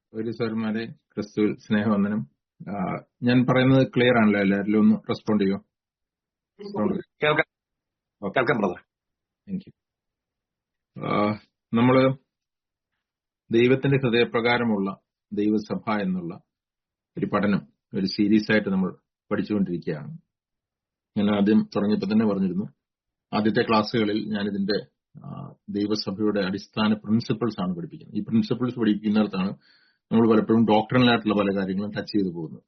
ഒരു സാർമാരെ ക്രിസ്തുവിൽ സ്നേഹവന്ദനം ആ, ഞാൻ പറയുന്നത് ക്ലിയർ ആണല്ലോ എല്ലാവരിലും ഒന്ന് റെസ്പോണ്ട് ചെയ്യോ റെസ്പോണ്ട് കേൾക്കാം ഓക്കെ കേൾക്കാം ബ്രദർ താങ്ക് യു നമ്മള് ദൈവത്തിന്റെ ഹൃദയപ്രകാരമുള്ള ദൈവസഭ എന്നുള്ള ഒരു പഠനം ഒരു സീരീസ് ആയിട്ട് നമ്മൾ പഠിച്ചുകൊണ്ടിരിക്കുകയാണ് ഞാൻ ആദ്യം തുടങ്ങിയപ്പോൾ തന്നെ പറഞ്ഞിരുന്നു ആദ്യത്തെ ക്ലാസ്സുകളിൽ ഞാൻ ഇതിന്റെ ആ, ദൈവസഭയുടെ അടിസ്ഥാന പ്രിൻസിപ്പിൾസ് ആണ് പഠിപ്പിക്കുന്നത് ഈ പ്രിൻസിപ്പിൾസ് പഠിപ്പിക്കുന്നിടത്താണ് നമ്മൾ പലപ്പോഴും ഡോക്ടറിനായിട്ടുള്ള പല കാര്യങ്ങളും ടച്ച് ചെയ്തു പോകുന്നത്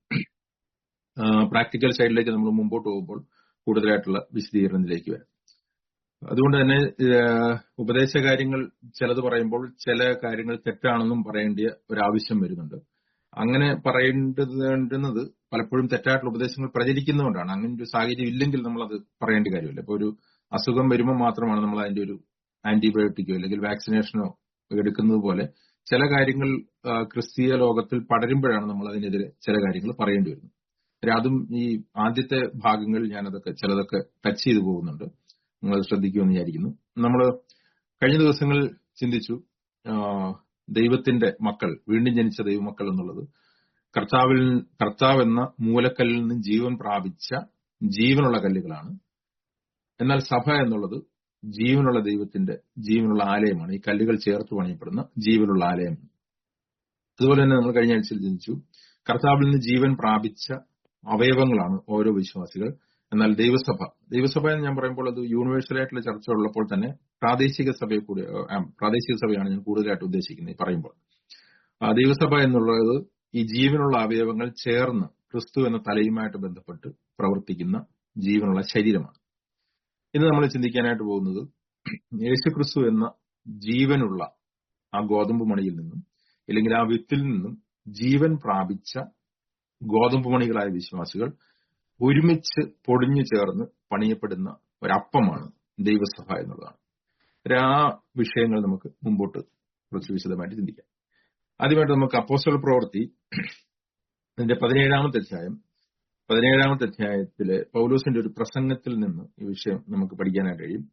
പ്രാക്ടിക്കൽ സൈഡിലേക്ക് നമ്മൾ മുമ്പോട്ട് പോകുമ്പോൾ കൂടുതലായിട്ടുള്ള വിശദീകരണത്തിലേക്ക് വരാം അതുകൊണ്ട് തന്നെ ഏഹ്, ഉപദേശ കാര്യങ്ങൾ ചിലത് പറയുമ്പോൾ ചില കാര്യങ്ങൾ തെറ്റാണെന്നും പറയേണ്ടിയ ഒരാവശ്യം വരുന്നുണ്ട് അങ്ങനെ പറയേണ്ടുന്നത് പലപ്പോഴും തെറ്റായിട്ടുള്ള ഉപദേശങ്ങൾ പ്രചരിക്കുന്നതുകൊണ്ടാണ് അങ്ങനെ ഒരു സാഹചര്യം ഇല്ലെങ്കിൽ നമ്മൾ അത് പറയേണ്ട കാര്യമില്ല ഇപ്പൊ ഒരു അസുഖം വരുമ്പോൾ മാത്രമാണ് നമ്മൾ അതിന്റെ ഒരു ആന്റിബയോട്ടിക്കോ അല്ലെങ്കിൽ വാക്സിനേഷനോ എടുക്കുന്നത് പോലെ ചില കാര്യങ്ങൾ ആ, ക്രിസ്തീയ ലോകത്തിൽ പടരുമ്പോഴാണ് നമ്മൾ അതിനെതിരെ ചില കാര്യങ്ങൾ പറയേണ്ടി വരുന്നത് പക്ഷേ അതും ഈ ആദ്യത്തെ ഭാഗങ്ങളിൽ ഞാനതൊക്കെ ചിലതൊക്കെ ടച്ച് ചെയ്തു പോകുന്നുണ്ട് നിങ്ങൾ അത് ശ്രദ്ധിക്കുമെന്ന് വിചാരിക്കുന്നു നമ്മൾ കഴിഞ്ഞ ദിവസങ്ങളിൽ ചിന്തിച്ചു ആ, ദൈവത്തിന്റെ മക്കൾ വീണ്ടും ജനിച്ച ദൈവമക്കൾ എന്നുള്ളത് കർത്താവിൽ കർത്താവ് എന്ന മൂലക്കല്ലിൽ നിന്ന് ജീവൻ പ്രാപിച്ച ജീവനുള്ള കല്ലുകളാണ് എന്നാൽ സഭ എന്നുള്ളത് ജീവനുള്ള ദൈവത്തിന്റെ ജീവനുള്ള ആലയമാണ് ഈ കല്ലുകൾ ചേർത്ത് പണിയപ്പെടുന്ന ജീവനുള്ള ആലയമാണ് അതുപോലെ തന്നെ നമ്മൾ കഴിഞ്ഞ ആഴ്ചയിൽ ചിന്തിച്ചു കർത്താവിൽ നിന്ന് ജീവൻ പ്രാപിച്ച അവയവങ്ങളാണ് ഓരോ വിശ്വാസികൾ എന്നാൽ ദൈവസഭ ദൈവസഭ എന്ന് ഞാൻ പറയുമ്പോൾ അത് യൂണിവേഴ്സൽ ആയിട്ടുള്ള ചർച്ച ഉള്ളപ്പോൾ തന്നെ പ്രാദേശിക സഭയെ കൂടി ആ, പ്രാദേശിക സഭയാണ് ഞാൻ കൂടുതലായിട്ട് ഉദ്ദേശിക്കുന്നത് ഈ പറയുമ്പോൾ ആ, ദൈവസഭ എന്നുള്ളത് ഈ ജീവനുള്ള അവയവങ്ങൾ ചേർന്ന് ക്രിസ്തു എന്ന തലയുമായിട്ട് ബന്ധപ്പെട്ട് പ്രവർത്തിക്കുന്ന ജീവനുള്ള ശരീരമാണ് ഇന്ന് നമ്മൾ ചിന്തിക്കാനായിട്ട് പോകുന്നത് യേശു ക്രിസ്തു എന്ന ജീവനുള്ള ആ ഗോതമ്പ് മണിയിൽ നിന്നും അല്ലെങ്കിൽ ആ വിത്തിൽ നിന്നും ജീവൻ പ്രാപിച്ച ഗോതമ്പ് മണികളായ വിശ്വാസികൾ ഒരുമിച്ച് പൊടിഞ്ഞു ചേർന്ന് പണിയപ്പെടുന്ന ഒരപ്പമാണ് ദൈവസഭ എന്നുള്ളതാണ് ഒരു ആ വിഷയങ്ങൾ നമുക്ക് മുമ്പോട്ട് കുറച്ച് വിശദമായിട്ട് ചിന്തിക്കാം ആദ്യമായിട്ട് നമുക്ക് അപ്പോസ്റ്റൽ പ്രവൃത്തി അതിന്റെ പതിനേഴാമത്തെ അധ്യായം പതിനേഴാമത്തെ അധ്യായത്തിലെ പൗലോസിന്റെ ഒരു പ്രസംഗത്തിൽ നിന്ന് ഈ വിഷയം നമുക്ക് പഠിക്കാനായിട്ട് കഴിയും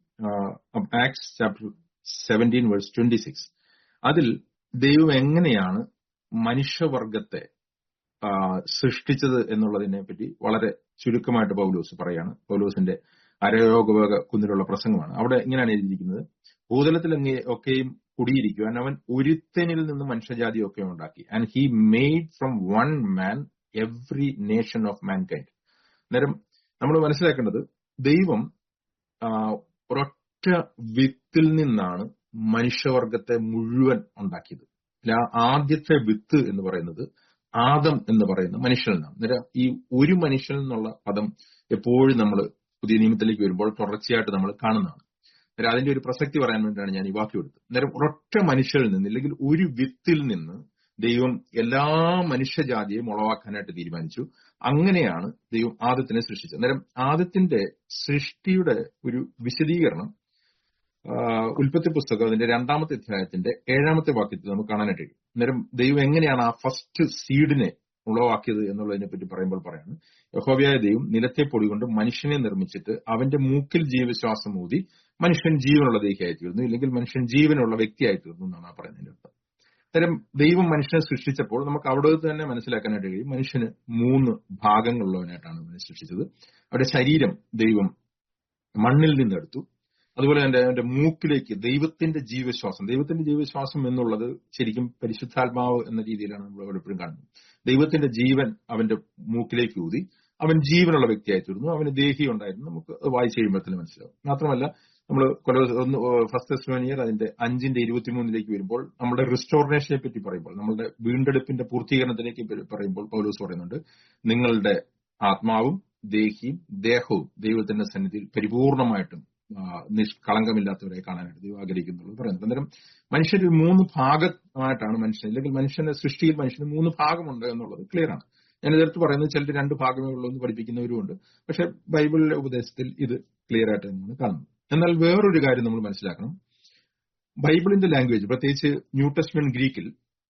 Acts chapter seventeen verse twenty six അതിൽ ദൈവം എങ്ങനെയാണ് മനുഷ്യവർഗത്തെ ആ, സൃഷ്ടിച്ചത് എന്നുള്ളതിനെ പറ്റി വളരെ ചുരുക്കമായിട്ട് പൗലോസ് പറയാണ് പൗലോസിന്റെ അരയോഗോപക കുന്നിലുള്ള പ്രസംഗമാണ് അവിടെ ഇങ്ങനെയാണ് എഴുതിയിരിക്കുന്നത് ഭൂതലത്തിൽ അങ്ങേ ഒക്കെയും കുടിയിരിക്കുവാൻ അവൻ ഒരുത്തനിൽ നിന്ന് മനുഷ്യജാതി ഒക്കെ ഉണ്ടാക്കി and he made from one man every nation of mankind അന്നേരം നമ്മൾ മനസ്സിലാക്കേണ്ടത് ദൈവം ആ, ഒരൊറ്റ വിത്തിൽ നിന്നാണ് മനുഷ്യവർഗത്തെ മുഴുവൻ ഉണ്ടാക്കിയത് ഇതിൽ ആ ആദ്യത്തെ വിത്ത് എന്ന് പറയുന്നത് ആദം എന്ന് പറയുന്ന മനുഷ്യനിൽ നിന്നാണ് അന്നേരം ഈ ഒരു മനുഷ്യൻ എന്നുള്ള പദം എപ്പോഴും നമ്മൾ പുതിയ നിയമത്തിലേക്ക് വരുമ്പോൾ തുടർച്ചയായിട്ട് നമ്മൾ കാണുന്നതാണ് അന്നേരം അതിന്റെ ഒരു പ്രസക്തി പറയാൻ വേണ്ടിയാണ് ഞാൻ ഈ വാക്യം എടുത്തത് അന്നേരം ഒരൊറ്റ മനുഷ്യരിൽ നിന്ന് അല്ലെങ്കിൽ ഒരു വിത്തിൽ നിന്ന് ദൈവം എല്ലാ മനുഷ്യജാതിയെയും ഉളവാക്കാനായിട്ട് തീരുമാനിച്ചു അങ്ങനെയാണ് ദൈവം ആദത്തിനെ സൃഷ്ടിച്ചത് അന്നേരം ആദത്തിന്റെ സൃഷ്ടിയുടെ ഒരു വിശദീകരണം ആ, ഉൽപ്പത്തി പുസ്തകം അതിന്റെ രണ്ടാമത്തെ അധ്യായത്തിന്റെ ഏഴാമത്തെ വാക്യത്തിൽ നമുക്ക് കാണാനായിട്ട് കഴിയും അന്നേരം ദൈവം എങ്ങനെയാണ് ആ ഫസ്റ്റ് സീഡിനെ ഉളവാക്കിയത് എന്നുള്ളതിനെ പറ്റി പറയുമ്പോൾ പറയാണ് യഹോവയായ ദൈവം നിലത്തെ പൊടി കൊണ്ട് മനുഷ്യനെ നിർമ്മിച്ചിട്ട് അവന്റെ മൂക്കിൽ ജീവശ്വാസം ഊതി മനുഷ്യൻ ജീവനുള്ള ദേഹിയായി തീർന്നു ഇല്ലെങ്കിൽ മനുഷ്യൻ ജീവനുള്ള വ്യക്തിയായി തീർന്നു എന്നാണ് ആ പറയുന്നതിന്റെ അർത്ഥം അത്തരം ദൈവം മനുഷ്യനെ സൃഷ്ടിച്ചപ്പോൾ നമുക്ക് അവിടെ തന്നെ മനസ്സിലാക്കാനായിട്ട് കഴിയും മനുഷ്യന് മൂന്ന് ഭാഗങ്ങളുള്ളവനായിട്ടാണ് അവനെ സൃഷ്ടിച്ചത് അവരുടെ ശരീരം ദൈവം മണ്ണിൽ നിന്നെടുത്തു അതുപോലെ തന്നെ അവന്റെ മൂക്കിലേക്ക് ദൈവത്തിന്റെ ജീവശ്വാസം ദൈവത്തിന്റെ ജീവശ്വാസം എന്നുള്ളത് ശരിക്കും പരിശുദ്ധാത്മാവ് എന്ന രീതിയിലാണ് നമ്മൾ അവിടെ എപ്പോഴും കാണുന്നത് ദൈവത്തിന്റെ ജീവൻ അവന്റെ മൂക്കിലേക്ക് ഊതി അവൻ ജീവനുള്ള വ്യക്തിയായി തീർന്നു അവന് ദേഹി ഉണ്ടായിരുന്നു നമുക്ക് അത് വായിച്ചു കഴിയുമ്പോൾ തന്നെ മനസ്സിലാവും മാത്രമല്ല നമ്മൾ ഒന്ന് ഫസ്റ്റ് എസ്ലോനിയർ അതിന്റെ അഞ്ചിന്റെ ഇരുപത്തിമൂന്നിലേക്ക് വരുമ്പോൾ നമ്മുടെ റിസ്റ്റോറേഷനെ പറ്റി പറയുമ്പോൾ നമ്മളുടെ വീണ്ടെടുപ്പിന്റെ പൂർത്തീകരണത്തിലേക്ക് പ- പറയുമ്പോൾ പൗലോസ് പറയുന്നുണ്ട് നിങ്ങളുടെ ആത്മാവും ദേഹിയും ദേഹവും ദൈവത്തിന്റെ സന്നിധിയിൽ പരിപൂർണമായിട്ടും ആ, നിഷ്കളങ്കമില്ലാത്തവരെ കാണാനായിട്ട് ദൈവം ആഗ്രഹിക്കുന്നുള്ളത് പറയുന്നത് അന്നേരം മനുഷ്യരിൽ മൂന്ന് ഭാഗമായിട്ടാണ് മനുഷ്യൻ അല്ലെങ്കിൽ മനുഷ്യന്റെ സൃഷ്ടിയിൽ മനുഷ്യന് മൂന്ന് ഭാഗമുണ്ട് എന്നുള്ളത് ക്ലിയർ ആണ് ഞാൻ ഇതെടുത്ത് പറയുന്നത് ചിലർ രണ്ട് ഭാഗമേ ഉള്ളൂ എന്ന് പഠിപ്പിക്കുന്നവരുമുണ്ട് പക്ഷെ ബൈബിളിലെ ഉപദേശത്തിൽ ഇത് ക്ലിയർ ആയിട്ട് തന്നെയാണ് കാണുന്നത് എന്നാൽ വേറൊരു കാര്യം നമ്മൾ മനസ്സിലാക്കണം ബൈബിളിന്റെ ലാംഗ്വേജ് പ്രത്യേകിച്ച് ന്യൂ ടെസ്റ്റ്മെന്റ് ഗ്രീക്കിൽ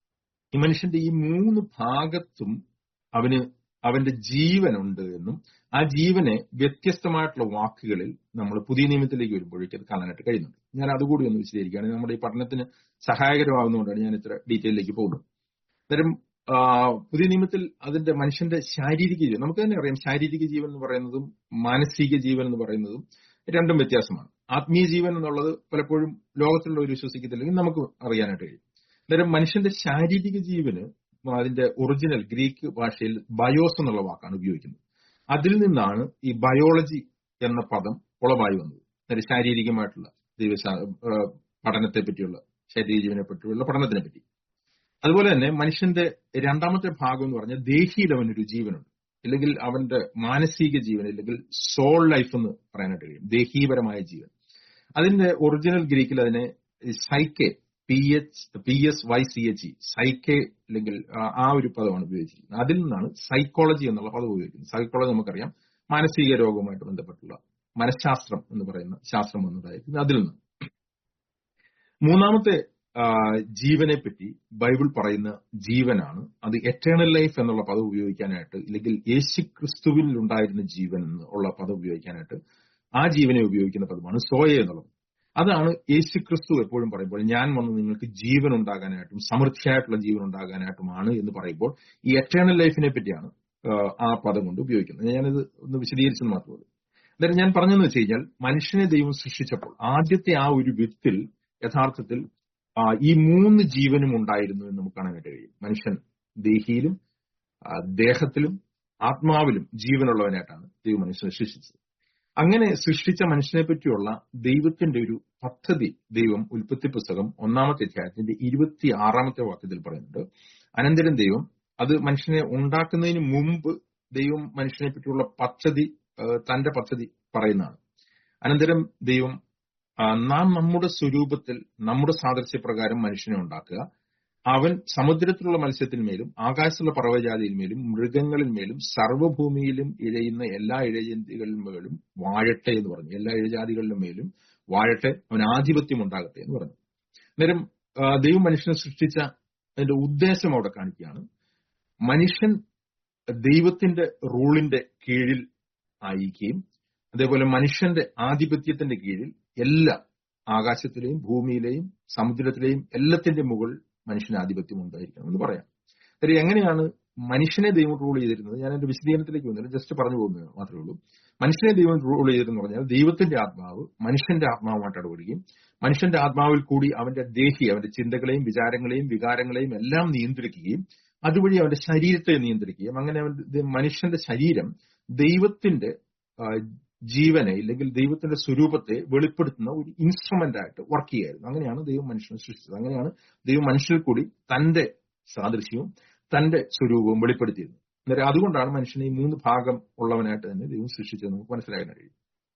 ഈ മനുഷ്യന്റെ ഈ മൂന്ന് ഭാഗത്തും അവന് അവന്റെ ജീവനുണ്ട് എന്നും ആ ജീവനെ വ്യത്യസ്തമായിട്ടുള്ള വാക്കുകളിൽ നമ്മൾ പുതിയ നിയമത്തിലേക്ക് വരുമ്പോഴേക്ക് അത് കാണാനായിട്ട് കഴിയുന്നുണ്ട് ഞാൻ അതുകൂടി ഒന്ന് വിശദീകരിക്കുകയാണ് നമ്മുടെ ഈ പഠനത്തിന് സഹായകരമാകുന്നതുകൊണ്ടാണ് ഞാൻ ഇത്ര ഡീറ്റെയിലേക്ക് പോകുന്നത് അന്നേരം ആ, പുതിയ നിയമത്തിൽ അതിന്റെ മനുഷ്യന്റെ ശാരീരിക ജീവൻ നമുക്ക് തന്നെ അറിയാം ശാരീരിക ജീവൻ എന്ന് പറയുന്നതും മാനസിക ജീവൻ എന്ന് പറയുന്നതും രണ്ടും വ്യത്യാസമാണ് ആത്മീയ ജീവൻ എന്നുള്ളത് പലപ്പോഴും ലോകത്തിലുള്ളവർ വിശ്വസിക്കത്തില്ലെങ്കിൽ നമുക്ക് അറിയാനായിട്ട് കഴിയും അന്നേരം മനുഷ്യന്റെ ശാരീരിക ജീവന് അതിന്റെ ഒറിജിനൽ ഗ്രീക്ക് ഭാഷയിൽ ബയോസ് എന്നുള്ള വാക്കാണ് ഉപയോഗിക്കുന്നത് അതിൽ നിന്നാണ് ഈ ബയോളജി എന്ന പദം ഉളവായി വന്നത് അതായത് ശാരീരികമായിട്ടുള്ള ദൈവശാ ആ, പഠനത്തെ പറ്റിയുള്ള ശാരീരിക ജീവനെ പറ്റിയുള്ള പഠനത്തിനെ പറ്റി അതുപോലെ തന്നെ മനുഷ്യന്റെ രണ്ടാമത്തെ ഭാഗം എന്ന് പറഞ്ഞാൽ ദേഹിയിൽ അവനൊരു ജീവനുണ്ട് അല്ലെങ്കിൽ അവന്റെ മാനസിക ജീവൻ അല്ലെങ്കിൽ സോൾ ലൈഫ് എന്ന് പറയാനായിട്ട് കഴിയും ദേഹീപരമായ ജീവൻ അതിന്റെ ഒറിജിനൽ ഗ്രീക്കിൽ അതിനെ psyche P H P S Y C H E psyche അല്ലെങ്കിൽ ആ, ആ ഒരു പദമാണ് ഉപയോഗിച്ചിരിക്കുന്നത് അതിൽ നിന്നാണ് സൈക്കോളജി എന്നുള്ള പദം ഉപയോഗിക്കുന്നത് സൈക്കോളജി നമുക്കറിയാം മാനസിക രോഗവുമായിട്ട് ബന്ധപ്പെട്ടുള്ള മനഃശാസ്ത്രം എന്ന് പറയുന്ന ശാസ്ത്രം എന്നതായിരിക്കും അതിൽ നിന്ന് മൂന്നാമത്തെ ആ, ജീവനെ പറ്റി ബൈബിൾ പറയുന്ന ജീവനാണ് അത് എറ്റേണൽ ലൈഫ് എന്നുള്ള പദം ഉപയോഗിക്കാനായിട്ട് ഇല്ലെങ്കിൽ യേശു ക്രിസ്തുവിൽ ഉണ്ടായിരുന്ന ജീവൻ എന്നുള്ള പദം ഉപയോഗിക്കാനായിട്ട് ആ ജീവനെ ഉപയോഗിക്കുന്ന പദമാണ് സോയ എന്നുള്ളത് അതാണ് യേശു ക്രിസ്തു എപ്പോഴും പറയുമ്പോൾ ഞാൻ വന്ന് നിങ്ങൾക്ക് ജീവൻ ഉണ്ടാകാനായിട്ടും സമൃദ്ധിയായിട്ടുള്ള ജീവൻ ഉണ്ടാകാനായിട്ടുമാണ് എന്ന് പറയുമ്പോൾ ഈ എറ്റേണൽ ലൈഫിനെ പറ്റിയാണ് ആ, ആ പദം കൊണ്ട് ഉപയോഗിക്കുന്നത് ഞാനിത് ഒന്ന് വിശദീകരിച്ചെന്ന് മാത്രമേ ഉള്ളൂ അന്നേരം ഞാൻ പറഞ്ഞതെന്ന് വെച്ച് കഴിഞ്ഞാൽ മനുഷ്യനെ ദൈവം സൃഷ്ടിച്ചപ്പോൾ ആദ്യത്തെ ആ ഒരു വിത്തിൽ യഥാർത്ഥത്തിൽ ആ, ഈ മൂന്ന് ജീവനും ഉണ്ടായിരുന്നു എന്ന് നമുക്ക് കാണാനായിട്ട് കഴിയും മനുഷ്യൻ ദേഹിയിലും ആ, ദേഹത്തിലും ആത്മാവിലും ജീവനുള്ളവനായിട്ടാണ് ദൈവം മനുഷ്യനെ സൃഷ്ടിച്ചത് അങ്ങനെ സൃഷ്ടിച്ച മനുഷ്യനെ പറ്റിയുള്ള ദൈവത്തിന്റെ ഒരു പദ്ധതി ദൈവം ഉൽപ്പത്തി പുസ്തകം ഒന്നാമത്തെ അധ്യായത്തിന്റെ ഇരുപത്തി ആറാമത്തെ വാക്യത്തിൽ പറയുന്നുണ്ട് അനന്തരം ദൈവം അത് മനുഷ്യനെ ഉണ്ടാക്കുന്നതിന് മുമ്പ് ദൈവം മനുഷ്യനെ പറ്റിയുള്ള പദ്ധതി ആ, തന്റെ പദ്ധതി പറയുന്നതാണ് അനന്തരം ദൈവം ആ, നാം നമ്മുടെ സ്വരൂപത്തിൽ നമ്മുടെ സാദൃശ്യപ്രകാരം മനുഷ്യനെ ഉണ്ടാക്കുക അവൻ സമുദ്രത്തിലുള്ള മത്സ്യത്തിന്മേലും ആകാശത്തുള്ള പറവജാതിയിന്മേലും മൃഗങ്ങളിന്മേലും സർവ്വഭൂമിയിലും ഇഴയുന്ന എല്ലാ ഇഴജാതികളിന്മേലും വാഴട്ടെ എന്ന് പറഞ്ഞു എല്ലാ ഇഴജാതികളിലും മേലും വാഴട്ടെ അവൻ ആധിപത്യം ഉണ്ടാകട്ടെ എന്ന് പറഞ്ഞു അന്നേരം ആ, ദൈവം മനുഷ്യനെ സൃഷ്ടിച്ച അതിന്റെ ഉദ്ദേശം അവിടെ കാണിക്കുകയാണ് മനുഷ്യൻ ദൈവത്തിന്റെ റൂളിന്റെ കീഴിൽ ആയിരിക്കുകയും അതേപോലെ മനുഷ്യന്റെ ആധിപത്യത്തിന്റെ കീഴിൽ എല്ലാ ആകാശത്തിലെയും ഭൂമിയിലെയും സമുദ്രത്തിലെയും എല്ലാത്തിന്റെ മുകളിൽ മനുഷ്യന് ആധിപത്യം ഉണ്ടായിരിക്കണം എന്ന് പറയാം കാര്യം എങ്ങനെയാണ് മനുഷ്യനെ ദൈവം റൂൾ ചെയ്തിരുന്നത് ഞാൻ എന്റെ വിശദീകരണത്തിലേക്ക് വന്നില്ല ജസ്റ്റ് പറഞ്ഞു പോകുന്നത് മാത്രമേ ഉള്ളൂ മനുഷ്യനെ ദൈവം റൂൾ ചെയ്തിരുന്നു പറഞ്ഞാൽ ദൈവത്തിന്റെ ആത്മാവ് മനുഷ്യന്റെ ആത്മാവുമായിട്ട് ഇടപെടുകയും മനുഷ്യന്റെ ആത്മാവിൽ കൂടി അവന്റെ ദേഹി അവന്റെ ചിന്തകളെയും വിചാരങ്ങളെയും വികാരങ്ങളെയും എല്ലാം നിയന്ത്രിക്കുകയും അതുവഴി അവന്റെ ശരീരത്തെ നിയന്ത്രിക്കുകയും അങ്ങനെ അവന്റെ മനുഷ്യന്റെ ശരീരം ദൈവത്തിന്റെ ആ, ജീവനെ ഇല്ലെങ്കിൽ ദൈവത്തിന്റെ സ്വരൂപത്തെ വെളിപ്പെടുത്തുന്ന ഒരു ഇൻസ്ട്രുമെന്റ് ആയിട്ട് വർക്ക് ചെയ്യായിരുന്നു അങ്ങനെയാണ് ദൈവം മനുഷ്യനെ സൃഷ്ടിച്ചത് അങ്ങനെയാണ് ദൈവം മനുഷ്യരിൽ കൂടി തന്റെ സാദൃശ്യവും തന്റെ സ്വരൂപവും വെളിപ്പെടുത്തിയിരുന്നത് അന്നേരം അതുകൊണ്ടാണ് മനുഷ്യനെ ഈ മൂന്ന് ഭാഗം ഉള്ളവനായിട്ട് തന്നെ ദൈവം സൃഷ്ടിച്ചത് നമുക്ക് മനസ്സിലാക്കാൻ കഴിയും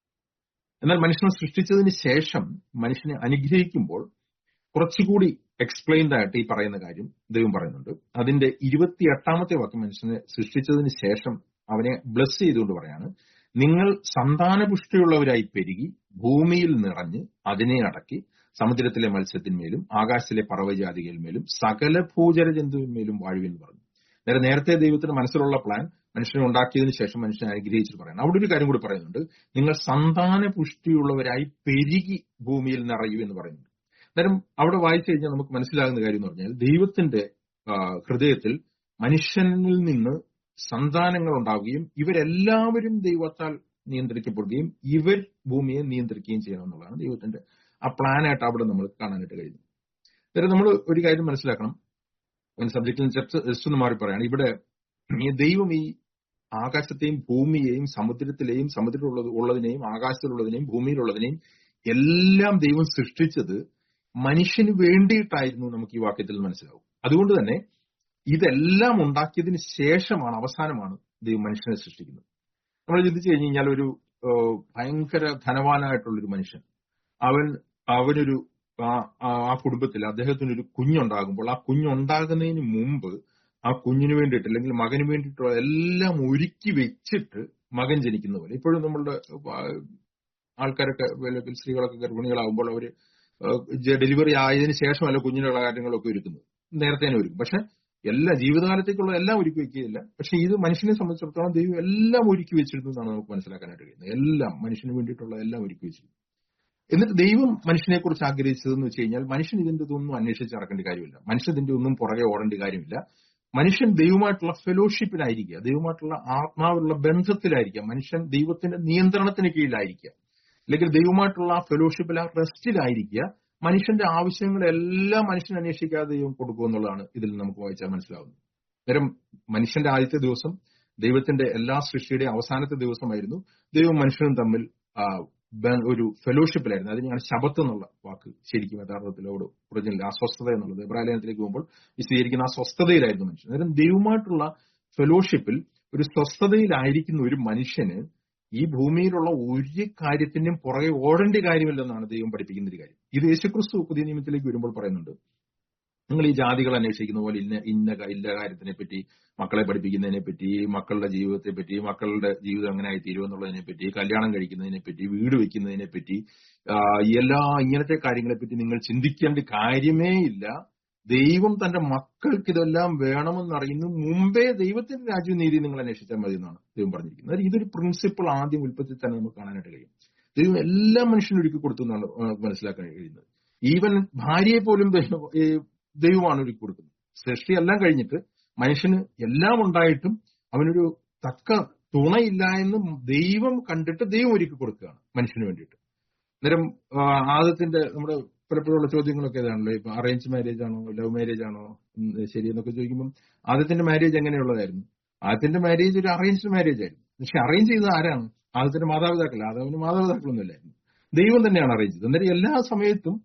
എന്നാൽ മനുഷ്യനെ സൃഷ്ടിച്ചതിന് ശേഷം മനുഷ്യനെ അനുഗ്രഹിക്കുമ്പോൾ കുറച്ചുകൂടി എക്സ്പ്ലെയിൻഡ് ആയിട്ട് ഈ പറയുന്ന കാര്യം ദൈവം പറയുന്നുണ്ട് അതിന്റെ ഇരുപത്തിയെട്ടാമത്തെ വാക്യം മനുഷ്യനെ സൃഷ്ടിച്ചതിന് ശേഷം അവനെ ബ്ലസ് ചെയ്തുകൊണ്ട് പറയാണ് നിങ്ങൾ സന്താനപുഷ്ടിയുള്ളവരായി പെരുകി ഭൂമിയിൽ നിറഞ്ഞ് അതിനെ അടക്കി സമുദ്രത്തിലെ മത്സ്യത്തിന്മേലും ആകാശത്തിലെ പറവജാതികളിന്മേലും സകല ഭൂചര ജന്തുവിന്മേലും വാഴുവെന്ന് പറഞ്ഞു നേരെ നേരത്തെ ദൈവത്തിന് മനസ്സിലുള്ള പ്ലാൻ മനുഷ്യനെ ഉണ്ടാക്കിയതിനു ശേഷം മനുഷ്യനെ അനുഗ്രഹിച്ചിട്ട് പറയണം അവിടെ ഒരു കാര്യം കൂടി പറയുന്നുണ്ട് നിങ്ങൾ സന്താന പുഷ്ടിയുള്ളവരായി പെരുകി ഭൂമിയിൽ നിറയൂ എന്ന് പറയുന്നുണ്ട് അന്നേരം അവിടെ വായിച്ചു കഴിഞ്ഞാൽ നമുക്ക് മനസ്സിലാകുന്ന കാര്യം എന്ന് പറഞ്ഞാൽ ദൈവത്തിന്റെ ആ, ഹൃദയത്തിൽ മനുഷ്യനിൽ നിന്ന് സന്താനങ്ങൾ ഉണ്ടാവുകയും ഇവരെല്ലാവരും ദൈവത്താൽ നിയന്ത്രിക്കപ്പെടുകയും ഇവർ ഭൂമിയെ നിയന്ത്രിക്കുകയും ചെയ്യണം എന്നുള്ളതാണ് ദൈവത്തിന്റെ ആ പ്ലാനായിട്ട് അവിടെ നമ്മൾ കാണാനായിട്ട് കഴിയുന്നത് അന്നേരം നമ്മൾ ഒരു കാര്യം മനസ്സിലാക്കണം സബ്ജക്റ്റിൽ ചർച്ച ജസ്റ്റ് ഒന്ന് മാറി പറയാണ് ഇവിടെ ഈ ദൈവം ഈ ആകാശത്തെയും ഭൂമിയെയും സമുദ്രത്തിലെയും സമുദ്രത്തിലുള്ളത് ഉള്ളതിനെയും ആകാശത്തിലുള്ളതിനെയും ഭൂമിയിലുള്ളതിനെയും എല്ലാം ദൈവം സൃഷ്ടിച്ചത് മനുഷ്യന് വേണ്ടിയിട്ടായിരുന്നു നമുക്ക് ഈ വാക്യത്തിൽ മനസ്സിലാവും അതുകൊണ്ട് തന്നെ ഇതെല്ലാം ഉണ്ടാക്കിയതിന് ശേഷമാണ് അവസാനമാണ് ദൈവം മനുഷ്യനെ സൃഷ്ടിക്കുന്നത് നമ്മൾ ചിന്തിച്ചു കഴിഞ്ഞ് കഴിഞ്ഞാൽ ഒരു ഏഹ്, ഭയങ്കര ധനവാനായിട്ടുള്ളൊരു മനുഷ്യൻ അവൻ അവനൊരു ആ- ആ- ആ കുടുംബത്തിൽ അദ്ദേഹത്തിന് ഒരു കുഞ്ഞുണ്ടാകുമ്പോൾ ആ കുഞ്ഞുണ്ടാകുന്നതിന് മുമ്പ് ആ കുഞ്ഞിന് വേണ്ടിയിട്ട് അല്ലെങ്കിൽ മകന് വേണ്ടിയിട്ടുള്ള എല്ലാം ഒരുക്കി വെച്ചിട്ട് മകൻ ജനിക്കുന്ന പോലെ ഇപ്പോഴും നമ്മളുടെ ആ, ആൾക്കാരൊക്കെ അല്ലെങ്കിൽ സ്ത്രീകളൊക്കെ ഗർഭിണികളാകുമ്പോൾ അവര് ഡെലിവറി ആയതിനു ശേഷമല്ല കുഞ്ഞിനുള്ള കാര്യങ്ങളൊക്കെ ഒരുക്കുന്നത് നേരത്തെ തന്നെ ഒരുക്കും പക്ഷെ എല്ലാ ജീവിതകാലത്തേക്കുള്ള എല്ലാം ഒരുക്കി വെക്കുകയില്ല പക്ഷെ ഇത് മനുഷ്യനെ സംബന്ധിച്ചിടത്തോളം ദൈവം എല്ലാം ഒരുക്കി വെച്ചിരുന്നു എന്നാണ് നമുക്ക് മനസ്സിലാക്കാനായിട്ട് കഴിയുന്നത് എല്ലാം മനുഷ്യന് വേണ്ടിയിട്ടുള്ള എല്ലാം ഒരുക്കി വെച്ചിരുന്നു എന്നിട്ട് ദൈവം മനുഷ്യനെ കുറിച്ച് ആഗ്രഹിച്ചതെന്ന് വെച്ച് കഴിഞ്ഞാൽ മനുഷ്യൻ ഇതിന്റെ ഇതൊന്നും അന്വേഷിച്ച് നടക്കേണ്ട കാര്യമില്ല മനുഷ്യൻ ഇതിന്റെ ഒന്നും പുറകെ ഓടേണ്ട കാര്യമില്ല മനുഷ്യൻ ദൈവമായിട്ടുള്ള ഫെലോഷിപ്പിലായിരിക്കുക ദൈവമായിട്ടുള്ള ആത്മാവിലുള്ള ബന്ധത്തിലായിരിക്കുക മനുഷ്യൻ ദൈവത്തിന്റെ നിയന്ത്രണത്തിന് കീഴിലായിരിക്കുക അല്ലെങ്കിൽ ദൈവമായിട്ടുള്ള ആ ഫെലോഷിപ്പിൽ ആ റെസ്റ്റിലായിരിക്കുക മനുഷ്യന്റെ ആവശ്യങ്ങളെല്ലാം മനുഷ്യൻ അന്വേഷിക്കാതെ ദൈവം കൊടുക്കും എന്നുള്ളതാണ് ഇതിൽ നമുക്ക് വായിച്ചാൽ മനസ്സിലാവുന്നത് നേരം മനുഷ്യന്റെ ആദ്യത്തെ ദിവസം ദൈവത്തിന്റെ എല്ലാ സൃഷ്ടിയുടെ അവസാനത്തെ ദിവസമായിരുന്നു ദൈവം മനുഷ്യനും തമ്മിൽ ആ, ബ- ഒരു ഫെലോഷിപ്പിലായിരുന്നു അതിനാണ് ശബത്ത് എന്നുള്ള വാക്ക് ശരിക്കും യഥാർത്ഥത്തിലോട് ഒറിജിനൽ അസ്വസ്ഥത എന്നുള്ളത് ഇബ്രാഹിലേനത്തിലേക്ക് പോകുമ്പോൾ വിശദീകരിക്കുന്ന ആ സ്വസ്ഥതയിലായിരുന്നു മനുഷ്യൻ അന്നേരം ദൈവമായിട്ടുള്ള ഫെലോഷിപ്പിൽ ഒരു സ്വസ്ഥതയിലായിരിക്കുന്ന ഒരു മനുഷ്യന് ഈ ഭൂമിയിലുള്ള ഒരു കാര്യത്തിന്റെയും പുറകെ ഓടേണ്ട കാര്യമില്ലെന്നാണ് ദൈവം പഠിപ്പിക്കുന്ന ഒരു കാര്യം ഇത് യേശുക്രിസ്തു പുതിയ നിയമത്തിലേക്ക് വരുമ്പോൾ പറയുന്നുണ്ട് നിങ്ങൾ ഈ ജാതികൾ അന്വേഷിക്കുന്ന പോലെ ഇന്ന ഇന്ന ക- ഇന്ന കാര്യത്തിനെ പറ്റി മക്കളെ പഠിപ്പിക്കുന്നതിനെ പറ്റി മക്കളുടെ ജീവിതത്തെ പറ്റി മക്കളുടെ ജീവിതം എങ്ങനെ ആയി തീരുമെന്നുള്ളതിനെ പറ്റി കല്യാണം കഴിക്കുന്നതിനെ പറ്റി വീട് വെക്കുന്നതിനെ പറ്റി ആ, എല്ലാ ഇങ്ങനത്തെ കാര്യങ്ങളെ പറ്റി നിങ്ങൾ ചിന്തിക്കേണ്ട കാര്യമേ ഇല്ല ദൈവം തന്റെ മക്കൾക്ക് ഇതെല്ലാം വേണമെന്നറിയുന്നു മുമ്പേ ദൈവത്തിന്റെ രാജ്യവും നീതി നിങ്ങൾ അന്വേഷിച്ചാൽ മതി എന്നാണ് ദൈവം പറഞ്ഞിരിക്കുന്നത് അതായത് ഇതൊരു പ്രിൻസിപ്പിൾ ആദ്യം ഉൽപ്പത്തിൽ തന്നെ നമുക്ക് കാണാനായിട്ട് കഴിയും ദൈവം എല്ലാ മനുഷ്യനും ഒരുക്കി കൊടുത്തു എന്നാണ് നമുക്ക് മനസ്സിലാക്കാൻ കഴിയുന്നത് ഈവൻ ഭാര്യയെ പോലും ദൈവം- ഈ ദൈവമാണ് ഒരുക്കി കൊടുക്കുന്നത് സൃഷ്ടി എല്ലാം കഴിഞ്ഞിട്ട് മനുഷ്യന് എല്ലാം ഉണ്ടായിട്ടും അവനൊരു തക്ക തുണയില്ല എന്ന് ദൈവം കണ്ടിട്ട് ദൈവം ഒരുക്കി കൊടുക്കുകയാണ് മനുഷ്യന് വേണ്ടിയിട്ട് അന്നേരം ആ, ആദത്തിന്റെ നമ്മുടെ പലപ്പോഴുള്ള ചോദ്യങ്ങളൊക്കെ ഇതാണല്ലോ ഇപ്പൊ അറേഞ്ച് മാരേജ് ആണോ ലവ് മാരേജ് ആണോ ഉം, ശരി എന്നൊക്കെ ചോദിക്കുമ്പോൾ ആദ്യത്തിന്റെ മാരേജ് എങ്ങനെയുള്ളതായിരുന്നു ആദ്യത്തിന്റെ മാരേജ് ഒരു അറേഞ്ച്ഡ് മാരേജ് ആയിരുന്നു പക്ഷെ അറേഞ്ച് ചെയ്തത് ആരാണ് ആദ്യത്തിന്റെ മാതാപിതാക്കൾ ആദവന് മാതാപിതാക്കളൊന്നും ഇല്ലായിരുന്നു ദൈവം തന്നെയാണ് അറേഞ്ച് ചെയ്തത് അന്നേരം എല്ലാ സമയത്തും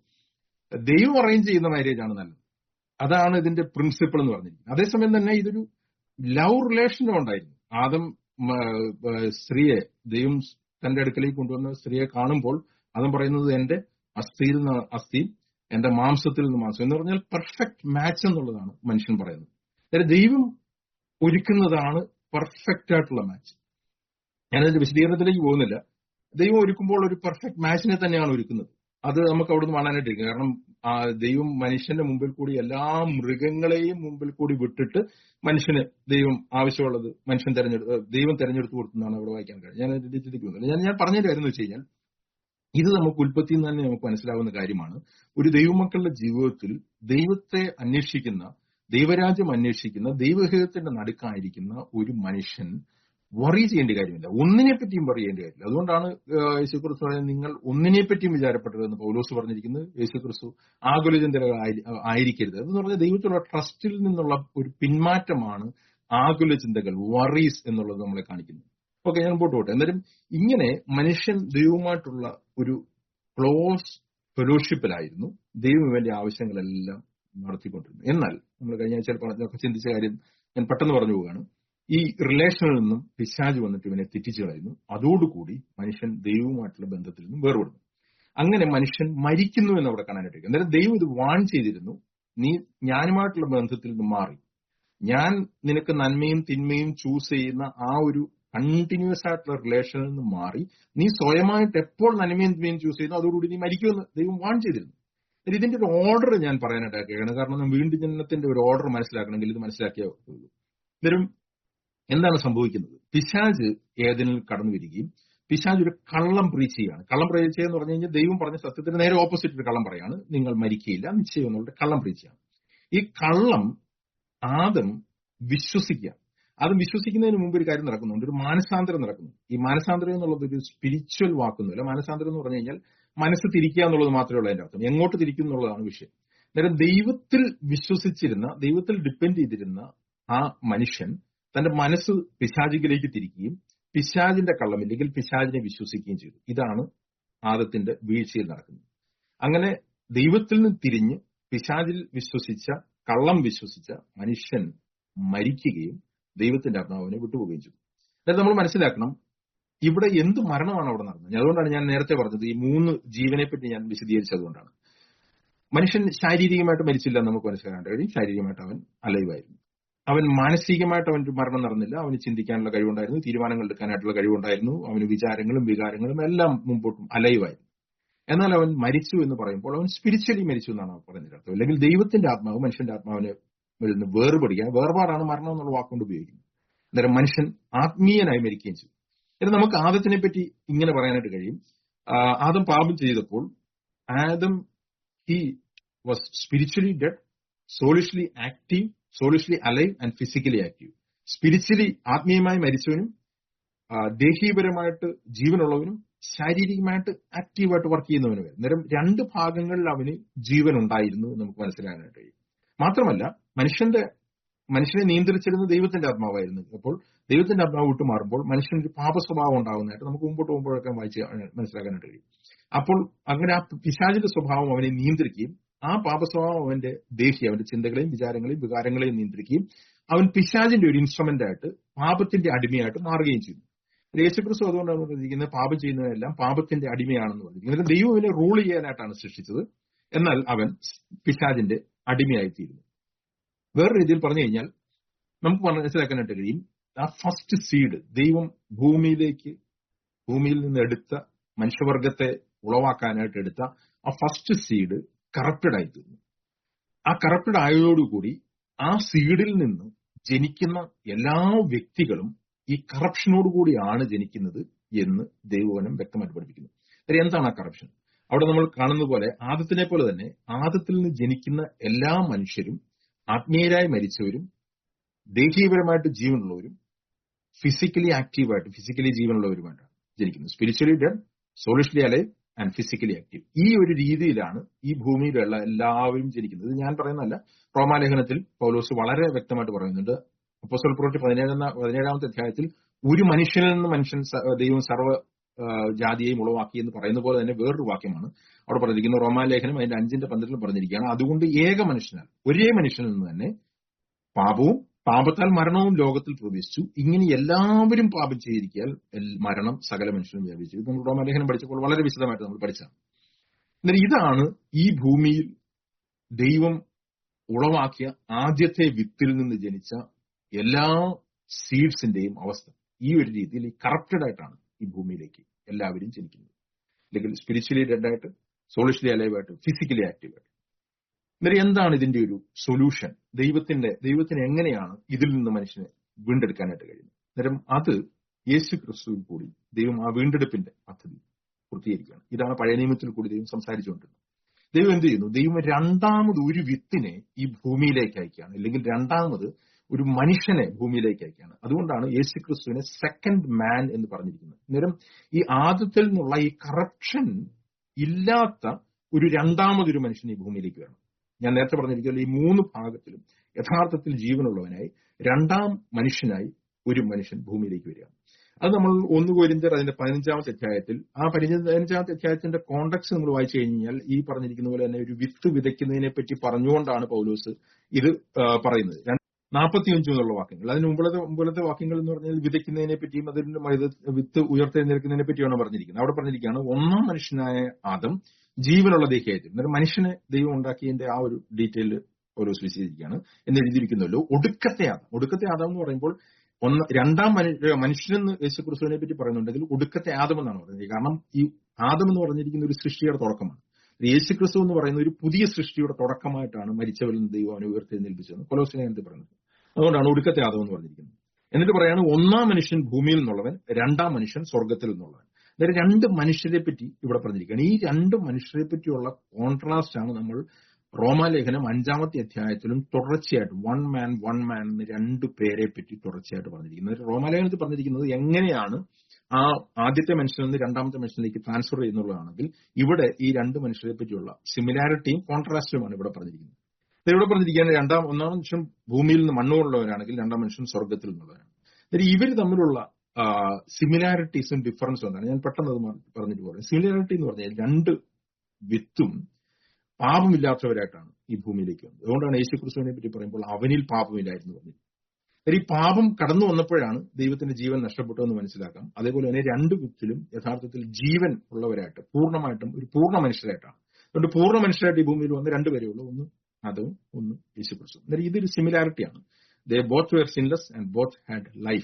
ദൈവം അറേഞ്ച് ചെയ്യുന്ന മാരേജ് ആണ് നല്ലത് അതാണ് ഇതിന്റെ പ്രിൻസിപ്പിൾ എന്ന് പറഞ്ഞിരിക്കുന്നത് അതേസമയം തന്നെ ഇതൊരു ലവ് റിലേഷനും ഉണ്ടായിരുന്നു ആദം മ, ആ, സ്ത്രീയെ ദൈവം തന്റെ അടുക്കലേക്ക് കൊണ്ടുവന്ന സ്ത്രീയെ കാണുമ്പോൾ അതും പറയുന്നത് എന്റെ അസ്ഥിയിൽ നിന്ന് അസ്ഥി എന്റെ മാംസത്തിൽ നിന്ന് മാംസം എന്ന് പറഞ്ഞാൽ പെർഫെക്റ്റ് മാച്ച് എന്നുള്ളതാണ് മനുഷ്യൻ പറയുന്നത് അതായത് ദൈവം ഒരുക്കുന്നതാണ് പെർഫെക്റ്റ് ആയിട്ടുള്ള മാച്ച് ഞാനതിന്റെ വിശദീകരണത്തിലേക്ക് പോകുന്നില്ല ദൈവം ഒരുക്കുമ്പോൾ ഒരു പെർഫെക്റ്റ് മാച്ചിനെ തന്നെയാണ് ഒരുക്കുന്നത് അത് നമുക്ക് അവിടുന്ന് കാണാനായിട്ടിരിക്കും കാരണം ആ ദൈവം മനുഷ്യന്റെ മുമ്പിൽ കൂടി എല്ലാ മൃഗങ്ങളെയും മുമ്പിൽ കൂടി വിട്ടിട്ട് മനുഷ്യന് ദൈവം ആവശ്യമുള്ളത് മനുഷ്യൻ തെരഞ്ഞെടുത്ത് ദൈവം തെരഞ്ഞെടുത്ത് കൊടുക്കുന്നതാണ് അവിടെ വായിക്കാൻ കഴിയും ഞാൻ അതിന്റെ ഇതിലേക്ക് പോകുന്നില്ല ഞാൻ ഞാൻ പറഞ്ഞ കാര്യം എന്ന് വെച്ച് കഴിഞ്ഞാൽ ഇത് നമുക്ക് ഉൽപ്പത്തിയിൽ നിന്ന് തന്നെ നമുക്ക് മനസ്സിലാവുന്ന കാര്യമാണ് ഒരു ദൈവമക്കളുടെ ജീവിതത്തിൽ ദൈവത്തെ അന്വേഷിക്കുന്ന ദൈവരാജ്യം അന്വേഷിക്കുന്ന ദൈവഹിതത്തിന്റെ നടുക്കായിരിക്കുന്ന ഒരു മനുഷ്യൻ വറി ചെയ്യേണ്ട കാര്യമില്ല ഒന്നിനെ പറ്റിയും വറി ചെയ്യേണ്ട കാര്യമില്ല അതുകൊണ്ടാണ് ആഹ് യേശുക്രിസ്തു പറയുന്നത് നിങ്ങൾ ഒന്നിനെ പറ്റിയും വിചാരപ്പെട്ടതെന്ന് പൗലോസ് പറഞ്ഞിരിക്കുന്നത് യേശുക്രിസ്തു ആകുലചിന്തര ആയിരിക്കരുത് അതെന്ന് പറഞ്ഞാൽ ദൈവത്തിലുള്ള ട്രസ്റ്റിൽ നിന്നുള്ള ഒരു പിന്മാറ്റമാണ് ആകുല ചിന്തകൾ വറീസ് എന്നുള്ളത് നമ്മളെ കാണിക്കുന്നത് ഓക്കെ ഞാൻ മുമ്പോട്ട് പോട്ടെ എന്നാലും ഇങ്ങനെ മനുഷ്യൻ ദൈവവുമായിട്ടുള്ള ഒരു ക്ലോസ് ഫെലോഷിപ്പിലായിരുന്നു ദൈവം ഇവന്റെ ആവശ്യങ്ങളെല്ലാം നടത്തിക്കൊണ്ടിരുന്നു എന്നാൽ നമ്മൾ കഴിഞ്ഞ ആഴ്ച പറഞ്ഞൊക്കെ ചിന്തിച്ച കാര്യം ഞാൻ പെട്ടെന്ന് പറഞ്ഞു പോവുകയാണ് ഈ റിലേഷനിൽ നിന്നും പിശാജ് വന്നിട്ട് ഇവനെ തെറ്റിച്ചു കളയുന്നു അതോടുകൂടി മനുഷ്യൻ ദൈവവുമായിട്ടുള്ള ബന്ധത്തിൽ നിന്നും വേർപെടുന്നു അങ്ങനെ മനുഷ്യൻ മരിക്കുന്നു എന്ന് അവിടെ കാണാനായിട്ട് കഴിയും. അന്നേരം ദൈവം ഇത് വാൺ ചെയ്തിരുന്നു നീ ഞാനുമായിട്ടുള്ള ബന്ധത്തിൽ നിന്ന് മാറി ഞാൻ നിനക്ക് നന്മയും തിന്മയും ചൂസ് ചെയ്യുന്ന ആ ഒരു കണ്ടിന്യൂസ് ആയിട്ടുള്ള റിലേഷനിൽ നിന്ന് മാറി നീ സ്വയമായിട്ട് എപ്പോൾ നന്മയും തിന്മയും ചൂസ് ചെയ്യുന്നു അതോടുകൂടി നീ മരിക്കുമെന്ന് ദൈവം വാൺ ചെയ്തിരുന്നു എന്നാൽ ഇതിന്റെ ഒരു ഓർഡർ ഞാൻ പറയാനായിട്ടാക്കുകയാണ് കാരണം നാം വീണ്ടും ജനനത്തിന്റെ ഒരു ഓർഡർ മനസ്സിലാക്കണമെങ്കിൽ ഇത് മനസ്സിലാക്കിയേ ഉള്ളൂ ഇതൊരു എന്താണ് സംഭവിക്കുന്നത് പിശാജ് ഏതിനിൽ കടന്നു വരികയും പിശാജ് ഒരു കള്ളം പ്രീച്ച് ചെയ്യുകയാണ് കള്ളം പ്രീച്ച് ചെയ്യുക എന്ന് പറഞ്ഞു കഴിഞ്ഞാൽ ദൈവം പറഞ്ഞ സത്യത്തിന് നേരെ ഓപ്പോസിറ്റ് ഒരു കള്ളം പറയാണ് നിങ്ങൾ മരിക്കുകയില്ല നിശ്ചയം എന്നുള്ള കള്ളം പ്രീച്ച് ചെയ്യാണ് ഈ കള്ളം ആദം വിശ്വസിക്കുക ആദം വിശ്വസിക്കുന്നതിന് മുമ്പ് ഒരു കാര്യം നടക്കുന്നുണ്ട് ഒരു മാനസാന്തരം നടക്കുന്നു ഈ മാനസാന്തരം എന്നുള്ളത് ഒരു സ്പിരിച്വൽ വാക്കൊന്നുമില്ല മാനസാന്തരം എന്ന് പറഞ്ഞു കഴിഞ്ഞാൽ മനസ്സ് തിരിക്കുക എന്നുള്ളത് മാത്രമേ ഉള്ളൂ അതിന്റെ അർത്ഥം എങ്ങോട്ട് തിരിക്കും എന്നുള്ളതാണ് വിഷയം അന്നേരം ദൈവത്തിൽ വിശ്വസിച്ചിരുന്ന ദൈവത്തിൽ ഡിപ്പെൻഡ് ചെയ്തിരുന്ന ആ മനുഷ്യൻ തന്റെ മനസ്സ് പിശാചിലേക്ക് തിരിക്കുകയും പിശാജിന്റെ കള്ളമില്ലെങ്കിൽ പിശാജിനെ വിശ്വസിക്കുകയും ചെയ്തു ഇതാണ് ആദത്തിന്റെ വീഴ്ചയിൽ നടക്കുന്നത് അങ്ങനെ ദൈവത്തിൽ നിന്ന് തിരിഞ്ഞ് പിശാജിൽ വിശ്വസിച്ച കള്ളം വിശ്വസിച്ച മനുഷ്യൻ മരിക്കുകയും ദൈവത്തിന്റെ ആത്മാവിനെ വിട്ടുപോവുകയും ചെയ്തു അതായത് നമ്മൾ മനസ്സിലാക്കണം ഇവിടെ എന്ത് മരണമാണ് അവിടെ നടന്നത് അതുകൊണ്ടാണ് ഞാൻ നേരത്തെ പറഞ്ഞത് ഈ മൂന്ന് ജീവനെ പറ്റി ഞാൻ വിശദീകരിച്ചതുകൊണ്ടാണ് മനുഷ്യൻ ശാരീരികമായിട്ട് മരിച്ചില്ല എന്ന് നമുക്ക് മനസ്സിലാക്കാൻ കഴിയും ശാരീരികമായിട്ട് അവൻ അലൈവായിരുന്നു അവൻ മാനസികമായിട്ട് അവന്റെ മരണം നടന്നില്ല അവന് ചിന്തിക്കാനുള്ള കഴിവുണ്ടായിരുന്നു തീരുമാനങ്ങൾ എടുക്കാനായിട്ടുള്ള കഴിവുണ്ടായിരുന്നു അവന് വിചാരങ്ങളും വികാരങ്ങളും എല്ലാം മുമ്പോട്ടും അലൈവായിരുന്നു എന്നാൽ അവൻ മരിച്ചു എന്ന് പറയുമ്പോൾ അവൻ സ്പിരിച്വലി മരിച്ചു എന്നാണ് പറയുന്നത് അർത്ഥം അല്ലെങ്കിൽ ദൈവത്തിന്റെ ആത്മാവ് മനുഷ്യന്റെ ആത്മാവിനെ നിന്ന് വേർപെടുക വേർപാടാണ് മരണം എന്നുള്ള വാക്കുകൊണ്ട് ഉപയോഗിക്കുന്നത് അന്നേരം മനുഷ്യൻ ആത്മീയനായി മരിക്കുകയും ചെയ്തു എന്നിട്ട് നമുക്ക് ആദത്തിനെ പറ്റി ഇങ്ങനെ പറയാനായിട്ട് കഴിയും ആ, ആദം പാപം ചെയ്തപ്പോൾ Adam he was spiritually dead soulishly active soulishly alive and physically active spiritually ആത്മീയമായി മരിച്ചവനും ആ, ദേഹീയപരമായിട്ട് ജീവനുള്ളവനും ശാരീരികമായിട്ട് ആക്റ്റീവായിട്ട് വർക്ക് ചെയ്യുന്നവനും വരെ അന്നേരം രണ്ട് ഭാഗങ്ങളിൽ അവന് ജീവൻ ഉണ്ടായിരുന്നു എന്ന് നമുക്ക് മനസ്സിലാക്കാനായിട്ട് കഴിയും മാത്രമല്ല മനുഷ്യന്റെ മനുഷ്യനെ നിയന്ത്രിച്ചിരുന്ന ദൈവത്തിന്റെ ആത്മാവായിരുന്നു അപ്പോൾ ദൈവത്തിന്റെ ആത്മാവ് വിട്ടു മാറുമ്പോൾ മനുഷ്യന് ഒരു പാപ സ്വഭാവം ഉണ്ടാകുന്നതായിട്ട് നമുക്ക് മുമ്പോട്ട് പോകുമ്പോഴൊക്കെ വായിച്ച് മനസ്സിലാക്കാനായിട്ട് കഴിയും അപ്പോൾ അങ്ങനെ ആ പിശാചിന്റെ സ്വഭാവം അവനെ നിയന്ത്രിക്കുകയും ആ പാപ സ്വഭാവം അവന്റെ ദേഹി അവന്റെ ചിന്തകളെയും വിചാരങ്ങളെയും വികാരങ്ങളെയും നിയന്ത്രിക്കുകയും അവൻ പിശാചിന്റെ ഒരു ഇൻസ്ട്രുമെന്റ് ആയിട്ട് പാപത്തിന്റെ അടിമയായിട്ട് മാറുകയും ചെയ്തു യേശുക്രിസ്തു അതുകൊണ്ടാണ് പറഞ്ഞിരിക്കുന്നത് പാപം ചെയ്യുന്നതെല്ലാം പാപത്തിന്റെ അടിമയാണെന്ന് പറഞ്ഞിരിക്കുന്നത് എന്നിട്ട് ദൈവം അവനെ റൂൾ ചെയ്യാനായിട്ടാണ് സൃഷ്ടിച്ചത് എന്നാൽ അവൻ പിശാചിന്റെ അടിമയായിത്തീരുന്നു വേറെ രീതിയിൽ പറഞ്ഞു കഴിഞ്ഞാൽ നമുക്ക് മനസ്സിലാക്കാനായിട്ട് കഴിയും ആ ഫസ്റ്റ് സീഡ് ദൈവം ഭൂമിയിലേക്ക് ഭൂമിയിൽ നിന്ന് എടുത്ത മനുഷ്യവർഗത്തെ ഉളവാക്കാനായിട്ട് എടുത്ത ആ ഫസ്റ്റ് സീഡ് കറപ്റ്റഡ് ആയിത്തീർന്നു ആ കറപ്റ്റഡ് ആയതോടുകൂടി ആ സീഡിൽ നിന്ന് ജനിക്കുന്ന എല്ലാ വ്യക്തികളും ഈ കറപ്ഷനോടുകൂടിയാണ് ജനിക്കുന്നത് എന്ന് ദൈവവനം വ്യക്തമായിട്ട് പഠിപ്പിക്കുന്നു കാര്യം എന്താണ് ആ കറപ്ഷൻ അവിടെ നമ്മൾ കാണുന്ന പോലെ ആദത്തിനെ പോലെ തന്നെ ആദത്തിൽ നിന്ന് ജനിക്കുന്ന എല്ലാ മനുഷ്യരും ആത്മീയരായി മരിച്ചവരും ദേഹീയപരമായിട്ട് ജീവനുള്ളവരും ഫിസിക്കലി ആക്റ്റീവായിട്ട് ഫിസിക്കലി ജീവനുള്ളവരുമായിട്ടാണ് ജനിക്കുന്നത് spiritually dead soulishly alive and physically active ഈ ഒരു രീതിയിലാണ് ഈ ഭൂമിയിലുള്ള എല്ലാവരും ജനിക്കുന്നത് ഇത് ഞാൻ പറയുന്നതല്ല റോമാലേഖനത്തിൽ പൗലോസ് വളരെ വ്യക്തമായിട്ട് പറയുന്നുണ്ട് അപ്പോസ്റ്റൽ പ്രവൃത്തി പതിനേഴാം പതിനേഴാമത്തെ അധ്യായത്തിൽ ഒരു മനുഷ്യനിൽ നിന്ന് മനുഷ്യൻ സ- ദൈവം സർവ്വ ആ, ജാതിയെയും ഉളവാക്കി എന്ന് പറയുന്ന പോലെ തന്നെ വേറൊരു വാക്യമാണ് അവിടെ പറഞ്ഞിരിക്കുന്ന റോമാലേഖനം അതിന്റെ അഞ്ചിന്റെ പന്ത്രണ്ടിൽ പറഞ്ഞിരിക്കുകയാണ് അതുകൊണ്ട് ഏക മനുഷ്യനാൽ ഒരേ മനുഷ്യനിൽ നിന്ന് തന്നെ പാപവും പാപത്താൽ മരണവും ലോകത്തിൽ പ്രവേശിച്ചു ഇങ്ങനെ എല്ലാവരും പാപം ചെയ്തിരിക്കാൻ മരണം സകല മനുഷ്യനും വ്യാപിച്ചു ഇത് നമ്മൾ റോമാലേഖനം പഠിച്ചപ്പോൾ വളരെ വിശദമായിട്ട് നമ്മൾ പഠിച്ചതാണ് എന്നാൽ ഇതാണ് ഈ ഭൂമിയിൽ ദൈവം ഉളവാക്കിയ ആദ്യത്തെ വിത്തിൽ നിന്ന് ജനിച്ച എല്ലാ സീഡ്സിന്റെയും അവസ്ഥ ഈ ഒരു രീതിയിൽ ഈ കറപ്റ്റഡ് ആയിട്ടാണ് ഈ ഭൂമിയിലേക്ക് എല്ലാവരും ജനിക്കുന്നത് അല്ലെങ്കിൽ സ്പിരിച്വലി ഡെഡ് ആയിട്ട് സോളിഷ്യലി അലൈവ് ആയിട്ട് ഫിസിക്കലി ആക്റ്റീവ് ആയിട്ട് എന്നിട്ട് എന്താണ് ഇതിന്റെ ഒരു സൊല്യൂഷൻ ദൈവത്തിന്റെ ദൈവത്തിന് എങ്ങനെയാണ് ഇതിൽ നിന്ന് മനുഷ്യനെ വീണ്ടെടുക്കാനായിട്ട് കഴിയുന്നത് അന്നേരം അത് യേശു ക്രിസ്തുവിൽ കൂടി ദൈവം ആ വീണ്ടെടുപ്പിന്റെ പദ്ധതി പൂർത്തീകരിക്കുകയാണ് ഇതാണ് പഴയ നിയമത്തിൽ കൂടി ദൈവം സംസാരിച്ചുകൊണ്ടിരുന്നത് ദൈവം എന്ത് ചെയ്യുന്നു ദൈവം രണ്ടാമത് ഒരു വിത്തിനെ ഈ ഭൂമിയിലേക്ക് അയക്കുകയാണ് അല്ലെങ്കിൽ രണ്ടാമത് ഒരു മനുഷ്യനെ ഭൂമിയിലേക്ക് അയക്കുകയാണ് അതുകൊണ്ടാണ് യേശു ക്രിസ്തുവിനെ സെക്കൻഡ് മാൻ എന്ന് പറഞ്ഞിരിക്കുന്നത് അന്നേരം ഈ ആദ്യത്തിൽ നിന്നുള്ള ഈ കറപ്ഷൻ ഇല്ലാത്ത ഒരു രണ്ടാമതൊരു മനുഷ്യൻ ഈ ഭൂമിയിലേക്ക് വരണം ഞാൻ നേരത്തെ പറഞ്ഞിരിക്കുന്നത് ഈ മൂന്ന് ഭാഗത്തിലും യഥാർത്ഥത്തിൽ ജീവനുള്ളവനായി രണ്ടാം മനുഷ്യനായി ഒരു മനുഷ്യൻ ഭൂമിയിലേക്ക് വരികയാണ് അത് നമ്മൾ ഒന്ന് കോരിഞ്ചർ അതിന്റെ പതിനഞ്ചാമത്തെ അധ്യായത്തിൽ ആ പതിനഞ്ചാമത്തെ അധ്യായത്തിന്റെ കോണ്ടക്സ് നമ്മൾ വായിച്ചു കഴിഞ്ഞാൽ ഈ പറഞ്ഞിരിക്കുന്ന പോലെ തന്നെ ഒരു വിത്ത് വിതയ്ക്കുന്നതിനെ പറ്റി പറഞ്ഞുകൊണ്ടാണ് പൗലോസ് ഇത് ആ, പറയുന്നത് നാൽപ്പത്തിയഞ്ച് എന്നുള്ള വാക്യങ്ങൾ അതിന് മുമ്പത്തെ മുമ്പത്തെ വാക്യങ്ങൾ എന്ന് പറഞ്ഞാൽ വിതയ്ക്കുന്നതിനെ പറ്റിയും അതിന്റെ ഇത് വിത്ത് ഉയർത്തെഴുന്നേൽക്കുന്നതിനെ പറ്റിയാണ് പറഞ്ഞിരിക്കുന്നത് അവിടെ പറഞ്ഞിരിക്കുകയാണ് ഒന്നാം മനുഷ്യനായ ആദം ജീവനുള്ള ദേഹിയായിട്ട് അന്നേരം മനുഷ്യനെ ദൈവം ഉണ്ടാക്കിയതിന്റെ ആ ഒരു ഡീറ്റെയിൽ പൗലോസ് വിശദീകരിക്കുകയാണ് എന്ന് എഴുതിയിരിക്കുന്നല്ലോ ഒടുക്കത്തെ ആദം ഒടുക്കത്തെ ആദം എന്ന് പറയുമ്പോൾ ഒന്ന് രണ്ടാം മനു- മനുഷ്യനെന്ന് യേശുക്രിസ്തുവിനെ പറ്റി പറയുന്നുണ്ടെങ്കിൽ ഒടുക്കത്തെ ആദം എന്നാണ് പറയുന്നത് കാരണം ഈ ആദം എന്ന് പറഞ്ഞിരിക്കുന്ന ഒരു സൃഷ്ടിയുടെ തുടക്കമാണ് യേശുക്രിസ്തു എന്ന് പറയുന്ന ഒരു പുതിയ സൃഷ്ടിയുടെ തുടക്കമായിട്ടാണ് മരിച്ചവരിൽ നിന്ന് ദൈവം അവനെ ഉയർത്തെഴുന്നേൽപ്പിച്ചത് കൊലോസിനെ എന്ത് പറയുന്നത് അതുകൊണ്ടാണ് ഒടുക്കത്തെ ആദം എന്ന് പറഞ്ഞിരിക്കുന്നത് എന്നിട്ട് പറയാണ് ഒന്നാം മനുഷ്യൻ ഭൂമിയിൽ നിന്നുള്ളവൻ രണ്ടാം മനുഷ്യൻ സ്വർഗത്തിൽ നിന്നുള്ളവൻ അതായത് രണ്ട് മനുഷ്യരെ പറ്റി ഇവിടെ പറഞ്ഞിരിക്കുകയാണ് ഈ രണ്ട് മനുഷ്യരെ പറ്റിയുള്ള കോൺട്രാസ്റ്റ് ആണ് നമ്മൾ റോമാലേഖനം അഞ്ചാമത്തെ അധ്യായത്തിലും തുടർച്ചയായിട്ട് വൺ മാൻ വൺ മാൻ എന്ന് രണ്ട് പേരെ പറ്റി തുടർച്ചയായിട്ട് പറഞ്ഞിരിക്കുന്നത് റോമാലേഖനത്തിൽ പറഞ്ഞിരിക്കുന്നത് എങ്ങനെയാണ് ആ ആദ്യത്തെ മനുഷ്യനിൽ നിന്ന് രണ്ടാമത്തെ മനുഷ്യനിലേക്ക് ട്രാൻസ്ഫർ ചെയ്യുന്നുള്ളതാണെങ്കിൽ ഇവിടെ ഈ രണ്ട് മനുഷ്യരെ പറ്റിയുള്ള സിമിലാരിറ്റിയും കോൺട്രാസ്റ്റുമാണ് ഇവിടെ പറഞ്ഞിരിക്കുന്നത് ഇത് ഇവിടെ പറഞ്ഞിരിക്കുകയാണ് രണ്ടാം ഒന്നാം മനുഷ്യൻ ഭൂമിയിൽ നിന്ന് മണ്ണുള്ളവരാണെങ്കിൽ രണ്ടാം മനുഷ്യൻ സ്വർഗത്തിൽ നിന്നുള്ളവരാണ് അതായത് ഇവർ തമ്മിലുള്ള സിമിലാരിറ്റീസും ഡിഫറൻസും എന്താണ് ഞാൻ പെട്ടെന്ന് അത് പറഞ്ഞിട്ട് പറയാം സിമിലാരിറ്റി എന്ന് പറഞ്ഞാൽ രണ്ട് വിത്തും പാപമില്ലാത്തവരായിട്ടാണ് ഈ ഭൂമിയിലേക്ക് വന്നത് അതുകൊണ്ടാണ് യേശു ക്രിസ്തുവിനെ പറ്റി പറയുമ്പോൾ അവനിൽ പാപമില്ലായിരുന്നു പറഞ്ഞത് ഈ പാപം കടന്നു വന്നപ്പോഴാണ് ദൈവത്തിന്റെ ജീവൻ നഷ്ടപ്പെട്ടു എന്ന് മനസ്സിലാക്കാം അതേപോലെ തന്നെ രണ്ട് വിത്തിലും യഥാർത്ഥത്തിൽ ജീവൻ ഉള്ളവരായിട്ട് പൂർണ്ണമായിട്ടും ഒരു പൂർണ്ണ മനുഷ്യരായിട്ടാണ് അതുകൊണ്ട് പൂർണ്ണ മനുഷ്യരായിട്ട് ഈ ഭൂമിയിൽ വന്ന് രണ്ടുപേരേ ഉള്ളൂ ഒന്ന് അതും ഒന്ന് യേശു ക്രിസ്തു എന്നാൽ ഇതൊരു സിമിലാരിറ്റിയാണ് they both were sinless and both had life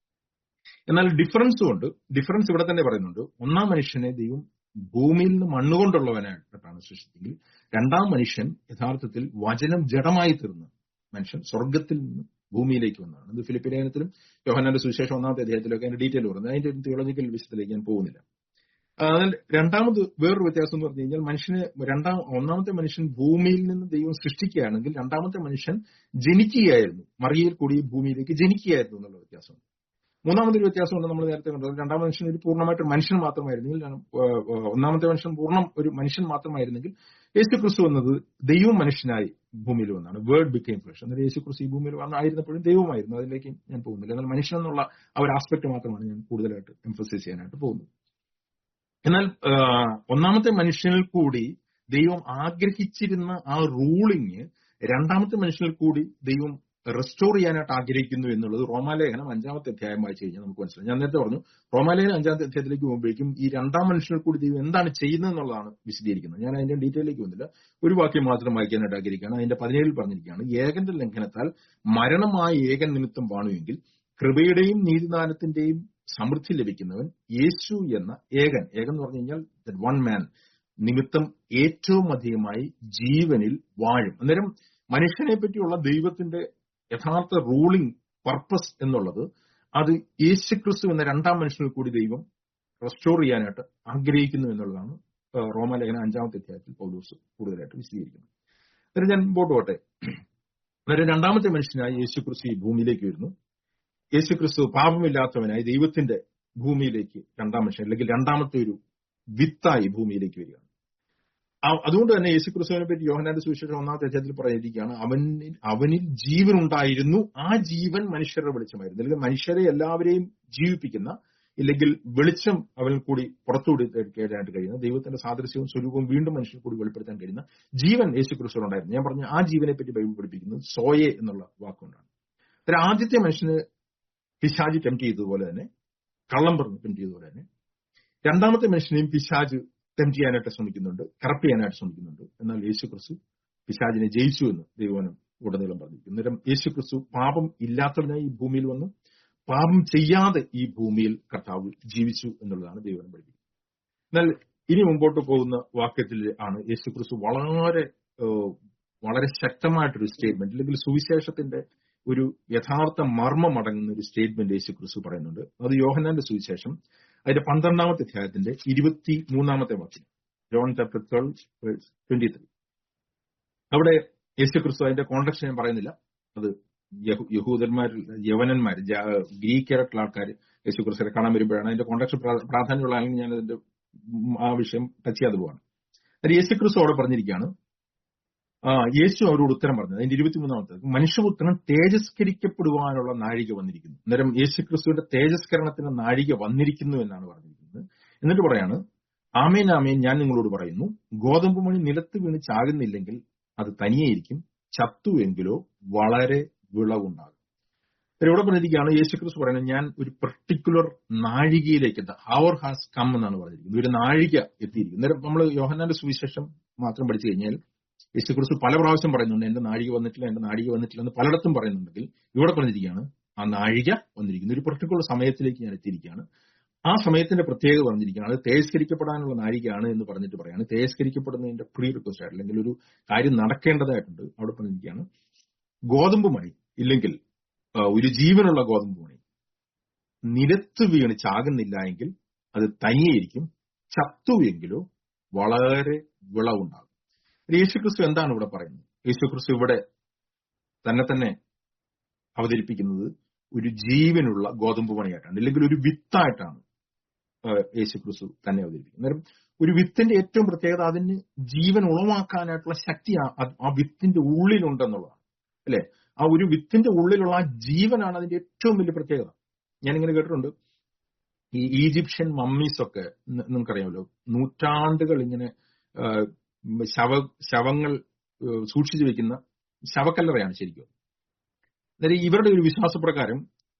എന്നാൽ ഡിഫറൻസും ഉണ്ട് ഡിഫറൻസ് ഇവിടെ തന്നെ പറയുന്നുണ്ട് ഒന്നാം മനുഷ്യനെ ദൈവം ഭൂമിയിൽ നിന്ന് മണ്ണുകൊണ്ടുള്ളവനായിട്ടാണ് സൃഷ്ടിച്ചെങ്കിൽ രണ്ടാം മനുഷ്യൻ യഥാർത്ഥത്തിൽ വചനം ജഡമായി തീർന്ന മനുഷ്യൻ സ്വർഗത്തിൽ നിന്ന് ഭൂമിയിലേക്ക് വന്നതാണ് ഇത് ഫിലിപ്പ് ലേഖനത്തിലും യോഹനാന്റെ സുവിശേഷം ഒന്നാമത്തെ അധ്യായത്തിലൊക്കെ അതിന്റെ ഡീറ്റെയിൽ പറയുന്നത് അതിന്റെ തിയോളജിക്കൽ വിഷയത്തിലേക്ക് ഞാൻ പോകുന്നില്ല അതിൽ രണ്ടാമത് വേറൊരു വ്യത്യാസം എന്ന് പറഞ്ഞു കഴിഞ്ഞാൽ മനുഷ്യന് രണ്ടാം ഒന്നാമത്തെ മനുഷ്യൻ ഭൂമിയിൽ നിന്ന് ദൈവം സൃഷ്ടിക്കുകയാണെങ്കിൽ രണ്ടാമത്തെ മനുഷ്യൻ ജനിക്കുകയായിരുന്നു മറിയയിൽ കൂടി ഭൂമിയിലേക്ക് ജനിക്കുകയായിരുന്നു എന്നുള്ള വ്യത്യാസം മൂന്നാമതൊരു വ്യത്യാസമുണ്ട് നമ്മൾ നേരത്തെ കണ്ടത് രണ്ടാം മനുഷ്യൻ ഒരു പൂർണ്ണമായിട്ട് ഒരു മനുഷ്യൻ മാത്രമായിരുന്നെങ്കിൽ ഏഹ്, ഏഹ്, ഒന്നാമത്തെ മനുഷ്യൻ പൂർണ്ണം ഒരു മനുഷ്യൻ മാത്രമായിരുന്നെങ്കിൽ യേശു ക്രിസ്തു വന്നത് ദൈവം മനുഷ്യനായി ഭൂമിയിൽ വന്നാണ് വേർഡ് ബിക്കെയിം ഫ്ലഷ് എന്നാൽ യേശു ക്രിസ്തു ഈ ഭൂമിയിൽ വന്നായിരുന്നപ്പോഴും ദൈവമായിരുന്നു അതിലേക്ക് ഞാൻ പോകുന്നില്ല എന്നാൽ മനുഷ്യൻ എന്നുള്ള ആ ഒരു ആസ്പെക്ട് മാത്രമാണ് ഞാൻ കൂടുതലായിട്ട് എംഫസൈസ് ചെയ്യാനായിട്ട് പോകുന്നത് എന്നാൽ ആ, ഒന്നാമത്തെ മനുഷ്യനിൽ കൂടി ദൈവം ആഗ്രഹിച്ചിരുന്ന ആ റൂളിങ് രണ്ടാമത്തെ മനുഷ്യനിൽ കൂടി ദൈവം റെസ്റ്റോർ ചെയ്യാനായിട്ട് ആഗ്രഹിക്കുന്നു എന്നുള്ളത് റോമാലേഖനം അഞ്ചാമത്തെ അധ്യായം വായിച്ചു കഴിഞ്ഞാൽ നമുക്ക് മനസ്സിലായി ഞാൻ നേരത്തെ പറഞ്ഞു റോമാലേഖനം അഞ്ചാമത്തെ അധ്യായത്തിലേക്ക് പോകുമ്പോഴേക്കും ഈ രണ്ടാം മനുഷ്യനിൽ കൂടി ദൈവം എന്താണ് ചെയ്യുന്നത് എന്നുള്ളതാണ് വിശദീകരിക്കുന്നത് ഞാൻ അതിന്റെ ഡീറ്റെയിലേക്ക് വന്നില്ല ഒരു വാക്യം മാത്രം വായിക്കാനായിട്ട് ആഗ്രഹിക്കുകയാണ് അതിന്റെ പതിനേഴിൽ പറഞ്ഞിരിക്കുകയാണ് ഏകന്റെ ലംഘനത്താൽ മരണമായ ഏകൻ നിമിത്തം വാണുവെങ്കിൽ കൃപയുടെയും നീതിദാനത്തിന്റെയും സമൃദ്ധി ലഭിക്കുന്നവൻ യേശു എന്ന ഏകൻ ഏകൻ എന്ന് പറഞ്ഞു കഴിഞ്ഞാൽ വൺ മാൻ നിമിത്തം ഏറ്റവും അധികമായി ജീവനിൽ വാഴും അന്നേരം മനുഷ്യനെ പറ്റിയുള്ള ദൈവത്തിന്റെ യഥാർത്ഥ റൂളിംഗ് പർപ്പസ് എന്നുള്ളത് അത് യേശുക്രിസ്തു എന്ന രണ്ടാം മനുഷ്യനിൽ കൂടി ദൈവം റെസ്റ്റോർ ചെയ്യാനായിട്ട് ആഗ്രഹിക്കുന്നു എന്നുള്ളതാണ് ആ, റോമാലേഖന അഞ്ചാമത്തെ അധ്യായത്തിൽ പൗലോസ് കൂടുതലായിട്ട് വിശദീകരിക്കുന്നത് അന്നേരം ഞാൻ മുമ്പോട്ട് പോട്ടെ അന്നേരം രണ്ടാമത്തെ മനുഷ്യനായി യേശുക്രിസ്തു ഈ ഭൂമിയിലേക്ക് വരുന്നു യേശുക്രിസ്തു പാപമില്ലാത്തവനായി ദൈവത്തിന്റെ ഭൂമിയിലേക്ക് രണ്ടാം മനുഷ്യൻ അല്ലെങ്കിൽ രണ്ടാമത്തെ ഒരു വിത്തായി ഭൂമിയിലേക്ക് വരികയാണ് ആ- അതുകൊണ്ട് തന്നെ യേശുക്രിസ്തുവിനെ പറ്റി യോഹനാന്റെ സുവിശേഷം ഒന്നാമത്തെ അധ്യായത്തിൽ പറഞ്ഞിരിക്കുകയാണ് അവനിൽ അവനിൽ ജീവൻ ഉണ്ടായിരുന്നു ആ ജീവൻ മനുഷ്യരുടെ വെളിച്ചമായിരുന്നു അല്ലെങ്കിൽ മനുഷ്യരെ എല്ലാവരെയും ജീവിപ്പിക്കുന്ന ഇല്ലെങ്കിൽ വെളിച്ചം അവനിൽ കൂടി പുറത്തുകൂടി കേടാനായിട്ട് കഴിയുന്ന ദൈവത്തിന്റെ സാദൃശ്യവും സ്വരൂപവും വീണ്ടും മനുഷ്യർ കൂടി വെളിപ്പെടുത്താൻ കഴിയുന്ന ജീവൻ യേശുക്രിസ്തുവിനുണ്ടായിരുന്നു ഞാൻ പറഞ്ഞ ആ ജീവനെ പറ്റി ബൈബിൾ പഠിപ്പിക്കുന്നത് സോയെ എന്നുള്ള വാക്കുകൊണ്ടാണ് ഒരു ആദ്യത്തെ മനുഷ്യന് പിശാജ് ടെംപ്റ്റ് ചെയ്തതുപോലെ തന്നെ കള്ളം പറഞ്ഞ് ടെംപ്റ്റ് ചെയ്തതുപോലെ തന്നെ രണ്ടാമത്തെ മനുഷ്യനെയും പിശാജ് ടെംപ്റ്റ് ചെയ്യാനായിട്ട് ശ്രമിക്കുന്നുണ്ട് കറപ്റ്റ് ചെയ്യാനായിട്ട് ശ്രമിക്കുന്നുണ്ട് എന്നാൽ യേശു ക്രിസ്തു പിശാജിനെ ജയിച്ചു എന്ന് ദൈവനം ഉടനീളം പറഞ്ഞിരിക്കുന്നു അന്നേരം യേശു ക്രിസ്തു പാപം ഇല്ലാത്തവനായി ഈ ഭൂമിയിൽ വന്നു പാപം ചെയ്യാതെ ഈ ഭൂമിയിൽ കർത്താവ് ജീവിച്ചു എന്നുള്ളതാണ് ദൈവനം പഠിപ്പിക്കുന്നത് എന്നാൽ ഇനി മുമ്പോട്ട് പോകുന്ന വാക്യത്തിൽ ആണ് യേശു ക്രിസ്തു വളരെ ഏഹ്, വളരെ ശക്തമായിട്ടൊരു സ്റ്റേറ്റ്മെന്റ് അല്ലെങ്കിൽ സുവിശേഷത്തിന്റെ ഒരു യഥാർത്ഥ മർമ്മം അടങ്ങുന്ന ഒരു സ്റ്റേറ്റ്മെന്റ് യേശു ക്രിസ്തു പറയുന്നുണ്ട് അത് യോഹനാന്റെ സുവിശേഷം അതിന്റെ പന്ത്രണ്ടാമത്തെ അധ്യായത്തിന്റെ ഇരുപത്തി മൂന്നാമത്തെ വാക്യം John chapter twelve twenty three അവിടെ യേശു ക്രിസ്തു അതിന്റെ കോണ്ടക്സ്റ്റ് ഞാൻ പറയുന്നില്ല അത് യഹൂ- യഹൂദന്മാരിൽ യവനന്മാർ ജാ- ഗ്രീക്കായിട്ടുള്ള ആൾക്കാർ യേശു ക്രിസ്തുവിനെ കാണാൻ വരുമ്പോഴാണ് അതിന്റെ കോണ്ടക്സ്റ്റ് പ്രാധാന്യമുള്ള അല്ലെങ്കിൽ ഞാൻ അതിന്റെ ഉം ആ വിഷയം ടച്ച് ചെയ്യാതെ പോവാണ് അത് യേശു ക്രിസ്തു അവിടെ പറഞ്ഞിരിക്കുകയാണ് ആ യേശു അവരോട് ഉത്തരം പറഞ്ഞത് അതിന്റെ ഇരുപത്തിമൂന്നാമത്തെ മനുഷ്യപുത്രൻ തേജസ്കരിക്കപ്പെടുവാനുള്ള നാഴിക വന്നിരിക്കുന്നു അന്നേരം യേശു ക്രിസ്തുവിന്റെ തേജസ്കരണത്തിന് നാഴിക വന്നിരിക്കുന്നു എന്നാണ് പറഞ്ഞിരിക്കുന്നത് എന്നിട്ട് പറയാണ് ആമേൻ ആമേൻ ഞാൻ നിങ്ങളോട് പറയുന്നു ഗോതമ്പ് മണി നിലത്ത് വീണ് ചാകുന്നില്ലെങ്കിൽ അത് തനിയെയിരിക്കും ചത്തുവെങ്കിലോ വളരെ വിളവുണ്ടാകും അപ്പോൾ ഇവിടെ പറഞ്ഞിരിക്കുകയാണ് യേശു ക്രിസ്തു പറയുന്നത് ഞാൻ ഒരു പെർട്ടിക്കുലർ നാഴികയിലേക്ക് എത്താം ഹവർ ഹാസ് കം എന്നാണ് പറഞ്ഞിരിക്കുന്നത് ഒരു നാഴിക എത്തിയിരിക്കും അന്നേരം നമ്മൾ യോഹന്നാന്റെ സുവിശേഷം മാത്രം പഠിച്ചു കഴിഞ്ഞാൽ യേശു ക്രിസ്തു പല പ്രാവശ്യം പറയുന്നുണ്ട് എന്റെ നാഴിക വന്നിട്ടില്ല എന്റെ നാഴിക വന്നിട്ടില്ല എന്ന് പലയിടത്തും പറയുന്നുണ്ടെങ്കിൽ ഇവിടെ പറഞ്ഞിരിക്കുകയാണ് ആ നാഴിക വന്നിരിക്കുന്നു ഒരു പെർട്ടിക്കുലർ സമയത്തിലേക്ക് ഞാൻ എത്തിയിരിക്കുകയാണ് ആ സമയത്തിന്റെ പ്രത്യേകത പറഞ്ഞിരിക്കുകയാണ് അത് തേജസ്കരിക്കപ്പെടാനുള്ള നാഴികയാണ് എന്ന് പറഞ്ഞിട്ട് പറയാണ് തേജസ്കരിക്കപ്പെടുന്നതിന്റെ പ്രീ റിക്വസ്റ്റ് ആയിട്ട് അല്ലെങ്കിൽ ഒരു കാര്യം നടക്കേണ്ടതായിട്ടുണ്ട് അവിടെ പറഞ്ഞിരിക്കുകയാണ് ഗോതമ്പ് മണി ഇല്ലെങ്കിൽ ആ, ഒരു ജീവനുള്ള ഗോതമ്പ് മണി നിലത്ത് വീണ് ചാകുന്നില്ല എങ്കിൽ അത് തനിയെയിരിക്കും ചത്തുവെങ്കിലോ വളരെ വിളവുണ്ടാകും യേശുക്രിസ്തു എന്താണ് ഇവിടെ പറയുന്നത് യേശുക്രിസ്തു ഇവിടെ തന്നെ തന്നെ അവതരിപ്പിക്കുന്നത് ഒരു ജീവനുള്ള ഗോതമ്പ് മണിയായിട്ടാണ് അല്ലെങ്കിൽ ഒരു വിത്തായിട്ടാണ് ആ, യേശുക്രിസ്തു തന്നെ അവതരിപ്പിക്കുന്നത് അന്നേരം ഒരു വിത്തിന്റെ ഏറ്റവും പ്രത്യേകത അതിന് ജീവൻ ഉളവാക്കാനായിട്ടുള്ള ശക്തി ആ- ആ- ആ വിത്തിന്റെ ഉള്ളിലുണ്ടെന്നുള്ളതാണ് അല്ലെ ആ ഒരു വിത്തിന്റെ ഉള്ളിലുള്ള ആ ജീവനാണ് അതിന്റെ ഏറ്റവും വലിയ പ്രത്യേകത ഞാനിങ്ങനെ കേട്ടിട്ടുണ്ട് ഈ ഈജിപ്ഷ്യൻ മമ്മീസ് ഒക്കെ ന- നിങ്ങൾക്കറിയാമല്ലോ നൂറ്റാണ്ടുകൾ ഇങ്ങനെ ആ, ശവ ശവങ്ങൾ ഏഹ്, സൂക്ഷിച്ചു വെക്കുന്ന ശവക്കല്ലറയാണ് ശരിക്കും അന്നേരം ഇവരുടെ ഒരു വിശ്വാസപ്രകാരം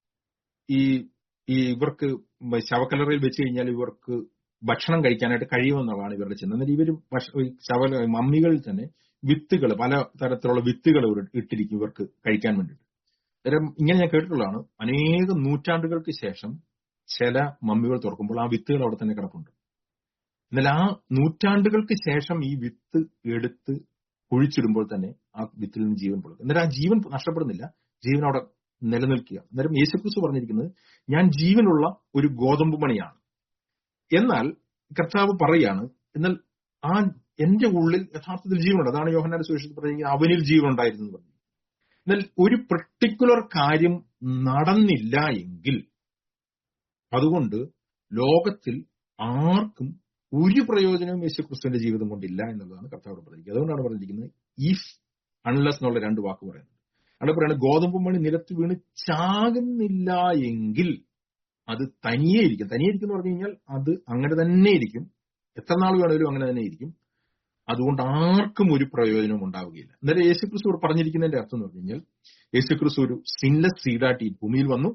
ഈ ഈ ഇവർക്ക് ശവക്കല്ലറയിൽ വെച്ച് കഴിഞ്ഞാൽ ഇവർക്ക് ഭക്ഷണം കഴിക്കാനായിട്ട് കഴിയുമെന്നുള്ളതാണ് ഇവരുടെ ചിന്ത എന്നാൽ ഇവർ ശവ മമ്മികളിൽ തന്നെ വിത്തുകൾ പല തരത്തിലുള്ള വിത്തുകൾ ഇവർ ഇട്ടിരിക്കും ഇവർക്ക് കഴിക്കാൻ വേണ്ടിയിട്ട് അന്നേരം ഇങ്ങനെ ഞാൻ കേട്ടിട്ടുള്ളതാണ് അനേകം നൂറ്റാണ്ടുകൾക്ക് ശേഷം ചില മമ്മികൾ തുറക്കുമ്പോൾ ആ വിത്തുകൾ അവിടെ തന്നെ കിടപ്പുണ്ട് എന്നാൽ ആ നൂറ്റാണ്ടുകൾക്ക് ശേഷം ഈ വിത്ത് എടുത്ത് കുഴിച്ചിടുമ്പോൾ തന്നെ ആ വിത്തിൽ നിന്ന് ജീവൻ കൊടുക്കും എന്നാൽ ആ ജീവൻ നഷ്ടപ്പെടുന്നില്ല ജീവൻ അവിടെ നിലനിൽക്കുക അന്നേരം യേശുക്രിസ്തു പറഞ്ഞിരിക്കുന്നത് ഞാൻ ജീവനുള്ള ഒരു ഗോതമ്പ് മണിയാണ് എന്നാൽ കർത്താവ് പറയാണ് എന്നാൽ ആ എന്റെ ഉള്ളിൽ യഥാർത്ഥത്തിൽ ജീവനുണ്ട് അതാണ് യോഹന്നാന്റെ സുവിശേഷത്തിൽ പറഞ്ഞിരിക്കുന്നത് അവനിൽ ജീവൻ ഉണ്ടായിരുന്നു എന്ന് പറഞ്ഞു എന്നാൽ ഒരു പെർട്ടിക്കുലർ കാര്യം നടന്നില്ല എങ്കിൽ അതുകൊണ്ട് ലോകത്തിൽ ആർക്കും ഒരു പ്രയോജനവും യേശുക്രിസ്തുവിന്റെ ജീവിതം കൊണ്ടില്ല എന്നുള്ളതാണ് കർത്താവ് പറഞ്ഞിരിക്കുന്നത് അതുകൊണ്ടാണ് പറഞ്ഞിരിക്കുന്നത് ഇഫ് അൺലെസ് എന്നുള്ള രണ്ട് വാക്ക് പറയുന്നത് അവിടെ പറയുന്നത് ഗോതമ്പ് മണി നിലത്ത് വീണ് ചാകുന്നില്ല എങ്കിൽ അത് തനിയെ ഇരിക്കും തനിയെ ഇരിക്കും എന്ന് പറഞ്ഞു കഴിഞ്ഞാൽ അത് അങ്ങനെ തന്നെ ഇരിക്കും എത്ര നാൾ വേണമെങ്കിലും അങ്ങനെ തന്നെ ഇരിക്കും അതുകൊണ്ട് ആർക്കും ഒരു പ്രയോജനവും ഉണ്ടാവുകയില്ല എന്നാലും യേശുക്രിസ്തു ഇവിടെ പറഞ്ഞിരിക്കുന്നതിന്റെ അർത്ഥം എന്ന് പറഞ്ഞു കഴിഞ്ഞാൽ യേശുക്രിസ്തു ഒരു സിൻലെസ് സീഡായിട്ട് ഈ ഭൂമിയിൽ വന്നു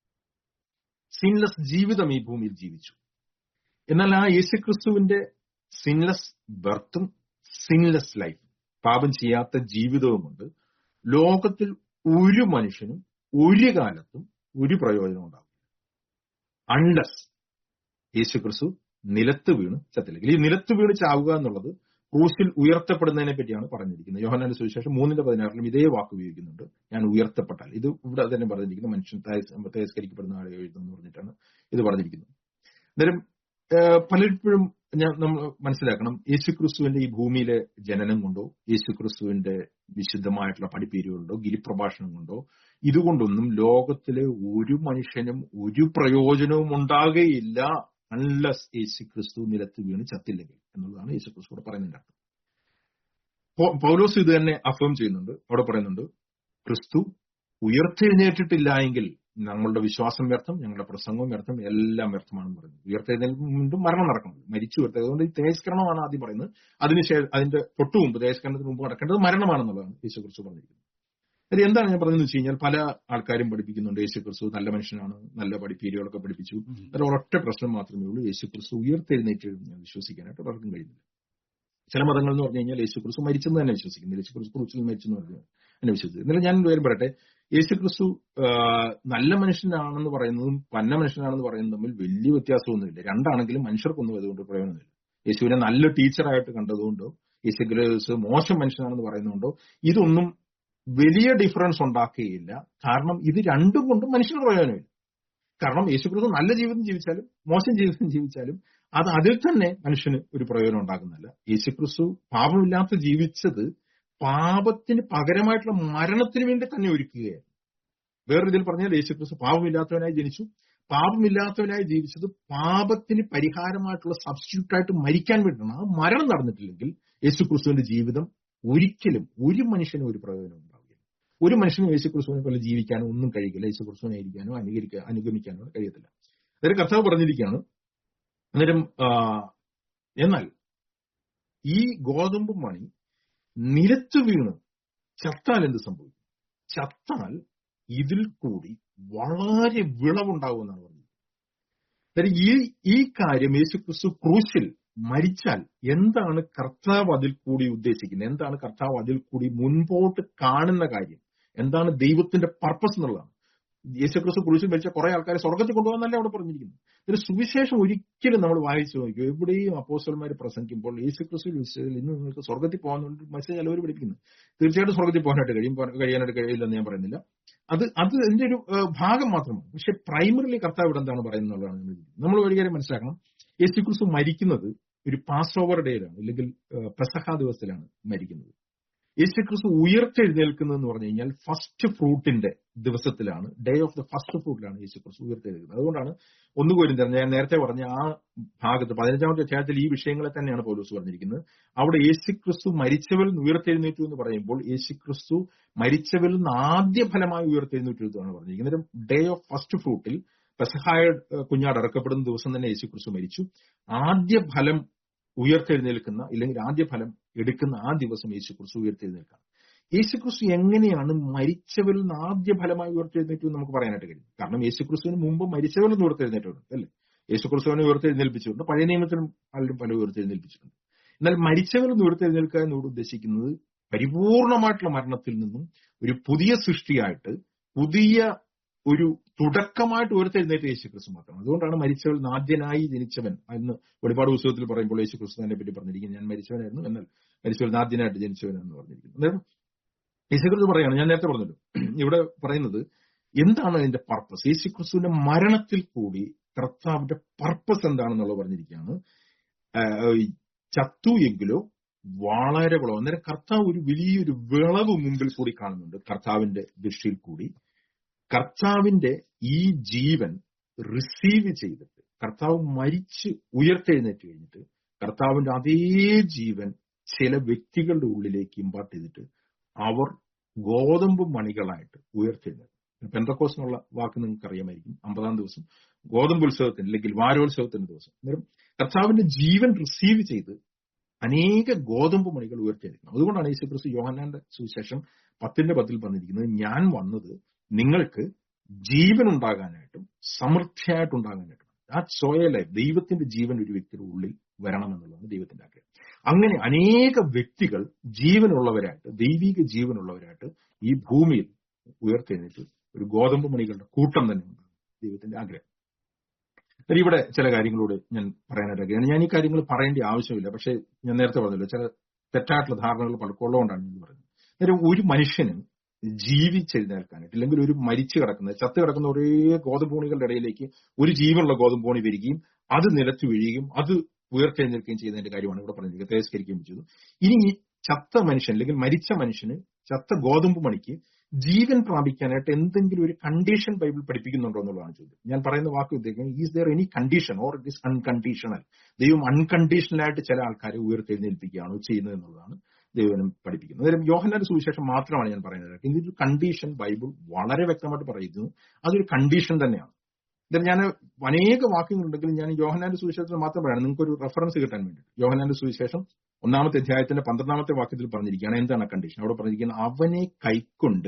സിൻലെസ് ജീവിതം ഈ ഭൂമിയിൽ ജീവിച്ചു എന്നാൽ ആ യേശുക്രിസ്തുവിന്റെ സിൻലെസ് ബർത്തും സിൻലെസ് ലൈഫ് പാപം ചെയ്യാത്ത ജീവിതവുമുണ്ട് ലോകത്തിൽ ഒരു മനുഷ്യനും ഒരു കാലത്തും ഒരു പ്രയോജനം ഉണ്ടാവും അൺലസ് യേശുക്രിസ്തു നിലത്ത് വീണ് ചത്തില്ലെങ്കിൽ ഈ നിലത്ത് വീണ് ചാവുക എന്നുള്ളത് ക്രൂസിൽ ഉയർത്തപ്പെടുന്നതിനെ പറ്റിയാണ് പറഞ്ഞിരിക്കുന്നത് യോഹനാന്റെ സുവിശേഷം മൂന്നിന്റെ പതിനാറിലും ഇതേ വാക്ക് ഉപയോഗിക്കുന്നുണ്ട് ഞാൻ ഉയർത്തപ്പെട്ടാൽ ഇത് ഇവിടെ തന്നെ പറഞ്ഞിരിക്കുന്നത് മനുഷ്യൻ തേസ്കരിക്കപ്പെടുന്ന ആളെ എഴുതുന്നു പറഞ്ഞിട്ടാണ് ഇത് പറഞ്ഞിരിക്കുന്നത് അന്നേരം പലപ്പോഴും ഞാൻ നമ്മൾ മനസ്സിലാക്കണം യേശുക്രിസ്തുവിന്റെ ഈ ഭൂമിയിലെ ജനനം കൊണ്ടോ യേശുക്രിസ്തുവിന്റെ വിശുദ്ധമായിട്ടുള്ള പഠിപ്പീരുകൊണ്ടോ ഗിരിപ്രഭാഷണം കൊണ്ടോ ഇതുകൊണ്ടൊന്നും ലോകത്തിലെ ഒരു മനുഷ്യനും ഒരു പ്രയോജനവും ഉണ്ടാകുകയില്ല അൺലസ് യേശുക്രിസ്തു നിലത്ത് വീണ് ചത്തില്ലെങ്കിൽ എന്നുള്ളതാണ് യേശുക്രിസ്തു പറയുന്നതിന്റെ അർത്ഥം പൗലോസ് ഇത് തന്നെ അഫേം ചെയ്യുന്നുണ്ട് അവിടെ പറയുന്നുണ്ട് ക്രിസ്തു ഉയർത്തെഴുന്നേറ്റിട്ടില്ല എങ്കിൽ ഞങ്ങളുടെ വിശ്വാസം വ്യർത്ഥം ഞങ്ങളുടെ പ്രസംഗവും വ്യർത്ഥം എല്ലാം വ്യർത്ഥമാണെന്ന് പറയുന്നത് ഉയർത്തെഴുന്നേൽക്കും മുമ്പ് മരണം നടക്കണം മരിച്ചു ഉയർത്തത് അതുകൊണ്ട് ഈ തേജസ്കരണമാണ് ആദ്യം പറയുന്നത് അതിനുശേഷം അതിന്റെ തൊട്ടു മുമ്പ് തേജസ്കരണത്തിന് മുമ്പ് നടക്കേണ്ടത് മരണമാണെന്നുള്ളതാണ് യേശുക്രിസ്തു പറഞ്ഞിരിക്കുന്നത് അത് എന്താണ് ഞാൻ പറഞ്ഞതെന്ന് വെച്ച് കഴിഞ്ഞാൽ പല ആൾക്കാരും പഠിപ്പിക്കുന്നുണ്ട് യേശുക്രിസ്തു നല്ല മനുഷ്യനാണ് നല്ല പഠിപ്പീരികളൊക്കെ പഠിപ്പിച്ചു അതിൽ ഒരൊറ്റ പ്രശ്നം മാത്രമേ ഉള്ളൂ യേശുക്രിസ്തു ഉയർത്തെഴുന്നേറ്റ് വിശ്വസിക്കാനായിട്ട് പലർക്കും കഴിയുന്നില്ല ചില മതങ്ങൾ എന്ന് പറഞ്ഞു കഴിഞ്ഞാൽ യേശുക്രിസ്തു മരിച്ചെന്ന് തന്നെ വിശ്വസിക്കുന്നു യേശുക്രിസ്തു ക്രൂസിൽ മരിച്ചെന്ന് പറഞ്ഞു എന്നെ വിശ്വസിച്ചു എന്നാലും ഞാൻ പേരും പറയട്ടെ യേശുക്രിസ്തു നല്ല മനുഷ്യനാണെന്ന് പറയുന്നതും പന്ന മനുഷ്യനാണെന്ന് പറയുന്നതും തമ്മിൽ വലിയ വ്യത്യാസമൊന്നുമില്ല രണ്ടാണെങ്കിലും മനുഷ്യർക്കൊന്നും അതുകൊണ്ട് പ്രയോജനമില്ല യേശുവിനെ നല്ല ടീച്ചറായിട്ട് കണ്ടതുകൊണ്ടോ യേശുക്രിസ്തു മോശം മനുഷ്യനാണെന്ന് പറയുന്നതുകൊണ്ടോ ഇതൊന്നും വലിയ ഡിഫറൻസ് ഉണ്ടാക്കുകയില്ല കാരണം ഇത് രണ്ടും കൊണ്ടും മനുഷ്യന് പ്രയോജനമില്ല കാരണം യേശുക്രിസ്തു നല്ല ജീവിതം ജീവിച്ചാലും മോശം ജീവിതം ജീവിച്ചാലും അത് അതിൽ തന്നെ മനുഷ്യന് ഒരു പ്രയോജനം ഉണ്ടാകുന്നില്ല യേശുക്രിസ്തു പാപമില്ലാത്ത ജീവിച്ചത് പാപത്തിന് പകരമായിട്ടുള്ള മരണത്തിന് വേണ്ടി തന്നെ ഒരുക്കുകയായിരുന്നു വേറെ ഇതിൽ പറഞ്ഞാൽ യേശുക്രിസ്തു പാപമില്ലാത്തവനായി ജനിച്ചു പാപമില്ലാത്തവനായി ജീവിച്ചത് പാപത്തിന് പരിഹാരമായിട്ടുള്ള സബ്സ്റ്റിറ്റ്യൂട്ടായിട്ട് മരിക്കാൻ വേണ്ടിയാണ് ആ മരണം നടന്നിട്ടില്ലെങ്കിൽ യേശുക്രിസ്തുവിന്റെ ജീവിതം ഒരിക്കലും ഒരു മനുഷ്യനും ഒരു പ്രയോജനം ഉണ്ടാവില്ല ഒരു മനുഷ്യനും യേശുക്രിസ്തുവിനെ പോലെ ജീവിക്കാനോ ഒന്നും കഴിയില്ല യേശുക്രിസ്തുവിനെ ഇരിക്കാനോ അനുകരിക്കാനോ അനുഗമിക്കാനോ കഴിയത്തില്ല അതൊരു കർത്താവ് പറഞ്ഞിരിക്കുകയാണ് അന്നേരം എന്നാൽ ഈ ഗോതമ്പ് മണി നിലത്ത് വീണ് ചത്താൽ എന്ത് സംഭവിക്കും ചത്താൽ ഇതിൽ കൂടി വളരെ വിളവുണ്ടാകുമെന്നാണ് പറഞ്ഞത് ഈ ഈ കാര്യം യേശുക്രിസ്തു ക്രൂശിൽ മരിച്ചാൽ എന്താണ് കർത്താവ് അതിൽ കൂടി ഉദ്ദേശിക്കുന്നത് എന്താണ് കർത്താവ് അതിൽ കൂടി മുൻപോട്ട് കാണുന്ന കാര്യം എന്താണ് ദൈവത്തിന്റെ പർപ്പസ് എന്നുള്ളതാണ് യേശുക്രിസ്തു കുരിശിൽ മരിച്ച കുറെ ആൾക്കാരെ സ്വർഗത്തിൽ കൊണ്ടുപോകാന്നല്ലേ അവിടെ പറഞ്ഞിരിക്കുന്നത് ഒരു സുവിശേഷം ഒരിക്കലും നമ്മൾ വായിച്ചു നോക്കും എവിടെയും അപ്പോസ്റ്റൽമാർ പ്രസംഗിക്കുമ്പോൾ യേശുക്രിസ്തു വിശ്വസിൽ ഇന്ന് നിങ്ങൾക്ക് സ്വർഗത്തിൽ പോകാൻ മെസ്സേജ് എല്ലാവർ പഠിപ്പിക്കുന്നു തീർച്ചയായിട്ടും സ്വർഗത്തിൽ പോകാനായിട്ട് കഴിയും കഴിയാനായിട്ട് കഴിയില്ലെന്ന് ഞാൻ പറയുന്നില്ല അത് അത് എന്റെ ഒരു ഭാഗം മാത്രമാണ് പക്ഷെ പ്രൈമറിലി കർത്താവ് ഇവിടെ എന്താണ് പറയുന്നത് നമ്മൾ ഒരു കാര്യം മനസ്സിലാക്കണം യേശുക്രിസ്തു മരിക്കുന്നത് ഒരു പാസ് ഓവർ ഡേയിലാണ് അല്ലെങ്കിൽ പെസഹ ദിവസത്തിലാണ് മരിക്കുന്നത് യേശുക്രിസ്തു ഉയർത്തെഴുന്നേൽക്കുന്നത് എന്ന് പറഞ്ഞു കഴിഞ്ഞാൽ ഫസ്റ്റ് ഫ്രൂട്ടിന്റെ ദിവസത്തിലാണ് ഡേ ഓഫ് ദ ഫസ്റ്റ് ഫ്രൂട്ടിലാണ് യേശുക്രിസ്തു ഉയർത്തെഴുന്നേൽക്കുന്നത് അതുകൊണ്ടാണ് ഒന്നുപോലും തന്നെ ഞാൻ നേരത്തെ പറഞ്ഞ ആ ഭാഗത്ത് പതിനഞ്ചാമത്തെ അധ്യായത്തിൽ ഈ വിഷയങ്ങളെ തന്നെയാണ് പൗലോസ് പറഞ്ഞിരിക്കുന്നത് അവിടെ യേശുക്രിസ്തു മരിച്ചവരിൽ നിന്ന് ഉയർത്തെഴുന്നേറ്റു എന്ന് പറയുമ്പോൾ യേശുക്രിസ്തു മരിച്ചവരിൽ നിന്ന് ആദ്യ ഫലമായി ഉയർത്തെഴുന്നേറ്റു എന്നാണ് പറഞ്ഞിരിക്കുന്നത് ഡേ ഓഫ് ഫസ്റ്റ് ഫ്രൂട്ടിൽ പെസഹായ കുഞ്ഞാട് ഇറക്കപ്പെടുന്ന ദിവസം തന്നെ യേശുക്രിസ്തു മരിച്ചു ആദ്യ ഫലം ഉയർത്തെഴുന്നേൽക്കുന്ന ഇല്ലെങ്കിൽ ആദ്യ ഫലം എടുക്കുന്ന ആ ദിവസം യേശുക്രിസ്തു ഉയർത്തെഴുന്നേൽക്കാം യേശുക്രിസ്തു എങ്ങനെയാണ് മരിച്ചവരിൽ നിന്ന് ആദ്യ ഫലമായി ഉയർത്തെഴുന്നേറ്റു എന്ന് നമുക്ക് പറയാനായിട്ട് കഴിയും കാരണം യേശുക്രിസ്തുവിന് മുമ്പ് മരിച്ചവരിൽ നിന്ന് ഉയർത്തെഴുന്നേറ്റുണ്ട് അല്ലേ യേശുക്രിസ്തുവിനെ ഉയർത്തെഴുന്നേൽപ്പിച്ചിട്ടുണ്ട് പഴയ നിയമത്തിലും പലരും പല ഉയർത്തെഴുന്നേൽപ്പിച്ചിട്ടുണ്ട് എന്നാൽ മരിച്ചവരിൽ നിന്ന് ഉയർത്തെഴുന്നേൽക്കുക എന്നോട് ഉദ്ദേശിക്കുന്നത് പരിപൂർണമായിട്ടുള്ള മരണത്തിൽ നിന്നും ഒരു പുതിയ സൃഷ്ടിയായിട്ട് പുതിയ ഒരു തുടക്കമായിട്ട് ഉയർത്തെഴുന്നേറ്റ യേശു ക്രിസ്തു മാത്രമാണ് അതുകൊണ്ടാണ് മരിച്ചവൾ നാദ്യനായി ജനിച്ചവൻ എന്ന് വെളിപാട് പുസ്തകത്തിൽ പറയുമ്പോൾ യേശു ക്രിസ്തുവിനെ പറ്റി പറഞ്ഞിരിക്കുന്നത് ഞാൻ മരിച്ചവനായിരുന്നു എന്നാൽ മരിച്ചവൾ നാദ്യനായിട്ട് ജനിച്ചവൻ എന്ന് പറഞ്ഞിരിക്കുന്നു അന്നേരം യേശു ക്രിസ്തു പറയാണ് ഞാൻ നേരത്തെ പറഞ്ഞല്ലോ ഇവിടെ പറയുന്നത് എന്താണ് അതിന്റെ പർപ്പസ് യേശു ക്രിസ്തുവിന്റെ മരണത്തിൽ കൂടി കർത്താവിന്റെ പർപ്പസ് എന്താണെന്നുള്ളത് പറഞ്ഞിരിക്കുകയാണ് ആ, ഈ ചത്തു എങ്കിലോ വളരെ വിളവ് അന്നേരം കർത്താവ് ഒരു വലിയൊരു വിളവ് മുമ്പിൽ കൂടി കാണുന്നുണ്ട് കർത്താവിന്റെ ദൃഷ്ടിയിൽ കൂടി കർത്താവിന്റെ ഈ ജീവൻ റിസീവ് ചെയ്തിട്ട് കർത്താവ് മരിച്ച് ഉയർത്തെഴുന്നേറ്റ് കഴിഞ്ഞിട്ട് കർത്താവിന്റെ അതേ ജീവൻ ചില വ്യക്തികളുടെ ഉള്ളിലേക്ക് ഇമ്പാർട്ട് ചെയ്തിട്ട് അവർ ഗോതമ്പ് മണികളായിട്ട് ഉയർത്തെഴുന്നേറ്റ് പെന്തക്കോസ് എന്നുള്ള വാക്ക് നിങ്ങൾക്ക് അറിയാമായിരിക്കും അമ്പതാം ദിവസം ഗോതമ്പ് ഉത്സവത്തിന് അല്ലെങ്കിൽ വാരോത്സവത്തിന്റെ ദിവസം അന്നേരം കർത്താവിന്റെ ജീവൻ റിസീവ് ചെയ്ത് അനേക ഗോതമ്പ് മണികൾ ഉയർത്തെഴുന്നേൽക്കണം അതുകൊണ്ടാണ് യേശു ക്രിസ്തു യോഹന്നാന്റെ സുവിശേഷം പത്തിന്റെ പത്തിൽ പറഞ്ഞിരിക്കുന്നത് ഞാൻ വന്നത് നിങ്ങൾക്ക് ജീവൻ ഉണ്ടാകാനായിട്ടും സമൃദ്ധിയായിട്ട് ഉണ്ടാകാനായിട്ടും ആ സോയ ലൈഫ് ദൈവത്തിന്റെ ജീവൻ ഒരു വ്യക്തിയുടെ ഉള്ളിൽ വരണം എന്നുള്ളതാണ് ദൈവത്തിന്റെ ആഗ്രഹം അങ്ങനെ അനേക വ്യക്തികൾ ജീവനുള്ളവരായിട്ട് ദൈവിക ജീവനുള്ളവരായിട്ട് ഈ ഭൂമിയിൽ ഉയർത്തെഴുന്നേറ്റ് ഒരു ഗോതമ്പ് മണികളുടെ കൂട്ടം തന്നെ ഉണ്ട് ദൈവത്തിന്റെ ആഗ്രഹം എന്നാൽ ഇവിടെ ചില കാര്യങ്ങളോട് ഞാൻ പറയാനായിട്ട് ഞാൻ ഈ കാര്യങ്ങൾ പറയേണ്ട ആവശ്യമില്ല പക്ഷേ ഞാൻ നേരത്തെ പറഞ്ഞല്ലോ ചില തെറ്റായിട്ടുള്ള ധാരണകൾ പലക്കൊള്ളതുകൊണ്ടാണ് ഞാൻ പറയുന്നത് അന്നേരം ഒരു മനുഷ്യന് ജീവിച്ചെഴുന്നേൽക്കാനായിട്ട് അല്ലെങ്കിൽ ഒരു മരിച്ചു കിടക്കുന്ന ചത്ത് കിടക്കുന്ന ഒരേ ഗോതമ്പൂണികളുടെ ഇടയിലേക്ക് ഒരു ജീവനുള്ള ഗോതമ്പൂണി വരികയും അത് നിലത്ത് വീഴുകയും അത് ഉയർത്തെഴുന്നേൽക്കുകയും ചെയ്യുന്നതിന്റെ കാര്യമാണ് ഇവിടെ പറഞ്ഞിരിക്കുന്നത് തേസ്കരിക്കുകയും ചെയ്തു ഇനി ഈ ചത്ത മനുഷ്യൻ അല്ലെങ്കിൽ മരിച്ച മനുഷ്യന് ചത്ത ഗോതമ്പ് മണിക്ക് ജീവൻ പ്രാപിക്കാനായിട്ട് എന്തെങ്കിലും ഒരു കണ്ടീഷൻ ബൈബിൾ പഠിപ്പിക്കുന്നുണ്ടോ എന്നുള്ളതാണ് ചോദ്യം ഞാൻ പറയുന്ന വാക്ക് ഉദ്ദേശിക്കുന്നത് is there any condition or it is unconditional ദൈവം അൺകണ്ടീഷണലായിട്ട് ചില ആൾക്കാരെ ഉയർത്തെഴുന്നേൽപ്പിക്കുകയാണോ ചെയ്യുന്നത് എന്നുള്ളതാണ് ദൈവനം പഠിപ്പിക്കുന്നത് അന്നേരം യോഹന്നാന്റെ സുവിശേഷം മാത്രമാണ് ഞാൻ പറയുന്നത് ഇതിന്റെ കണ്ടീഷൻ ബൈബിൾ വളരെ വ്യക്തമായിട്ട് പറയുന്നു അതൊരു കണ്ടീഷൻ തന്നെയാണ് ഇതിൽ ഞാൻ അനേക വാക്യങ്ങളുണ്ടെങ്കിലും ഞാൻ യോഹനാന്റെ സുവിശേഷത്തിൽ മാത്രം പറയണം നിങ്ങൾക്ക് ഒരു റെഫറൻസ് കിട്ടാൻ വേണ്ടി യോഹനാന്റെ സുവിശേഷം ഒന്നാമത്തെ അധ്യായത്തിന്റെ പന്ത്രണ്ടാമത്തെ വാക്യത്തിൽ പറഞ്ഞിരിക്കുകയാണ് എന്താണ് കണ്ടീഷൻ അവിടെ പറഞ്ഞിരിക്കുന്നത് അവനെ കൈക്കൊണ്ട്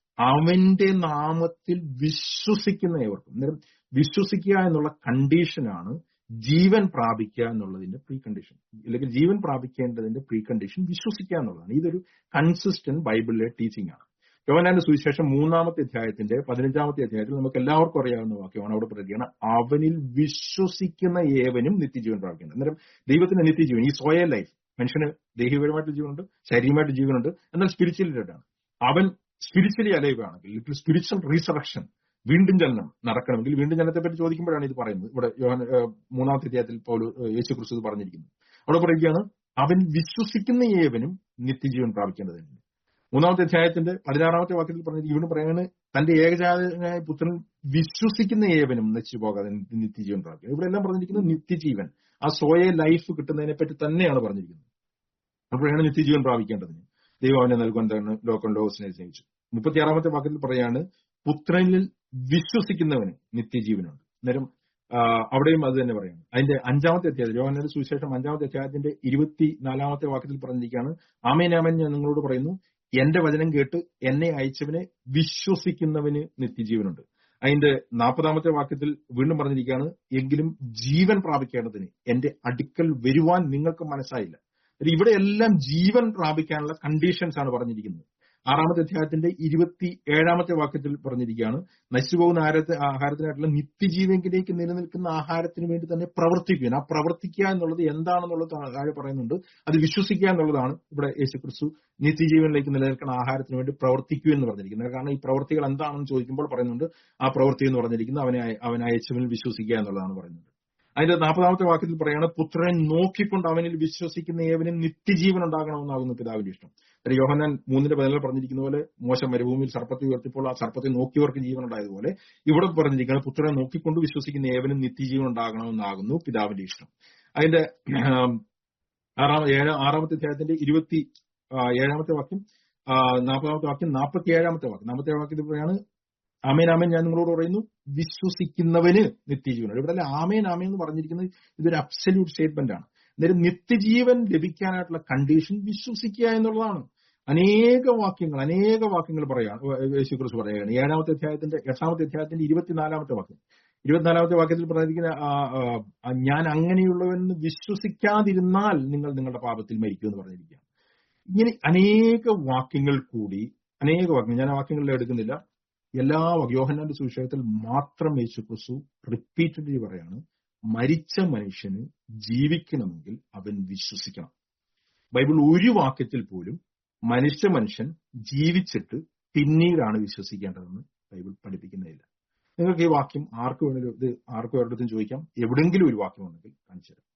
അവന്റെ നാമത്തിൽ വിശ്വസിക്കുന്ന ഏവർക്കും അന്നേരം വിശ്വസിക്കുക എന്നുള്ള കണ്ടീഷനാണ് ജീവൻ പ്രാപിക്കുക എന്നുള്ളതിന്റെ പ്രീ കണ്ടീഷൻ അല്ലെങ്കിൽ ജീവൻ പ്രാപിക്കേണ്ടതിന്റെ പ്രീ കണ്ടീഷൻ വിശ്വസിക്കുക എന്നുള്ളതാണ് ഇതൊരു കൺസിസ്റ്റന്റ് ബൈബിളിലെ ടീച്ചിങ് ആണ് യോഹനാന്റെ സുവിശേഷം മൂന്നാമത്തെ അധ്യായത്തിന്റെ പതിനഞ്ചാമത്തെ അധ്യായത്തിൽ നമുക്ക് എല്ലാവർക്കും അറിയാവുന്ന വാക്യമാണ് അവിടെ പറയുകയാണ് അവനിൽ വിശ്വസിക്കുന്ന ഏവനും നിത്യജീവൻ പ്രാപിക്കുന്നത് അന്നേരം ദൈവത്തിന്റെ നിത്യജീവൻ ഈ സോയ ലൈഫ് മനുഷ്യന് ദൈഹികപരമായിട്ട് ജീവനുണ്ട് ശാരീരികമായിട്ട് ജീവനുണ്ട് എന്നാൽ സ്പിരിച്വലിറ്റാണ് അവൻ സ്പിരിച്വലി അലൈവ് ആണെങ്കിൽ ലിറ്റിൽ സ്പിരിച്വൽ റീസറക്ഷൻ വീണ്ടും ജനനം നടക്കണമെങ്കിൽ വീണ്ടും ജനനത്തെ പറ്റി ചോദിക്കുമ്പോഴാണ് ഇത് പറയുന്നത് ഇവിടെ യോഹന ഏഹ് മൂന്നാമത്തെ അധ്യായത്തിൽ പൗലു ഏഹ് യേശു ക്രിസ്തു ഇത് പറഞ്ഞിരിക്കുന്നത് അവിടെ പറയുകയാണ് അവൻ വിശ്വസിക്കുന്ന ഏവനും നിത്യജീവൻ പ്രാപിക്കേണ്ടതുണ്ട് മൂന്നാമത്തെ അധ്യായത്തിന്റെ പതിനാറാമത്തെ വാക്യത്തിൽ പറഞ്ഞിട്ട് ഇവിടെ പറയുന്നത് തന്റെ ഏകജാതനായ പുത്രൻ വിശ്വസിക്കുന്ന ഏവനും നശിച്ചു പോകാതെ നിത്യജീവൻ പ്രാപിക്കുക ഇവിടെ എല്ലാം പറഞ്ഞിരിക്കുന്നത് നിത്യജീവൻ ആ സോയ ലൈഫ് കിട്ടുന്നതിനെ പറ്റി തന്നെയാണ് പറഞ്ഞിരിക്കുന്നത് അപ്പോഴാണ് നിത്യജീവൻ പ്രാപിക്കേണ്ടതിന് ദൈവം അവനെ നൽകുവാൻ തന്നെ ലോകം ലോകസിനെ സ്നേഹിച്ചു മുപ്പത്തിയാറാമത്തെ വാക്യത്തിൽ പറയാണ് പുത്രനിൽ വിശ്വസിക്കുന്നവന് നിത്യജീവനുണ്ട് അന്നേരം ആ, അവിടെയും അത് തന്നെ പറയാണ് അതിന്റെ അഞ്ചാമത്തെ അധ്യായം യോഹന്നാന്റെ സുവിശേഷം അഞ്ചാമത്തെ അധ്യായത്തിന്റെ ഇരുപത്തിനാലാമത്തെ വാക്യത്തിൽ പറഞ്ഞിരിക്കുകയാണ് ആമേൻ ആമേൻ ഞാൻ നിങ്ങളോട് പറയുന്നു എന്റെ വചനം കേട്ട് എന്നെ അയച്ചവനെ വിശ്വസിക്കുന്നവന് നിത്യജീവനുണ്ട് അതിന്റെ നാൽപ്പതാമത്തെ വാക്യത്തിൽ വീണ്ടും പറഞ്ഞിരിക്കുകയാണ് എങ്കിലും ജീവൻ പ്രാപിക്കേണ്ടതിന് എന്റെ അടുക്കൽ വരുവാൻ നിങ്ങൾക്ക് മനസ്സായില്ല ഇത് ഇവിടെ എല്ലാം ജീവൻ പ്രാപിക്കാനുള്ള കണ്ടീഷൻസ് ആണ് പറഞ്ഞിരിക്കുന്നത് ആറാമത്തെ അധ്യായത്തിന്റെ ഇരുപത്തി ഏഴാമത്തെ വാക്യത്തിൽ പറഞ്ഞിരിക്കുകയാണ് നശിച്ചുപോകുന്ന ആഹാരത്തെ ആഹാരത്തിനായിട്ടുള്ള നിത്യജീവങ്കിലേക്ക് നിലനിൽക്കുന്ന ആഹാരത്തിന് വേണ്ടി തന്നെ പ്രവർത്തിക്കുക ആ പ്രവർത്തിക്കുക എന്നുള്ളത് എന്താണെന്നുള്ളത് താഴെ പറയുന്നുണ്ട് അത് വിശ്വസിക്കുക എന്നുള്ളതാണ് ഇവിടെ യേശു ക്രിസ്തു നിത്യജീവനിലേക്ക് നിലനിൽക്കുന്ന ആഹാരത്തിന് വേണ്ടി പ്രവർത്തിക്കൂ എന്ന് പറഞ്ഞിരിക്കുന്നത് കാരണം ഈ പ്രവർത്തികൾ എന്താണെന്ന് ചോദിക്കുമ്പോൾ പറയുന്നുണ്ട് ആ പ്രവൃത്തി എന്ന് പറഞ്ഞിരിക്കുന്നത് അവനെ അയ- അവൻ അയച്ചവനിൽ വിശ്വസിക്കുക എന്നുള്ളതാണ് പറയുന്നത് അതിന്റെ നാൽപ്പതാമത്തെ വാക്യത്തിൽ പറയാണ് പുത്രനെ നോക്കിക്കൊണ്ട് അവനിൽ വിശ്വസിക്കുന്ന ഏവനും നിത്യജീവൻ ഉണ്ടാകണമെന്നാകുന്നു പിതാവിന്റെ ഇഷ്ടം അതായത് യോഹന്നാൻ മൂന്നിന്റെ പതിനാല് പറഞ്ഞിരിക്കുന്ന പോലെ മോശം മരുഭൂമിയിൽ സർപ്പത്തെ ഉയർത്തിയപ്പോൾ ആ സർപ്പത്തെ നോക്കിയവർക്ക് ജീവൻ ഉണ്ടായതുപോലെ ഇവിടെ പറഞ്ഞിരിക്കുന്നത് പുത്രനെ നോക്കിക്കൊണ്ട് വിശ്വസിക്കുന്ന ഏവനും നിത്യജീവൻ ഉണ്ടാകണമെന്നാകുന്നു പിതാവിന്റെ ഇഷ്ടം അതിന്റെ ആം, ആറാം ഏഴ് ആറാമത്തെ അധ്യായത്തിന്റെ ഇരുപത്തി ആ, ഏഴാമത്തെ വാക്യം ആ, നാൽപ്പതാമത്തെ വാക്യം നാൽപ്പത്തി ഏഴാമത്തെ വാക്യം നാൽപ്പത്തി വാക്യത്തിൽ പറയാണ് ആമേൻ ആമേൻ ഞാൻ നിങ്ങളോട് പറയുന്നു വിശ്വസിക്കുന്നവന് നിത്യജീവൻ ഇവിടെ ആമേൻ ആമേൻ എന്ന് പറഞ്ഞിരിക്കുന്നത് ഇതൊരു അബ്സല്യൂട്ട് സ്റ്റേറ്റ്മെന്റ് ആണ് അന്നേരം നിത്യജീവൻ ലഭിക്കാനായിട്ടുള്ള കണ്ടീഷൻ വിശ്വസിക്കുക എന്നുള്ളതാണ് അനേക വാക്യങ്ങൾ അനേക വാക്യങ്ങൾ പറയാണ് യേശുക്രിസ്തു പറയുകയാണ് ഏഴാമത്തെ അധ്യായത്തിന്റെ എട്ടാമത്തെ അധ്യായത്തിന്റെ ഇരുപത്തിനാലാമത്തെ വാക്യം ഇരുപത്തിനാലാമത്തെ വാക്യത്തിൽ പറഞ്ഞിരിക്കുന്ന ആ, ആ, ആ, ഞാൻ അങ്ങനെയുള്ളവെന്ന് വിശ്വസിക്കാതിരുന്നാൽ നിങ്ങൾ നിങ്ങളുടെ പാപത്തിൽ മരിക്കും എന്ന് പറഞ്ഞിരിക്കുകയാണ് ഇങ്ങനെ അനേക വാക്യങ്ങൾ കൂടി അനേക വാക്യങ്ങൾ ഞാൻ ആ വാക്യങ്ങളിൽ എടുക്കുന്നില്ല എല്ലാ വാക്യ- യോഹന്നാന്റെ സുവിശേഷത്തിൽ മാത്രം യേശു ക്രിസ്തു റിപ്പീറ്റഡ്ലി പറയാണ് മരിച്ച മനുഷ്യന് ജീവിക്കണമെങ്കിൽ അവൻ വിശ്വസിക്കണം ബൈബിൾ ഒരു വാക്യത്തിൽ പോലും മനുഷ്യ മനുഷ്യൻ ജീവിച്ചിട്ട് പിന്നീടാണ് വിശ്വസിക്കേണ്ടതെന്ന് ബൈബിൾ പഠിപ്പിക്കുന്നില്ല നിങ്ങൾക്ക് ഈ വാക്യം ആർക്ക് വേണമെങ്കിലും ഇത് ആർക്കും ഒരിടത്തും ചോദിക്കാം എവിടെങ്കിലും ഒരു വാക്യം ഉണ്ടെങ്കിൽ കാണിച്ചു തരാം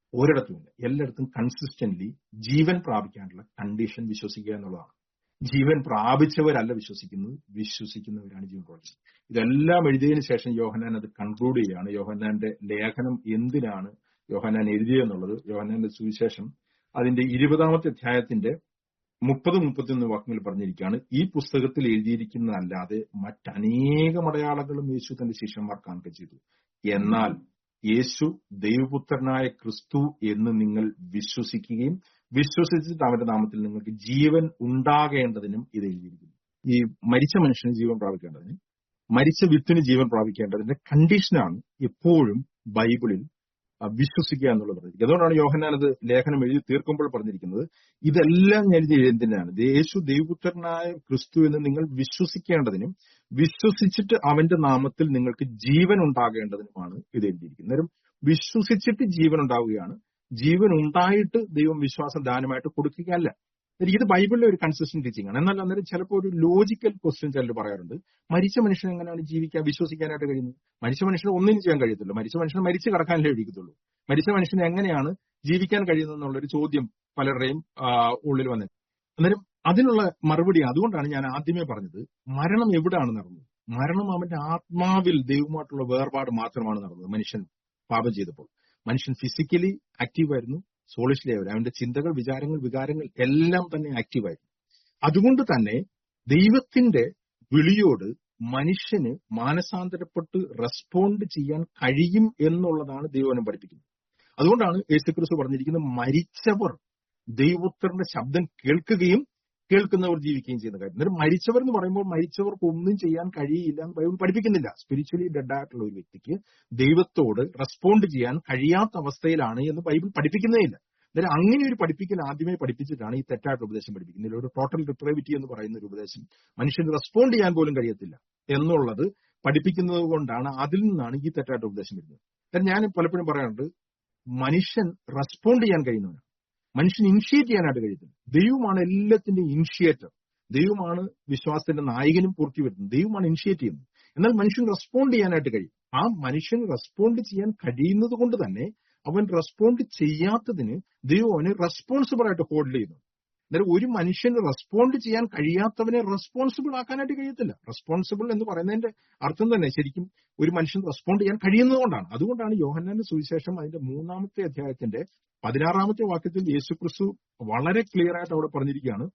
ഒരിടത്തുമില്ല എല്ലായിടത്തും കൺസിസ്റ്റന്റ്ലി ജീവൻ പ്രാപിക്കാനുള്ള കണ്ടീഷൻ വിശ്വസിക്കുക എന്നുള്ളതാണ് ജീവൻ പ്രാപിച്ചവരല്ല വിശ്വസിക്കുന്നത് വിശ്വസിക്കുന്നവരാണ് ജീവൻ പ്രാപിച്ചത് ഇതെല്ലാം എഴുതിയതിനു ശേഷം യോഹന്നാൻ അത് കൺക്ലൂഡ് ചെയ്യുകയാണ് യോഹന്നാന്റെ ലേഖനം എന്തിനാണ് യോഹന്നാൻ എഴുതിയെന്നുള്ളത് യോഹന്നാന്റെ സുവിശേഷം അതിന്റെ ഇരുപതാമത്തെ അധ്യായത്തിന്റെ മുപ്പത് മുപ്പത്തിയൊന്ന് വാക്കുകൾ പറഞ്ഞിരിക്കുകയാണ് ഈ പുസ്തകത്തിൽ എഴുതിയിരിക്കുന്നതല്ലാതെ മറ്റനേകം അടയാളങ്ങളും യേശു തന്റെ ശിഷ്യന്മാർക്ക് കാണിക്ക ചെയ്തു എന്നാൽ യേശു ദൈവപുത്രനായ ക്രിസ്തു എന്ന് നിങ്ങൾ വിശ്വസിക്കുകയും വിശ്വസിച്ചിട്ട് അവന്റെ നാമത്തിൽ നിങ്ങൾക്ക് ജീവൻ ഉണ്ടാകേണ്ടതിനും ഇത് എഴുതിയിരിക്കുന്നു ഈ മരിച്ച മനുഷ്യന് ജീവൻ പ്രാപിക്കേണ്ടതിന് മരിച്ച വിത്തിന് ജീവൻ പ്രാപിക്കേണ്ടതിന്റെ കണ്ടീഷനാണ് എപ്പോഴും ബൈബിളിൽ ആ, വിശ്വസിക്കുക എന്നുള്ളത് പറഞ്ഞിരിക്കുന്നത് അതുകൊണ്ടാണ് യോഹന്നാൻ അത് ലേഖനം എഴുതി തീർക്കുമ്പോൾ പറഞ്ഞിരിക്കുന്നത് ഇതെല്ലാം ഞാൻ എഴുതി എന്തിനാണ് യേശു ദൈവപുത്രനായ ക്രിസ്തു എന്ന് നിങ്ങൾ വിശ്വസിക്കേണ്ടതിനും വിശ്വസിച്ചിട്ട് അവന്റെ നാമത്തിൽ നിങ്ങൾക്ക് ജീവൻ ഉണ്ടാകേണ്ടതിനുമാണ് ഇത് എഴുതിയിരിക്കുന്നത് അന്നേരം വിശ്വസിച്ചിട്ട് ജീവൻ ഉണ്ടാവുകയാണ് ജീവൻ ഉണ്ടായിട്ട് ദൈവം വിശ്വാസം ദാനമായിട്ട് കൊടുക്കുകയല്ല അന്നേരം ഇത് ബൈബിളിലെ ഒരു കൺസിസ്റ്റന്റ് ടീച്ചിങ് ആണ് എന്നാൽ അന്നേരം ചിലപ്പോൾ ഒരു ലോജിക്കൽ ക്വസ്റ്റ്യൻ ചിലർ പറയാറുണ്ട് മരിച്ച മനുഷ്യൻ എങ്ങനെയാണ് ജീവിക്കാൻ വിശ്വസിക്കാനായിട്ട് കഴിയുന്നത് മരിച്ച മനുഷ്യന് ഒന്നും ചെയ്യാൻ കഴിയത്തില്ല മരിച്ച മനുഷ്യൻ മരിച്ചു കിടക്കാനല്ലേ ഇരിക്കത്തുള്ളൂ മരിച്ച മനുഷ്യന് എങ്ങനെയാണ് ജീവിക്കാൻ കഴിയുന്നത് എന്നുള്ളൊരു ചോദ്യം പലരുടെയും ആ, ഉള്ളിൽ വന്നത് അന്നേരം അതിനുള്ള മറുപടി അതുകൊണ്ടാണ് ഞാൻ ആദ്യമേ പറഞ്ഞത് മരണം എവിടെയാണ് നടന്നത് മരണം അവന്റെ ആത്മാവിൽ ദൈവമായിട്ടുള്ള വേർപാട് മാത്രമാണ് നടന്നത് മനുഷ്യൻ പാപം ചെയ്തപ്പോൾ മനുഷ്യൻ ഫിസിക്കലി ആക്റ്റീവായിരുന്നു സോളിഷ്ലി ആയിരുന്നു അവന്റെ ചിന്തകൾ വിചാരങ്ങൾ വികാരങ്ങൾ എല്ലാം തന്നെ ആക്റ്റീവായിരുന്നു അതുകൊണ്ട് തന്നെ ദൈവത്തിന്റെ വിളിയോട് മനുഷ്യന് മാനസാന്തരപ്പെട്ട് റെസ്പോണ്ട് ചെയ്യാൻ കഴിയും എന്നുള്ളതാണ് ദൈവനം പഠിപ്പിക്കുന്നത് അതുകൊണ്ടാണ് യേശുക്രിസ്തു പറഞ്ഞിരിക്കുന്നത് മരിച്ചവർ ദൈവപുത്രന്റെ ശബ്ദം കേൾക്കുകയും കേൾക്കുന്നവർ ജീവിക്കുകയും ചെയ്യുന്ന കാര്യം അന്നേരം മരിച്ചവർ എന്ന് പറയുമ്പോൾ മരിച്ചവർക്ക് ഒന്നും ചെയ്യാൻ കഴിയില്ല എന്ന് ബൈബിൾ പഠിപ്പിക്കുന്നില്ല സ്പിരിച്വലി ഡെഡ് ആയിട്ടുള്ള ഒരു വ്യക്തിക്ക് ദൈവത്തോട് റെസ്പോണ്ട് ചെയ്യാൻ കഴിയാത്ത അവസ്ഥയിലാണ് എന്ന് ബൈബിൾ പഠിപ്പിക്കുന്നേ ഇല്ല അന്നേരം അങ്ങനെ ഒരു പഠിപ്പിക്കൽ ആദ്യമേ പഠിപ്പിച്ചിട്ടാണ് ഈ തെറ്റായിട്ടുള്ള ഉപദേശം പഠിപ്പിക്കുന്നത് ഇതിൽ ഒരു ടോട്ടൽ റിപ്രൈവിറ്റി എന്ന് പറയുന്ന ഒരു ഉപദേശം മനുഷ്യന് റെസ്പോണ്ട് ചെയ്യാൻ പോലും കഴിയത്തില്ല എന്നുള്ളത് പഠിപ്പിക്കുന്നത് കൊണ്ടാണ് അതിൽ നിന്നാണ് ഈ തെറ്റായിട്ടുള്ള ഉപദേശം വരുന്നത് കാരണം ഞാൻ പലപ്പോഴും പറയാറുണ്ട് മനുഷ്യൻ റെസ്പോണ്ട് ചെയ്യാൻ കഴിയുന്നവനാണ് മനുഷ്യൻ ഇനിഷ്യേറ്റ് ചെയ്യാനായിട്ട് കഴിയത്തില്ല ദൈവമാണ് എല്ലാത്തിന്റെയും ഇനിഷ്യേറ്റർ ദൈവമാണ് വിശ്വാസത്തിന്റെ നായകനും പൂർത്തി വരുന്നത് ദൈവമാണ് ഇനിഷ്യേറ്റ് ചെയ്യുന്നത് എന്നാൽ മനുഷ്യൻ റെസ്പോണ്ട് ചെയ്യാനായിട്ട് കഴിയും ആ മനുഷ്യൻ റെസ്പോണ്ട് ചെയ്യാൻ കഴിയുന്നത് കൊണ്ട് തന്നെ അവൻ റെസ്പോണ്ട് ചെയ്യാത്തതിന് ദൈവം അവനെ റെസ്പോൺസിബിൾ ആയിട്ട് ഹോൾഡ് ചെയ്യുന്നു അന്നേരം ഒരു മനുഷ്യന് റെസ്പോണ്ട് ചെയ്യാൻ കഴിയാത്തവനെ റെസ്പോൺസിബിൾ ആക്കാനായിട്ട് കഴിയത്തില്ല റെസ്പോൺസിബിൾ എന്ന് പറയുന്നതിന്റെ അർത്ഥം തന്നെ ശരിക്കും ഒരു മനുഷ്യൻ റെസ്പോണ്ട് ചെയ്യാൻ കഴിയുന്നതുകൊണ്ടാണ് അതുകൊണ്ടാണ് യോഹന്നാന്റെ സുവിശേഷം അതിന്റെ മൂന്നാമത്തെ അധ്യായത്തിന്റെ പതിനാറാമത്തെ വാക്യത്തിൽ യേശുക്രിസ്തു വളരെ ക്ലിയർ ആയിട്ട് അവിടെ പറഞ്ഞിരിക്കുകയാണ്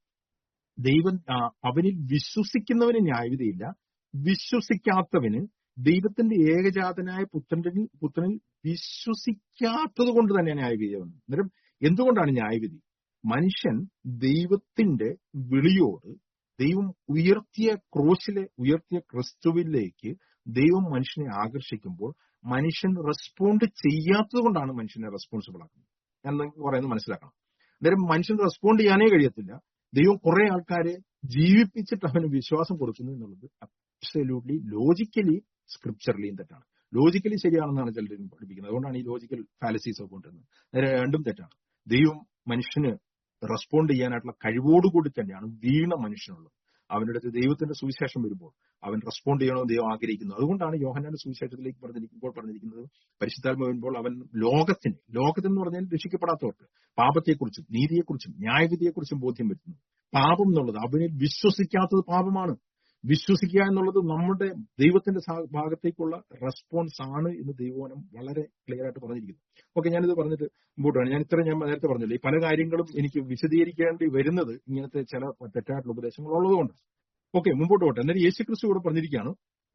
ദൈവം ആ, അവനിൽ വിശ്വസിക്കുന്നവന് ന്യായവിധിയില്ല വിശ്വസിക്കാത്തവന് ദൈവത്തിന്റെ ഏകജാതനായ പുത്രനിൽ പുത്രനിൽ വിശ്വസിക്കാത്തത് കൊണ്ട് തന്നെ ന്യായവിധി വന്നു അന്നേരം എന്തുകൊണ്ടാണ് ന്യായവിധി മനുഷ്യൻ ദൈവത്തിന്റെ വിളിയോട് ദൈവം ഉയർത്തിയ ക്രോശിലെ ഉയർത്തിയ ക്രിസ്തുവിലേക്ക് ദൈവം മനുഷ്യനെ ആകർഷിക്കുമ്പോൾ മനുഷ്യൻ റെസ്പോണ്ട് ചെയ്യാത്തത് കൊണ്ടാണ് മനുഷ്യനെ റെസ്പോൺസിബിൾ ആക്കുന്നത് ഞാൻ നിങ്ങൾക്ക് പറയുന്നത് മനസ്സിലാക്കണം അന്നേരം മനുഷ്യൻ റെസ്പോണ്ട് ചെയ്യാനേ കഴിയത്തില്ല ദൈവം കുറെ ആൾക്കാരെ ജീവിപ്പിച്ചിട്ട് അവന് വിശ്വാസം കൊടുക്കുന്നു എന്നുള്ളത് അബ്സല്യൂട്ട്ലി ലോജിക്കലി സ്ക്രിപ്ചറലിയും തെറ്റാണ് ലോജിക്കലി ശരിയാണെന്നാണ് ചിലർ പഠിപ്പിക്കുന്നത് അതുകൊണ്ടാണ് ഈ ലോജിക്കൽ ഫാലസീസ് ഒക്കെ കൊണ്ടുവരുന്നത് നേരെ രണ്ടും തെറ്റാണ് ദൈവം മനുഷ്യന് റെസ്പോണ്ട് ചെയ്യാനായിട്ടുള്ള കഴിവോടുകൂടി തന്നെയാണ് വീണ മനുഷ്യനുള്ളത് അവന്റെ അടുത്ത് ദൈവത്തിന്റെ സുവിശേഷം വരുമ്പോൾ അവൻ റെസ്പോണ്ട് ചെയ്യണമെന്ന് ദൈവം ആഗ്രഹിക്കുന്നു അതുകൊണ്ടാണ് യോഹന്നാന്റെ സുവിശേഷത്തിലേക്ക് പറഞ്ഞിരിക്കുമ്പോൾ പറഞ്ഞിരിക്കുന്നത് പരിശുദ്ധാത്മ വരുമ്പോൾ അവൻ ലോകത്തിന് ലോകത്തെന്ന് പറഞ്ഞാൽ രക്ഷിക്കപ്പെടാത്തവർക്ക് പാപത്തെക്കുറിച്ചും നീതിയെക്കുറിച്ചും ന്യായവിധിയെക്കുറിച്ചും ബോധ്യം വരുത്തുന്നു പാപം എന്നുള്ളത് അവനിൽ വിശ്വസിക്കാത്തത് പാപമാണ് വിശ്വസിക്കുക എന്നുള്ളത് നമ്മുടെ ദൈവത്തിന്റെ സാ- ഭാഗത്തേക്കുള്ള റെസ്പോൺസ് ആണ് എന്ന് ദൈവവനം വളരെ ക്ലിയർ ആയിട്ട് പറഞ്ഞിരിക്കുന്നു ഓക്കെ ഞാനിത് പറഞ്ഞിട്ട് മുമ്പോട്ടാണ് ഞാൻ ഇത്ര ഞാൻ നേരത്തെ പറഞ്ഞില്ലേ ഈ പല കാര്യങ്ങളും എനിക്ക് വിശദീകരിക്കേണ്ടി വരുന്നത് ഇങ്ങനത്തെ ചില തെറ്റായിട്ടുള്ള ഉപദേശങ്ങൾ ഉള്ളതുകൊണ്ട് ഓക്കെ മുമ്പോട്ട് പോട്ടെ എന്നാലും യേശുക്രിസ്തു ഇവിടെ പറഞ്ഞിരിക്കുകയാണ്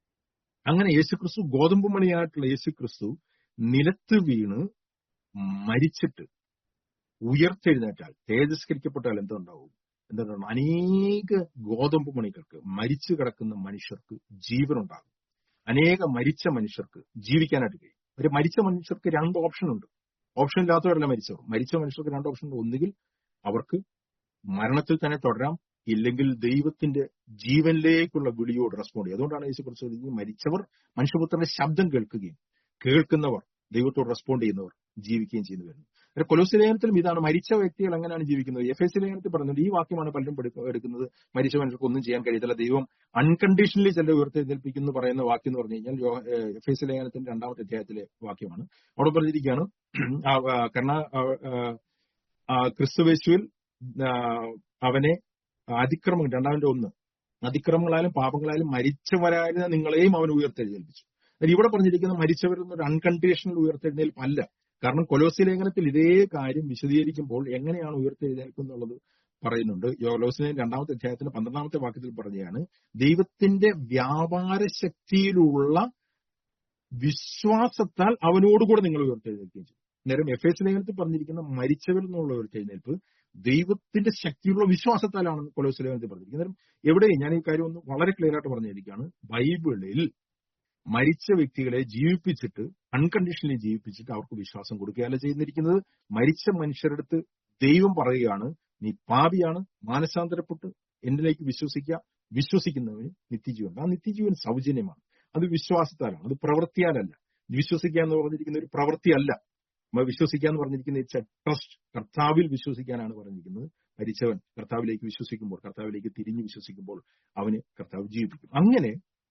അങ്ങനെ യേശുക്രിസ്തു ഗോതമ്പ് മണിയായിട്ടുള്ള യേശുക്രിസ്തു നിലത്ത് വീണ് മരിച്ചിട്ട് ഉയർത്തെഴുന്നേറ്റാൽ തേജസ്കരിക്കപ്പെട്ടാൽ എന്തുണ്ടാവും എന്താണ് അനേക ഗോതമ്പ് മണികൾക്ക് മരിച്ചു കിടക്കുന്ന മനുഷ്യർക്ക് ജീവനുണ്ടാകും അനേക മരിച്ച മനുഷ്യർക്ക് ജീവിക്കാനായിട്ട് കഴിയും ഒരു മരിച്ച മനുഷ്യർക്ക് രണ്ട് ഓപ്ഷൻ ഉണ്ട് ഓപ്ഷൻ ഇല്ലാത്തവരല്ല മരിച്ചവർ മരിച്ച മനുഷ്യർക്ക് രണ്ട് ഓപ്ഷൻ ഉണ്ട് ഒന്നുകിൽ അവർക്ക് മരണത്തിൽ തന്നെ തുടരാം ഇല്ലെങ്കിൽ ദൈവത്തിന്റെ ജീവനിലേക്കുള്ള വിളിയോട് റെസ്പോണ്ട് ചെയ്യും അതുകൊണ്ടാണ് യേശു കുറിച്ച് പറഞ്ഞത് മരിച്ചവർ മനുഷ്യപുത്രന്റെ ശബ്ദം കേൾക്കുകയും കേൾക്കുന്നവർ ദൈവത്തോട് റെസ്പോണ്ട് ചെയ്യുന്നവർ ജീവിക്കുകയും ചെയ്യുന്നു വരുന്നു ഒരു കൊലോസി ലേഖനത്തിലും ഇതാണ് മരിച്ച വ്യക്തികൾ എങ്ങനെയാണ് ജീവിക്കുന്നത് എഫ് എസ് ലേഖനത്തിൽ പറയുന്നത് ഈ വാക്യമാണ് പലരും എടുക്ക- എടുക്കുന്നത് മരിച്ച മനുഷ്യർക്ക് ഒന്നും ചെയ്യാൻ കഴിയത്തില്ല ദൈവം അൺകണ്ടീഷണലി ചില ഉയർത്തെഴുന്നേൽപ്പിക്കുന്നു പറയുന്ന വാക്യം എന്ന് പറഞ്ഞു കഴിഞ്ഞാൽ യോ- ഏഹ് എഫ് എസ് ലേഖനത്തിന്റെ രണ്ടാമത്തെ അധ്യായത്തിലെ വാക്യമാണ് അവിടെ പറഞ്ഞിരിക്കുകയാണ് ആ, ആ, കാരണം ആ, ആ, ആ, ക്രിസ്തുവേശുവിൽ ആ, അവനെ അതിക്രമം രണ്ടാമന്റെ ഒന്ന് അതിക്രമങ്ങളാലും പാപങ്ങളാലും മരിച്ചവരായിരുന്ന നിങ്ങളെയും അവൻ ഉയർത്തെഴുന്നേൽപ്പിച്ചു എന്നാൽ ഇവിടെ പറഞ്ഞിരിക്കുന്ന മരിച്ചവരെന്നൊരു അൺകണ്ടീഷണൽ ഉയർത്തെഴുന്നേൽപ്പല്ല കാരണം കൊലോസി ലേഖനത്തിൽ ഇതേ കാര്യം വിശദീകരിക്കുമ്പോൾ എങ്ങനെയാണ് ഉയർത്തെഴുന്നേൽക്കുന്നുള്ളത് പറയുന്നുണ്ട് യോലോസിനെ രണ്ടാമത്തെ അധ്യായത്തിന്റെ പന്ത്രണ്ടാമത്തെ വാക്യത്തിൽ പറഞ്ഞതാണ് ദൈവത്തിന്റെ വ്യാപാര ശക്തിയിലുള്ള വിശ്വാസത്താൽ അവനോടുകൂടെ നിങ്ങൾ ഉയർത്തെഴുന്നേൽക്കുകയും ചെയ്യും നേരം എഫ് എസ് ലേഖനത്തിൽ പറഞ്ഞിരിക്കുന്ന മരിച്ചവരിൽ നിന്നുള്ള ഉയർത്തെഴുന്നേൽപ്പ് ദൈവത്തിന്റെ ശക്തിയുള്ള വിശ്വാസത്താലാണ് കൊലോസ് ലേഖനത്തിൽ പറഞ്ഞിരിക്കുന്നത് നേരം എവിടെയും ഞാൻ ഈ കാര്യം ഒന്ന് വളരെ ക്ലിയർ ആയിട്ട് പറഞ്ഞിരിക്കുകയാണ് ബൈബിളിൽ മരിച്ച വ്യക്തികളെ ജീവിപ്പിച്ചിട്ട് അൺകണ്ടീഷണലി ജീവിപ്പിച്ചിട്ട് അവർക്ക് വിശ്വാസം കൊടുക്കുകയല്ല ചെയ്യുന്നിരിക്കുന്നത് മരിച്ച മനുഷ്യരുടെ അടുത്ത് ദൈവം പറയുകയാണ് നീ പാപിയാണ് മാനസാന്തരപ്പെട്ട് എന്നിലേക്ക് വിശ്വസിക്കുക വിശ്വസിക്കുന്നവന് നിത്യജീവൻ ആ നിത്യജീവൻ സൗജന്യമാണ് അത് വിശ്വാസത്താലാണ് അത് പ്രവൃത്തിയാലല്ല വിശ്വസിക്കുക എന്ന് പറഞ്ഞിരിക്കുന്ന ഒരു പ്രവൃത്തിയല്ല മ- വിശ്വസിക്കുക എന്ന് പറഞ്ഞിരിക്കുന്ന ഇറ്റ്സ് എ ട്രസ്റ്റ് കർത്താവിൽ വിശ്വസിക്കാനാണ് പറഞ്ഞിരിക്കുന്നത് മരിച്ചവൻ കർത്താവിലേക്ക് വിശ്വസിക്കുമ്പോൾ കർത്താവിലേക്ക് തിരിഞ്ഞു വിശ്വസിക്കുമ്പോൾ അവന് കർത്താവ് ജീവിപ്പിക്കും അങ്ങനെ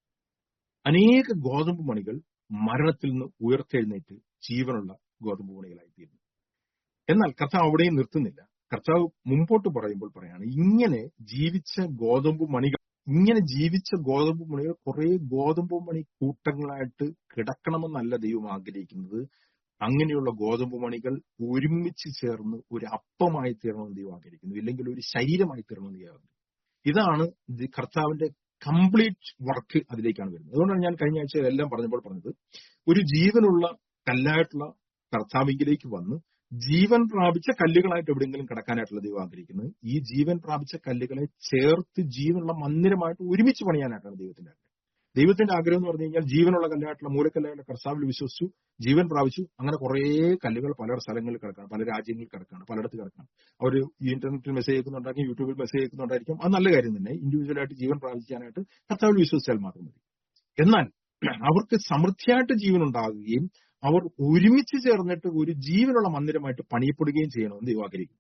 അനേക ഗോതമ്പ് മണികൾ മരണത്തിൽ നിന്ന് ഉയർത്തെഴുന്നേറ്റ് ജീവനുള്ള ഗോതമ്പ് മണികളായിത്തീരുന്നു എന്നാൽ കർത്താവ് അവിടെയും നിർത്തുന്നില്ല കർത്താവ് മുമ്പോട്ട് പറയുമ്പോൾ പറയാണ് ഇങ്ങനെ ജീവിച്ച ഗോതമ്പ് മണികൾ ഇങ്ങനെ ജീവിച്ച ഗോതമ്പ് മണികൾ കുറെ ഗോതമ്പ് മണി കൂട്ടങ്ങളായിട്ട് കിടക്കണമെന്നല്ല ദൈവം ആഗ്രഹിക്കുന്നത് അങ്ങനെയുള്ള ഗോതമ്പ് മണികൾ ഒരുമിച്ച് ചേർന്ന് ഒരു അപ്പമായി തീരണമെന്ന് ദൈവം ആഗ്രഹിക്കുന്നു ഇല്ലെങ്കിൽ ഒരു ശരീരമായി തീരണമെന്ന് ദൈവം ആഗ്രഹിക്കുന്നു ഇതാണ് ഇത് കർത്താവിന്റെ കംപ്ലീറ്റ് വർക്ക് അതിലേക്കാണ് വരുന്നത് അതുകൊണ്ടാണ് ഞാൻ കഴിഞ്ഞ ആഴ്ച എല്ലാം പറഞ്ഞപ്പോൾ പറഞ്ഞത് ഒരു ജീവനുള്ള കല്ലായിട്ടുള്ള കർത്താവിങ്കിലേക്ക് വന്ന് ജീവൻ പ്രാപിച്ച കല്ലുകളായിട്ട് എവിടെയെങ്കിലും കിടക്കാനായിട്ടുള്ള ദൈവം ആഗ്രഹിക്കുന്നത് ഈ ജീവൻ പ്രാപിച്ച കല്ലുകളെ ചേർത്ത് ജീവനുള്ള മന്ദിരമായിട്ട് ഒരുമിച്ച് പണിയാനായിട്ടാണ് ദൈവത്തിന്റെ ആഗ്രഹം ദൈവത്തിന്റെ ആഗ്രഹം എന്ന് പറഞ്ഞു കഴിഞ്ഞാൽ ജീവനുള്ള കല്ലായിട്ടുള്ള മൂലക്കല്ലായിട്ടുള്ള കർത്താവിൽ വിശ്വസിച്ചു ജീവൻ പ്രാപിച്ചു അങ്ങനെ കുറേ കല്ലുകൾ പല സ്ഥലങ്ങളിൽ കിടക്കാണ് പല രാജ്യങ്ങളിൽ കിടക്കാണ് പലയിടത്ത് കിടക്കാണ് അവർ ഈ ഇന്റർനെറ്റിൽ മെസ്സേജ് അയക്കുന്നുണ്ടായിരിക്കും യൂട്യൂബിൽ മെസ്സേജ് അയക്കുന്നുണ്ടായിരിക്കും അത് നല്ല കാര്യം തന്നെ ഇൻഡിവിജ്വൽ ആയിട്ട് ജീവൻ പ്രാപിക്കാനായിട്ട് കർത്താവിൽ വിശ്വസിച്ചാൽ മാത്രം മതി എന്നാൽ അവർക്ക് സമൃദ്ധിയായിട്ട് ജീവൻ ഉണ്ടാകുകയും അവർ ഒരുമിച്ച് ചേർന്നിട്ട് ഒരു ജീവനുള്ള മന്ദിരമായിട്ട് പണിയപ്പെടുകയും ചെയ്യണമെന്ന് ദൈവം ആഗ്രഹിക്കുന്നു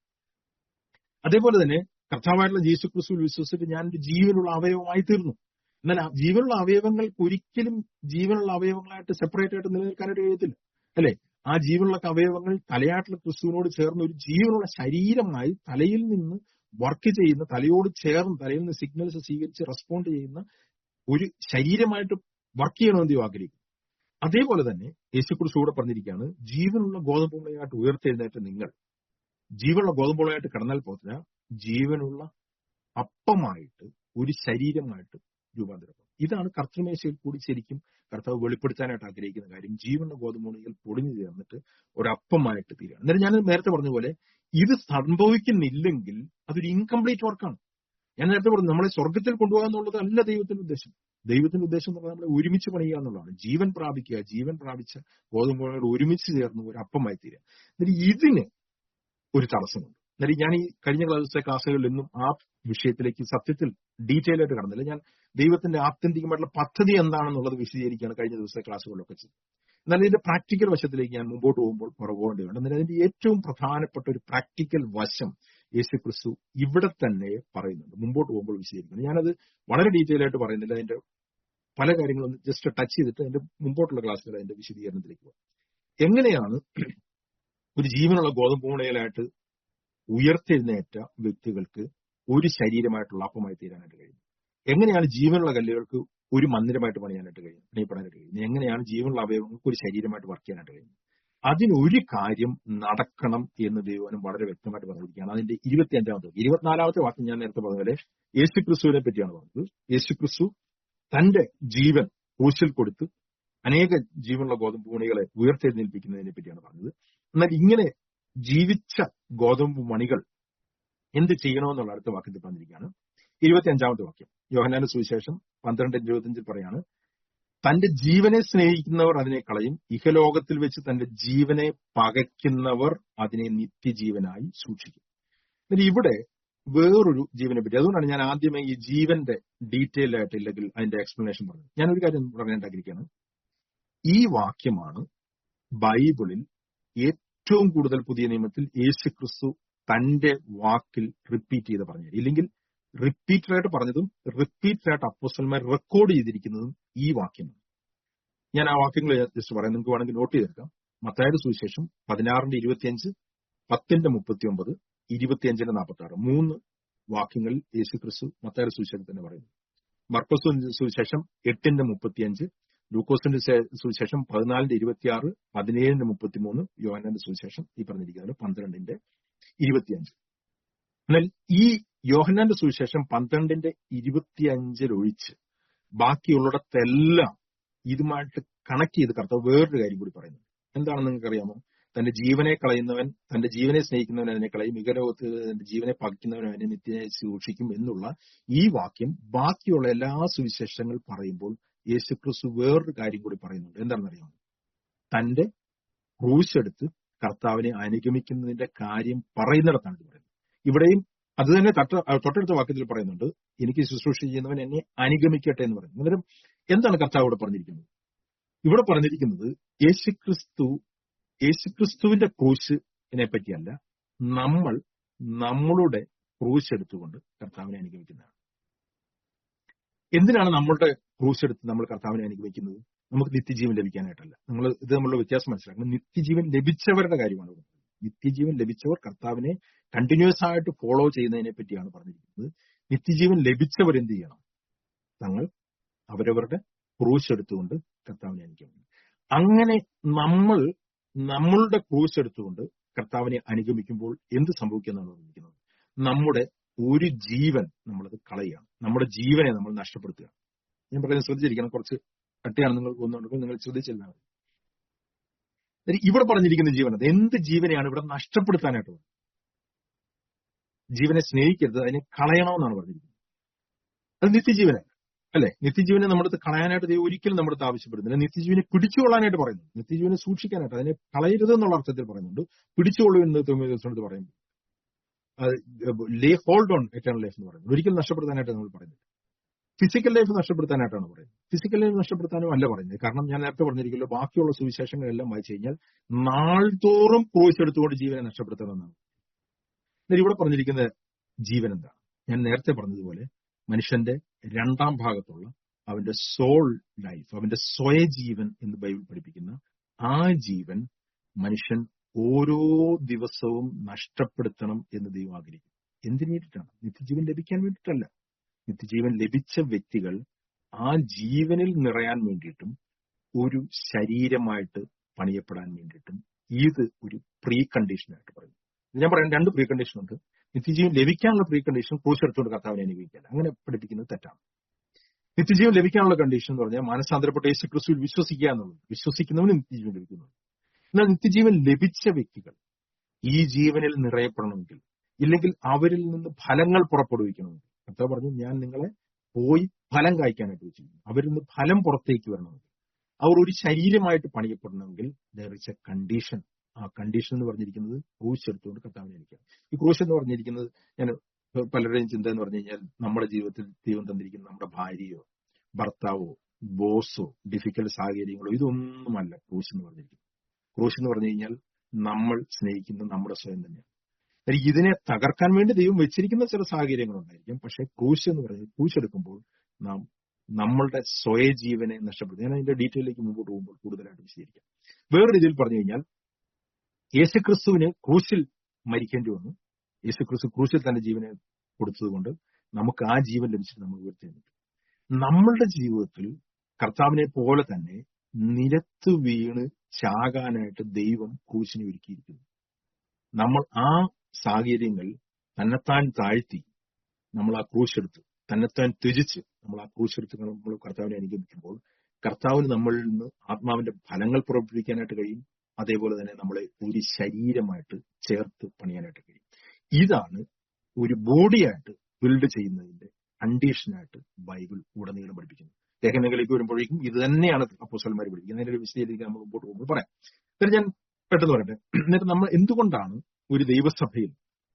അതേപോലെ തന്നെ കർത്താവായിട്ടുള്ള യേശു ക്രിസ്തുവിൽ വിശ്വസിച്ചിട്ട് ഞാൻ ഒരു ജീവനുള്ള അവയവമായി തീർന്നു എന്നാൽ ആ ജീവനുള്ള അവയവങ്ങൾക്ക് ഒരിക്കലും ജീവനുള്ള അവയവങ്ങളായിട്ട് സെപ്പറേറ്റ് ആയിട്ട് നിലനിൽക്കാനായിട്ട് കഴിയത്തില്ല അല്ലെ ആ ജീവനുള്ള അവയവങ്ങൾ തലയായിട്ടുള്ള ക്രിസ്തുവിനോട് ചേർന്ന് ഒരു ജീവനുള്ള ശരീരമായി തലയിൽ നിന്ന് വർക്ക് ചെയ്യുന്ന തലയോട് ചേർന്ന് തലയിൽ നിന്ന് സിഗ്നൽസ് സ്വീകരിച്ച് റെസ്പോണ്ട് ചെയ്യുന്ന ഒരു ശരീരമായിട്ട് വർക്ക് ചെയ്യണമെന്ന് ദൈവം ആഗ്രഹിക്കുന്നു അതേപോലെ തന്നെ യേശുക്രിസ്തു കൂടെ പറഞ്ഞിരിക്കുകയാണ് ജീവനുള്ള ഗോതമ്പുളയായിട്ട് ഉയർത്തെഴുന്നേറ്റ നിങ്ങൾ ജീവനുള്ള ഗോതമ്പുളയായിട്ട് കടന്നാൽ പോത്തില്ല ജീവനുള്ള അപ്പമായിട്ട് ഒരു ശരീരമായിട്ട് രൂപാന്തരപ്പെടും ഇതാണ് കർത്തൃമേശയിൽ കൂടി ശരിക്കും കർത്താവ് വെളിപ്പെടുത്താനായിട്ട് ആഗ്രഹിക്കുന്ന കാര്യം ജീവനുള്ള ഗോതമ്പുണികൾ പൊടിഞ്ഞു ചേർന്നിട്ട് ഒരപ്പമായിട്ട് തീരുകയാണ് എന്നാലും ഞാൻ നേരത്തെ പറഞ്ഞ പോലെ ഇത് സംഭവിക്കുന്നില്ലെങ്കിൽ അതൊരു ഇൻകംപ്ലീറ്റ് വർക്കാണ് ഞാൻ നേരത്തെ പറഞ്ഞു നമ്മളെ സ്വർഗത്തിൽ കൊണ്ടുപോകുക എന്നുള്ളത് അല്ല ദൈവത്തിന്റെ ഉദ്ദേശം ദൈവത്തിന്റെ ഉദ്ദേശം എന്ന് പറഞ്ഞാൽ നമ്മളെ ഒരുമിച്ച് പണിയുക എന്നുള്ളതാണ് ജീവൻ പ്രാപിക്കുക ജീവൻ പ്രാപിച്ച ഗോതമ്പുകൾ ഒരുമിച്ച് ചേർന്ന് ഒരു അപ്പമായി തീരുക എന്നിട്ട് ഇതിന് ഒരു തടസ്സമുണ്ട് എന്നിട്ട് ഞാൻ ഈ കഴിഞ്ഞ ക്ലാസ്സിലെ ക്ലാസ്സുകളിൽ നിന്നും ആ വിഷയത്തിലേക്ക് സത്യത്തിൽ ഡീറ്റെയിൽ ആയിട്ട് കടന്നില്ല ഞാൻ ദൈവത്തിന്റെ ആത്യന്തികമായിട്ടുള്ള പദ്ധതി എന്താണെന്നുള്ളത് വിശദീകരിക്കുകയാണ് കഴിഞ്ഞ ദിവസത്തെ ക്ലാസ്സുകളിലൊക്കെ ചെയ്തത് എന്നാൽ ഇതിന്റെ പ്രാക്ടിക്കൽ വശത്തിലേക്ക് ഞാൻ മുമ്പോട്ട് പോകുമ്പോൾ പുറകോണ്ടതുണ്ട് എന്നാൽ അതിന്റെ ഏറ്റവും പ്രധാനപ്പെട്ട ഒരു പ്രാക്ടിക്കൽ വശം യേശു ക്രിസ്തു ഇവിടെ തന്നെ പറയുന്നുണ്ട് മുമ്പോട്ട് പോകുമ്പോൾ വിശദീകരിക്കുന്നു ഞാനത് വളരെ ഡീറ്റെയിൽ ആയിട്ട് പറയുന്നില്ല അതിന്റെ പല കാര്യങ്ങളും ജസ്റ്റ് ടച്ച് ചെയ്തിട്ട് അതിന്റെ മുമ്പോട്ടുള്ള ക്ലാസ്സുകൾ അതിന്റെ വിശദീകരണത്തിലേക്ക് പോകും എങ്ങനെയാണ് ഒരു ജീവനുള്ള ഗോതമ്പ് പൂണയിലായിട്ട് ഉയർത്തെഴുന്നേറ്റ വ്യക്തികൾക്ക് ഒരു ശരീരമായിട്ടുള്ള അപ്പമായി തീരാനായിട്ട് കഴിയും എങ്ങനെയാണ് ജീവനുള്ള കല്ലുകൾക്ക് ഒരു മന്ദിരമായിട്ട് പണിയാനായിട്ട് കഴിയും പണിയപ്പെടാനായിട്ട് കഴിയും എങ്ങനെയാണ് ജീവനുള്ള അവയവങ്ങൾക്ക് ഒരു ശരീരമായിട്ട് വർക്ക് ചെയ്യാനായിട്ട് കഴിയും അതിനൊരു കാര്യം നടക്കണം എന്ന് ദൈവനും വളരെ വ്യക്തമായിട്ട് പറഞ്ഞിരിക്കുകയാണ് അതിന്റെ ഇരുപത്തിയഞ്ചാമത്തെ ഇരുപത്തിനാലാമത്തെ വാക്യം ഞാൻ നേരത്തെ പറഞ്ഞ പോലെ യേശു ക്രിസ്തുവിനെ പറ്റിയാണ് പറഞ്ഞത് യേശു ക്രിസ്തു തന്റെ ജീവൻ ക്രൂശിൽ കൊടുത്ത് അനേക ജീവനുള്ള ഗോതമ്പ് മണികളെ ഉയർത്തെഴുന്നേൽപ്പിക്കുന്നതിനെ പറ്റിയാണ് പറഞ്ഞത് എന്നാൽ ഇങ്ങനെ ജീവിച്ച ഗോതമ്പ് മണികൾ എന്ത് ചെയ്യണമെന്നുള്ള അടുത്ത വാക്യത്തിൽ പറഞ്ഞിരിക്കുകയാണ് ഇരുപത്തിയഞ്ചാമത്തെ വാക്യം യോഹനാന്റെ സുവിശേഷം പന്ത്രണ്ട് ഇരുപത്തിയഞ്ചിൽ പറയാണ് തന്റെ ജീവനെ സ്നേഹിക്കുന്നവർ അതിനെ കളയും ഇഹലോകത്തിൽ വെച്ച് തന്റെ ജീവനെ പകയ്ക്കുന്നവർ അതിനെ നിത്യജീവനായി സൂക്ഷിക്കും എന്നിട്ട് ഇവിടെ വേറൊരു ജീവനെ പറ്റി അതുകൊണ്ടാണ് ഞാൻ ആദ്യമേ ഈ ജീവന്റെ ഡീറ്റെയിൽ ആയിട്ട് ഇല്ലെങ്കിൽ അതിന്റെ എക്സ്പ്ലനേഷൻ പറഞ്ഞത് ഞാനൊരു കാര്യം പറയാൻ ആഗ്രഹിക്കുകയാണ് ഈ വാക്യമാണ് ബൈബിളിൽ ഏറ്റവും കൂടുതൽ പുതിയ നിയമത്തിൽ യേശു ക്രിസ്തു തന്റെ വാക്കിൽ റിപ്പീറ്റ് ചെയ്ത് പറഞ്ഞത് ഇല്ലെങ്കിൽ റിപ്പീറ്റഡായിട്ട് പറഞ്ഞതും റിപ്പീറ്റഡായിട്ട് അപ്പോസ്റ്റന്മാർ റെക്കോർഡ് ചെയ്തിരിക്കുന്നതും ഈ വാക്യമാണ് ഞാൻ ആ വാക്യങ്ങൾ ജസ്റ്റ് പറയാം നിങ്ങൾക്ക് വേണമെങ്കിൽ നോട്ട് ചെയ്തെടുക്കാം മത്തായുടെ സുവിശേഷം പതിനാറിന്റെ ഇരുപത്തിയഞ്ച് പത്തിന്റെ മുപ്പത്തി ഒമ്പത് ഇരുപത്തിയഞ്ചിന്റെ നാൽപ്പത്തി ആറ് മൂന്ന് വാക്യങ്ങളിൽ യേശു ക്രിസ്തു മത്തായുടെ സുവിശേഷം തന്നെ പറയുന്നു മർക്കോസ് സുവിശേഷം എട്ടിന്റെ മുപ്പത്തിയഞ്ച് ലൂക്കോസിന്റെ സെ- സുവിശേഷം പതിനാലിന്റെ ഇരുപത്തിയാറ് പതിനേഴിന്റെ മുപ്പത്തിമൂന്ന് യോഹന്നാന്റെ സുവിശേഷം ഈ പറഞ്ഞിരിക്കുന്നത് പന്ത്രണ്ടിന്റെ ഇരുപത്തിയഞ്ച് എന്നാൽ ഈ യോഹന്നാന്റെ സുവിശേഷം പന്ത്രണ്ടിന്റെ ഇരുപത്തിയഞ്ചിൽ ഒഴിച്ച് ബാക്കിയുള്ളിടത്തെല്ലാം ഇതുമായിട്ട് കണക്ട് ചെയ്ത് കർത്താവ് വേറൊരു കാര്യം കൂടി പറയുന്നു എന്താണെന്ന് നിങ്ങൾക്ക് അറിയാമോ തന്റെ ജീവനെ കളയുന്നവൻ തന്റെ ജീവനെ സ്നേഹിക്കുന്നവൻ അതിനെ കളയും മികലോകത്ത് തന്റെ ജീവനെ പകിക്കുന്നവൻ അവനെ നിത്യനെ സൂക്ഷിക്കും എന്നുള്ള ഈ വാക്യം ബാക്കിയുള്ള എല്ലാ സുവിശേഷങ്ങൾ പറയുമ്പോൾ യേശുക്രിസ്തു വേറൊരു കാര്യം കൂടി പറയുന്നുണ്ട് എന്താണെന്നറിയാമോ തന്റെ ക്രൂശെടുത്ത് കർത്താവിനെ അനുഗമിക്കുന്നതിന്റെ കാര്യം പറയുന്നിടത്താണ് ഇത് പറയുന്നത് ഇവിടെയും അത് തന്നെ തട്ട തൊട്ടടുത്ത വാക്യത്തിൽ പറയുന്നുണ്ട് എനിക്ക് ശുശ്രൂഷ ചെയ്യുന്നവൻ എന്നെ അനുഗമിക്കട്ടെ എന്ന് പറയുന്നു അന്നേരം എന്താണ് കർത്താവ് ഇവിടെ പറഞ്ഞിരിക്കുന്നത് ഇവിടെ പറഞ്ഞിരിക്കുന്നത് യേശുക്രിസ്തു യേശുക്രിസ്തുവിന്റെ ക്രൂശിനെ പറ്റിയല്ല നമ്മൾ നമ്മളുടെ ക്രൂശ് എടുത്തുകൊണ്ട് കർത്താവിനെ അനുഗമിക്കുന്നതാണ് എന്തിനാണ് നമ്മളുടെ ക്രൂശ് എടുത്ത് നമ്മൾ കർത്താവിനെ അനുഗമിക്കുന്നത് നമുക്ക് നിത്യജീവൻ ലഭിക്കാനായിട്ടല്ല നമ്മൾ ഇത് നമ്മളുടെ വ്യത്യാസം മനസ്സിലാക്കണം നിത്യജീവൻ ലഭിച്ചവരുടെ കാര്യമാണ് ഇവിടെ പറയുന്നത്. നിത്യജീവൻ ലഭിച്ചവർ കർത്താവിനെ കണ്ടിന്യൂസ് ആയിട്ട് ഫോളോ ചെയ്യുന്നതിനെ പറ്റിയാണ് പറഞ്ഞിരിക്കുന്നത് നിത്യജീവൻ ലഭിച്ചവർ എന്ത് ചെയ്യണം തങ്ങൾ അവരവരുടെ ക്രൂശ് എടുത്തുകൊണ്ട് കർത്താവിനെ അനുഗമിക്കണം അങ്ങനെ നമ്മൾ നമ്മളുടെ ക്രൂശ് എടുത്തുകൊണ്ട് കർത്താവിനെ അനുഗമിക്കുമ്പോൾ എന്ത് സംഭവിക്കുമെന്നാണ് പറഞ്ഞിരിക്കുന്നത് നമ്മുടെ ഒരു ജീവൻ നമ്മളത് കളയുകയാണ് നമ്മുടെ ജീവനെ നമ്മൾ നഷ്ടപ്പെടുത്തുക ഞാൻ പറയുന്നത് ശ്രദ്ധിച്ചിരിക്കണം കുറച്ച് കട്ടിയാണ് നിങ്ങൾ ഒന്നുണ്ടെങ്കിൽ നിങ്ങൾ ശ്രദ്ധിച്ചില്ല മതി. എന്നിട്ട് ഇവിടെ പറഞ്ഞിരിക്കുന്ന ജീവൻ അത് എന്ത് ജീവനെയാണ് ഇവിടെ നഷ്ടപ്പെടുത്താനായിട്ട് പറഞ്ഞത്? ജീവനെ സ്നേഹിക്കരുത് അതിനെ കളയണമെന്നാണ് പറഞ്ഞിരിക്കുന്നത് അത് നിത്യജീവനല്ല അല്ലെ നിത്യജീവനെ നമ്മുടെ അടുത്ത് കളയാനായിട്ട് ദൈവം ഒരിക്കലും നമ്മുടെ അടുത്ത് ആവശ്യപ്പെടുന്നില്ല നിത്യജീവനെ പിടിച്ചുകൊള്ളാനായിട്ട് പറയുന്നു നിത്യജീവനെ സൂക്ഷിക്കാനായിട്ട് അതിനെ കളയരുത് എന്നുള്ള അർത്ഥത്തിൽ പറയുന്നുണ്ട് പിടിച്ചുകൊള്ളൂ എന്ന് തൊമ്മി ദിവസത്തിനടുത്ത് പറയുന്നു lay hold on eternal life എന്ന് പറയുന്നത് ഒരിക്കലും നഷ്ടപ്പെടുത്താനായിട്ട് നമ്മൾ പറയുന്നത് ഫിസിക്കൽ ലൈഫ് നഷ്ടപ്പെടുത്താനായിട്ടാണ് പറയുന്നത് ഫിസിക്കൽ ലൈഫ് നഷ്ടപ്പെടുത്താനും അല്ല പറയുന്നത് കാരണം ഞാൻ നേരത്തെ പറഞ്ഞിരിക്കുമല്ലോ ബാക്കിയുള്ള സുവിശേഷങ്ങളെല്ലാം വായിച്ചു കഴിഞ്ഞാൽ നാൾതോറും ക്രൂശ് എടുത്തുകൊണ്ട് ജീവനെ നഷ്ടപ്പെടുത്തണമെന്നാണ് എന്നാൽ ഇവിടെ പറഞ്ഞിരിക്കുന്ന ജീവൻ എന്താണ് ഞാൻ നേരത്തെ പറഞ്ഞതുപോലെ മനുഷ്യന്റെ രണ്ടാം ഭാഗത്തുള്ള അവന്റെ സോൾ ലൈഫ് അവന്റെ സ്വയജീവൻ എന്ന് ബൈബിൾ പഠിപ്പിക്കുന്ന ആ ജീവൻ മനുഷ്യൻ ഓരോ ദിവസവും നഷ്ടപ്പെടുത്തണം എന്ന് ദൈവം ആഗ്രഹിക്കും എന്തിനു വേണ്ടിയിട്ടാണ് നിത്യജീവൻ ലഭിക്കാൻ വേണ്ടിയിട്ടല്ല നിത്യജീവൻ ലഭിച്ച വ്യക്തികൾ ആ ജീവനിൽ നിറയാൻ വേണ്ടിയിട്ടും ഒരു ശരീരമായിട്ട് പണിയപ്പെടാൻ വേണ്ടിയിട്ടും ഇത് ഒരു പ്രീ കണ്ടീഷനായിട്ട് പറയും ഞാൻ പറയാൻ രണ്ട് പ്രീ കണ്ടീഷൻ ഉണ്ട് നിത്യജീവൻ ലഭിക്കാനുള്ള പ്രീ കണ്ടീഷൻ ക്രൂശ് എടുത്തുകൊണ്ട് കർത്താവിനെ അനുഭവിക്കാൻ അങ്ങനെ പഠിപ്പിക്കുന്നത് തെറ്റാണ് നിത്യജീവൻ ലഭിക്കാനുള്ള കണ്ടീഷൻ എന്ന് പറഞ്ഞാൽ മാനസാന്തരപ്പെട്ട യേശു ക്രിസ്തുവിൽ വിശ്വസിക്കുക എന്നുള്ളത് വിശ്വസിക്കുന്നവന് നിത്യജീവൻ ലഭിക്കുന്നു എന്നാൽ നിത്യജീവൻ ലഭിച്ച വ്യക്തികൾ ഈ ജീവനിൽ നിറയപ്പെടണമെങ്കിൽ ഇല്ലെങ്കിൽ അവരിൽ നിന്ന് ഫലങ്ങൾ പുറപ്പെടുവിക്കണമെങ്കിൽ കർത്താവ് പറഞ്ഞു ഞാൻ നിങ്ങളെ പോയി ഫലം കായ്ക്കാനായിട്ട് വെച്ചിരിക്കുന്നു അവരിൽ നിന്ന് ഫലം പുറത്തേക്ക് വരണമെങ്കിൽ അവർ ഒരു ശരീരമായിട്ട് പണിയപ്പെടണമെങ്കിൽ ദർ ഇസ് എ കണ്ടീഷൻ ആ കണ്ടീഷൻ എന്ന് പറഞ്ഞിരിക്കുന്നത് ക്രൂശ് എടുത്തുകൊണ്ട് കർത്താവിനെ എനിക്കാം ഈ ക്രൂശ് എന്ന് പറഞ്ഞിരിക്കുന്നത് ഞാൻ പലരുടെയും ചിന്ത എന്ന് പറഞ്ഞു കഴിഞ്ഞാൽ നമ്മുടെ ജീവിതത്തിൽ ദൈവം തന്നിരിക്കുന്ന നമ്മുടെ ഭാര്യയോ ഭർത്താവോ ബോസോ ഡിഫിക്കൽട്ട് സാഹചര്യങ്ങളോ ഇതൊന്നുമല്ല ക്രൂശ് എന്ന് പറഞ്ഞിരിക്കുന്നത് ക്രൂശ് എന്ന് പറഞ്ഞു കഴിഞ്ഞാൽ നമ്മൾ സ്നേഹിക്കുന്ന നമ്മുടെ സ്വയം തന്നെയാണ് കാര്യം ഇതിനെ തകർക്കാൻ വേണ്ടി ദൈവം വെച്ചിരിക്കുന്ന ചില സാഹചര്യങ്ങളുണ്ടായിരിക്കും പക്ഷെ ക്രൂശ് എന്ന് പറയുന്നത് ക്രൂശ് എടുക്കുമ്പോൾ നാം നമ്മളുടെ സ്വയജീവനെ നഷ്ടപ്പെടുത്തും ഞാൻ അതിന്റെ ഡീറ്റെയിലേക്ക് മുമ്പോട്ട് പോകുമ്പോൾ കൂടുതലായിട്ട് വിശദീകരിക്കാം വേറെ രീതിയിൽ പറഞ്ഞു കഴിഞ്ഞാൽ യേശുക്രിസ്തുവിന് ക്രൂശിൽ മരിക്കേണ്ടി വന്നു യേശുക്രിസ്തു ക്രൂശിൽ തന്റെ ജീവനെ കൊടുത്തതുകൊണ്ട് നമുക്ക് ആ ജീവൻ ലഭിച്ചിട്ട് നമ്മൾ ഉയർത്തേണ്ടിട്ട് നമ്മളുടെ ജീവിതത്തിൽ കർത്താവിനെ പോലെ തന്നെ നിലത്ത് വീണ് ചാകാനായിട്ട് ദൈവം ക്രൂശിനെ ഒരുക്കിയിരിക്കുന്നു നമ്മൾ ആ സാഹചര്യങ്ങൾ തന്നെത്താൻ താഴ്ത്തി നമ്മൾ ആ ക്രൂശെടുത്ത് തന്നെത്താൻ ത്യജിച്ച് നമ്മൾ ആ ക്രൂശെടുത്ത് നമ്മൾ കർത്താവിനെ അനുഗമിക്കുമ്പോൾ കർത്താവിന് നമ്മളിൽ നിന്ന് ആത്മാവിന്റെ ഫലങ്ങൾ പുറപ്പെടുവിക്കാനായിട്ട് കഴിയും അതേപോലെ തന്നെ നമ്മളെ ഒരു ശരീരമായിട്ട് ചേർത്ത് പണിയാനായിട്ട് കഴിയും ഇതാണ് ഒരു ബോഡിയായിട്ട് ബിൽഡ് ചെയ്യുന്നതിന്റെ കണ്ടീഷനായിട്ട് ബൈബിൾ ഉടനീളം പഠിപ്പിക്കുന്നത് ലേഖനങ്ങളിലേക്ക് വരുമ്പോഴേക്കും ഇത് തന്നെയാണ് അപ്പോസന്മാർ പഠിപ്പിക്കുന്നത് അതിന്റെ ഒരു വിശദീകരിക്കാൻ നമ്മൾ മുമ്പോട്ട് പോകുമ്പോൾ പറയാം എന്നിട്ട് ഞാൻ പെട്ടെന്ന് പറയട്ടെ എന്നിട്ട് നമ്മൾ എന്തുകൊണ്ടാണ് ഒരു ദൈവസഭയിൽ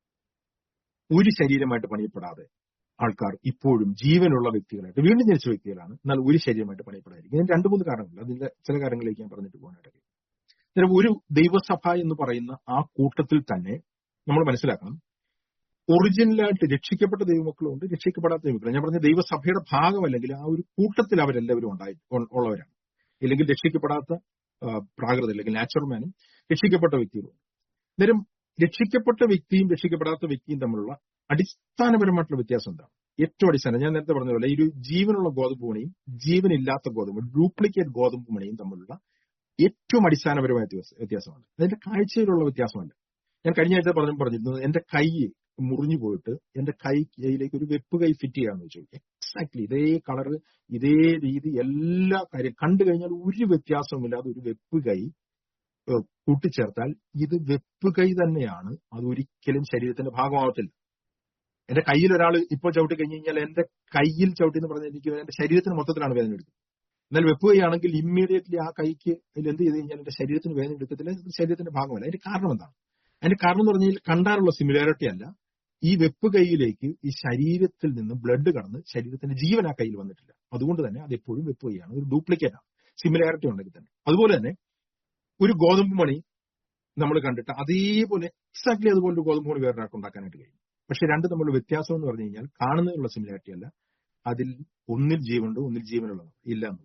ഒരു ശരീരമായിട്ട് പണിയപ്പെടാതെ ആൾക്കാർ ഇപ്പോഴും ജീവനുള്ള വ്യക്തികളായിട്ട് വീണ്ടും ജനിച്ച വ്യക്തികളാണ് എന്നാൽ ഒരു ശരീരമായിട്ട് പണിയപ്പെടാതിരിക്കും ഇതിന് രണ്ട് മൂന്ന് കാരണങ്ങൾ അതിന്റെ ചില കാര്യങ്ങളിലേക്ക് ഞാൻ പറഞ്ഞിട്ട് പോകാനായിട്ട് അന്നേരം ഒരു ദൈവസഭ എന്ന് പറയുന്ന ആ കൂട്ടത്തിൽ തന്നെ നമ്മൾ മനസ്സിലാക്കണം ഒറിജിനലായിട്ട് രക്ഷിക്കപ്പെട്ട ദൈവമക്കളുണ്ട് രക്ഷിക്കപ്പെടാത്ത ദൈവമക്കളും ഞാൻ പറഞ്ഞ ദൈവസഭയുടെ ഭാഗമല്ലെങ്കിൽ ആ ഒരു കൂട്ടത്തിൽ അവരെല്ലാവരും ഉണ്ടായി ഉ- ഉള്ളവരാണ് ഇല്ലെങ്കിൽ രക്ഷിക്കപ്പെടാത്ത ആ, പ്രാകൃത അല്ലെങ്കിൽ നാച്ചുറൽമാനും രക്ഷിക്കപ്പെട്ട വ്യക്തികളും അന്നേരം രക്ഷിക്കപ്പെട്ട വ്യക്തിയും രക്ഷിക്കപ്പെടാത്ത വ്യക്തിയും തമ്മിലുള്ള അടിസ്ഥാനപരമായിട്ടുള്ള വ്യത്യാസം എന്താണ് ഏറ്റവും അടിസ്ഥാനം ഞാൻ നേരത്തെ പറഞ്ഞ പോലെ ഈ ഒരു ജീവനുള്ള ഗോതമ്പ് മണിയും ജീവനില്ലാത്ത ഗോതമ്പ് ഡ്യൂപ്ലിക്കേറ്റ് ഗോതമ്പ് മണിയും തമ്മിലുള്ള ഏറ്റവും അടിസ്ഥാനപരമായ വ്യത്യാസം- വ്യത്യാസമാണ് അതിന്റെ കാഴ്ചയിലുള്ള വ്യത്യാസമല്ല ഞാൻ കഴിഞ്ഞ ആഴ്ച പറഞ്ഞു പറഞ്ഞിരുന്നത് എന്റെ കൈ മുറിഞ്ഞു പോയിട്ട് എന്റെ കൈ കൈയിലേക്ക് ഒരു വെപ്പ് കൈ ഫിറ്റ് ചെയ്യാന്ന് വെച്ചു എക്സാക്ട്ലി ഇതേ കളറ് ഇതേ രീതി എല്ലാ കാര്യം കണ്ടു കഴിഞ്ഞാൽ ഒരു വ്യത്യാസവുമില്ലാതെ ഒരു വെപ്പ് കൈ ഏഹ്, കൂട്ടിച്ചേർത്താൽ ഇത് വെപ്പ് കൈ തന്നെയാണ് അത് ഒരിക്കലും ശരീരത്തിന്റെ ഭാഗമാവത്തില്ല എന്റെ കയ്യിൽ ഒരാൾ ഇപ്പോൾ ചവിട്ടി കഴിഞ്ഞു കഴിഞ്ഞാൽ എന്റെ കയ്യിൽ ചവിട്ടി എന്ന് പറഞ്ഞാൽ എനിക്ക് എന്റെ ശരീരത്തിന് മൊത്തത്തിലാണ് വേദന എടുക്കുന്നത് എന്നാൽ വെപ്പ് കൈയാണെങ്കിൽ ഇമ്മീഡിയറ്റ്ലി ആ കൈക്ക് അതിൽ എന്ത് ചെയ്ത് കഴിഞ്ഞാൽ എന്റെ ശരീരത്തിന് വേദന എടുക്കത്തില്ല ഇത് ശരീരത്തിന്റെ ഭാഗമല്ല അതിന്റെ കാരണം എന്താണ് അതിന്റെ കാരണം എന്ന് പറഞ്ഞാൽ കണ്ടാലുള്ള സിമിലാരിറ്റി അല്ല ഈ വെപ്പ് കൈയിലേക്ക് ഈ ശരീരത്തിൽ നിന്ന് ബ്ലഡ് കടന്ന് ശരീരത്തിന്റെ ജീവൻ ആ കയ്യിൽ വന്നിട്ടില്ല അതുകൊണ്ട് തന്നെ അത് എപ്പോഴും വെപ്പ് കൈയാണ് ഒരു ഡ്യൂപ്ലിക്കേറ്റ് ആണ് സിമിലാരിറ്റി ഉണ്ടെങ്കിൽ തന്നെ അതുപോലെ തന്നെ ഒരു ഗോതമ്പ് മണി നമ്മൾ കണ്ടിട്ട് അതേപോലെ എക്സാക്ട്ലി അതുപോലെ ഒരു ഗോതമ്പ് മണി വേറൊരാൾക്ക് ഉണ്ടാക്കാനായിട്ട് കഴിയും പക്ഷെ രണ്ട് തമ്മിലുള്ള വ്യത്യാസം എന്ന് പറഞ്ഞു കഴിഞ്ഞാൽ കാണുന്നതിനുള്ള സിമിലാരിറ്റി അല്ല അതിൽ ഒന്നിൽ ജീവനുണ്ട് ഒന്നിൽ ജീവനുള്ളത് ഇല്ല എന്നുള്ളത്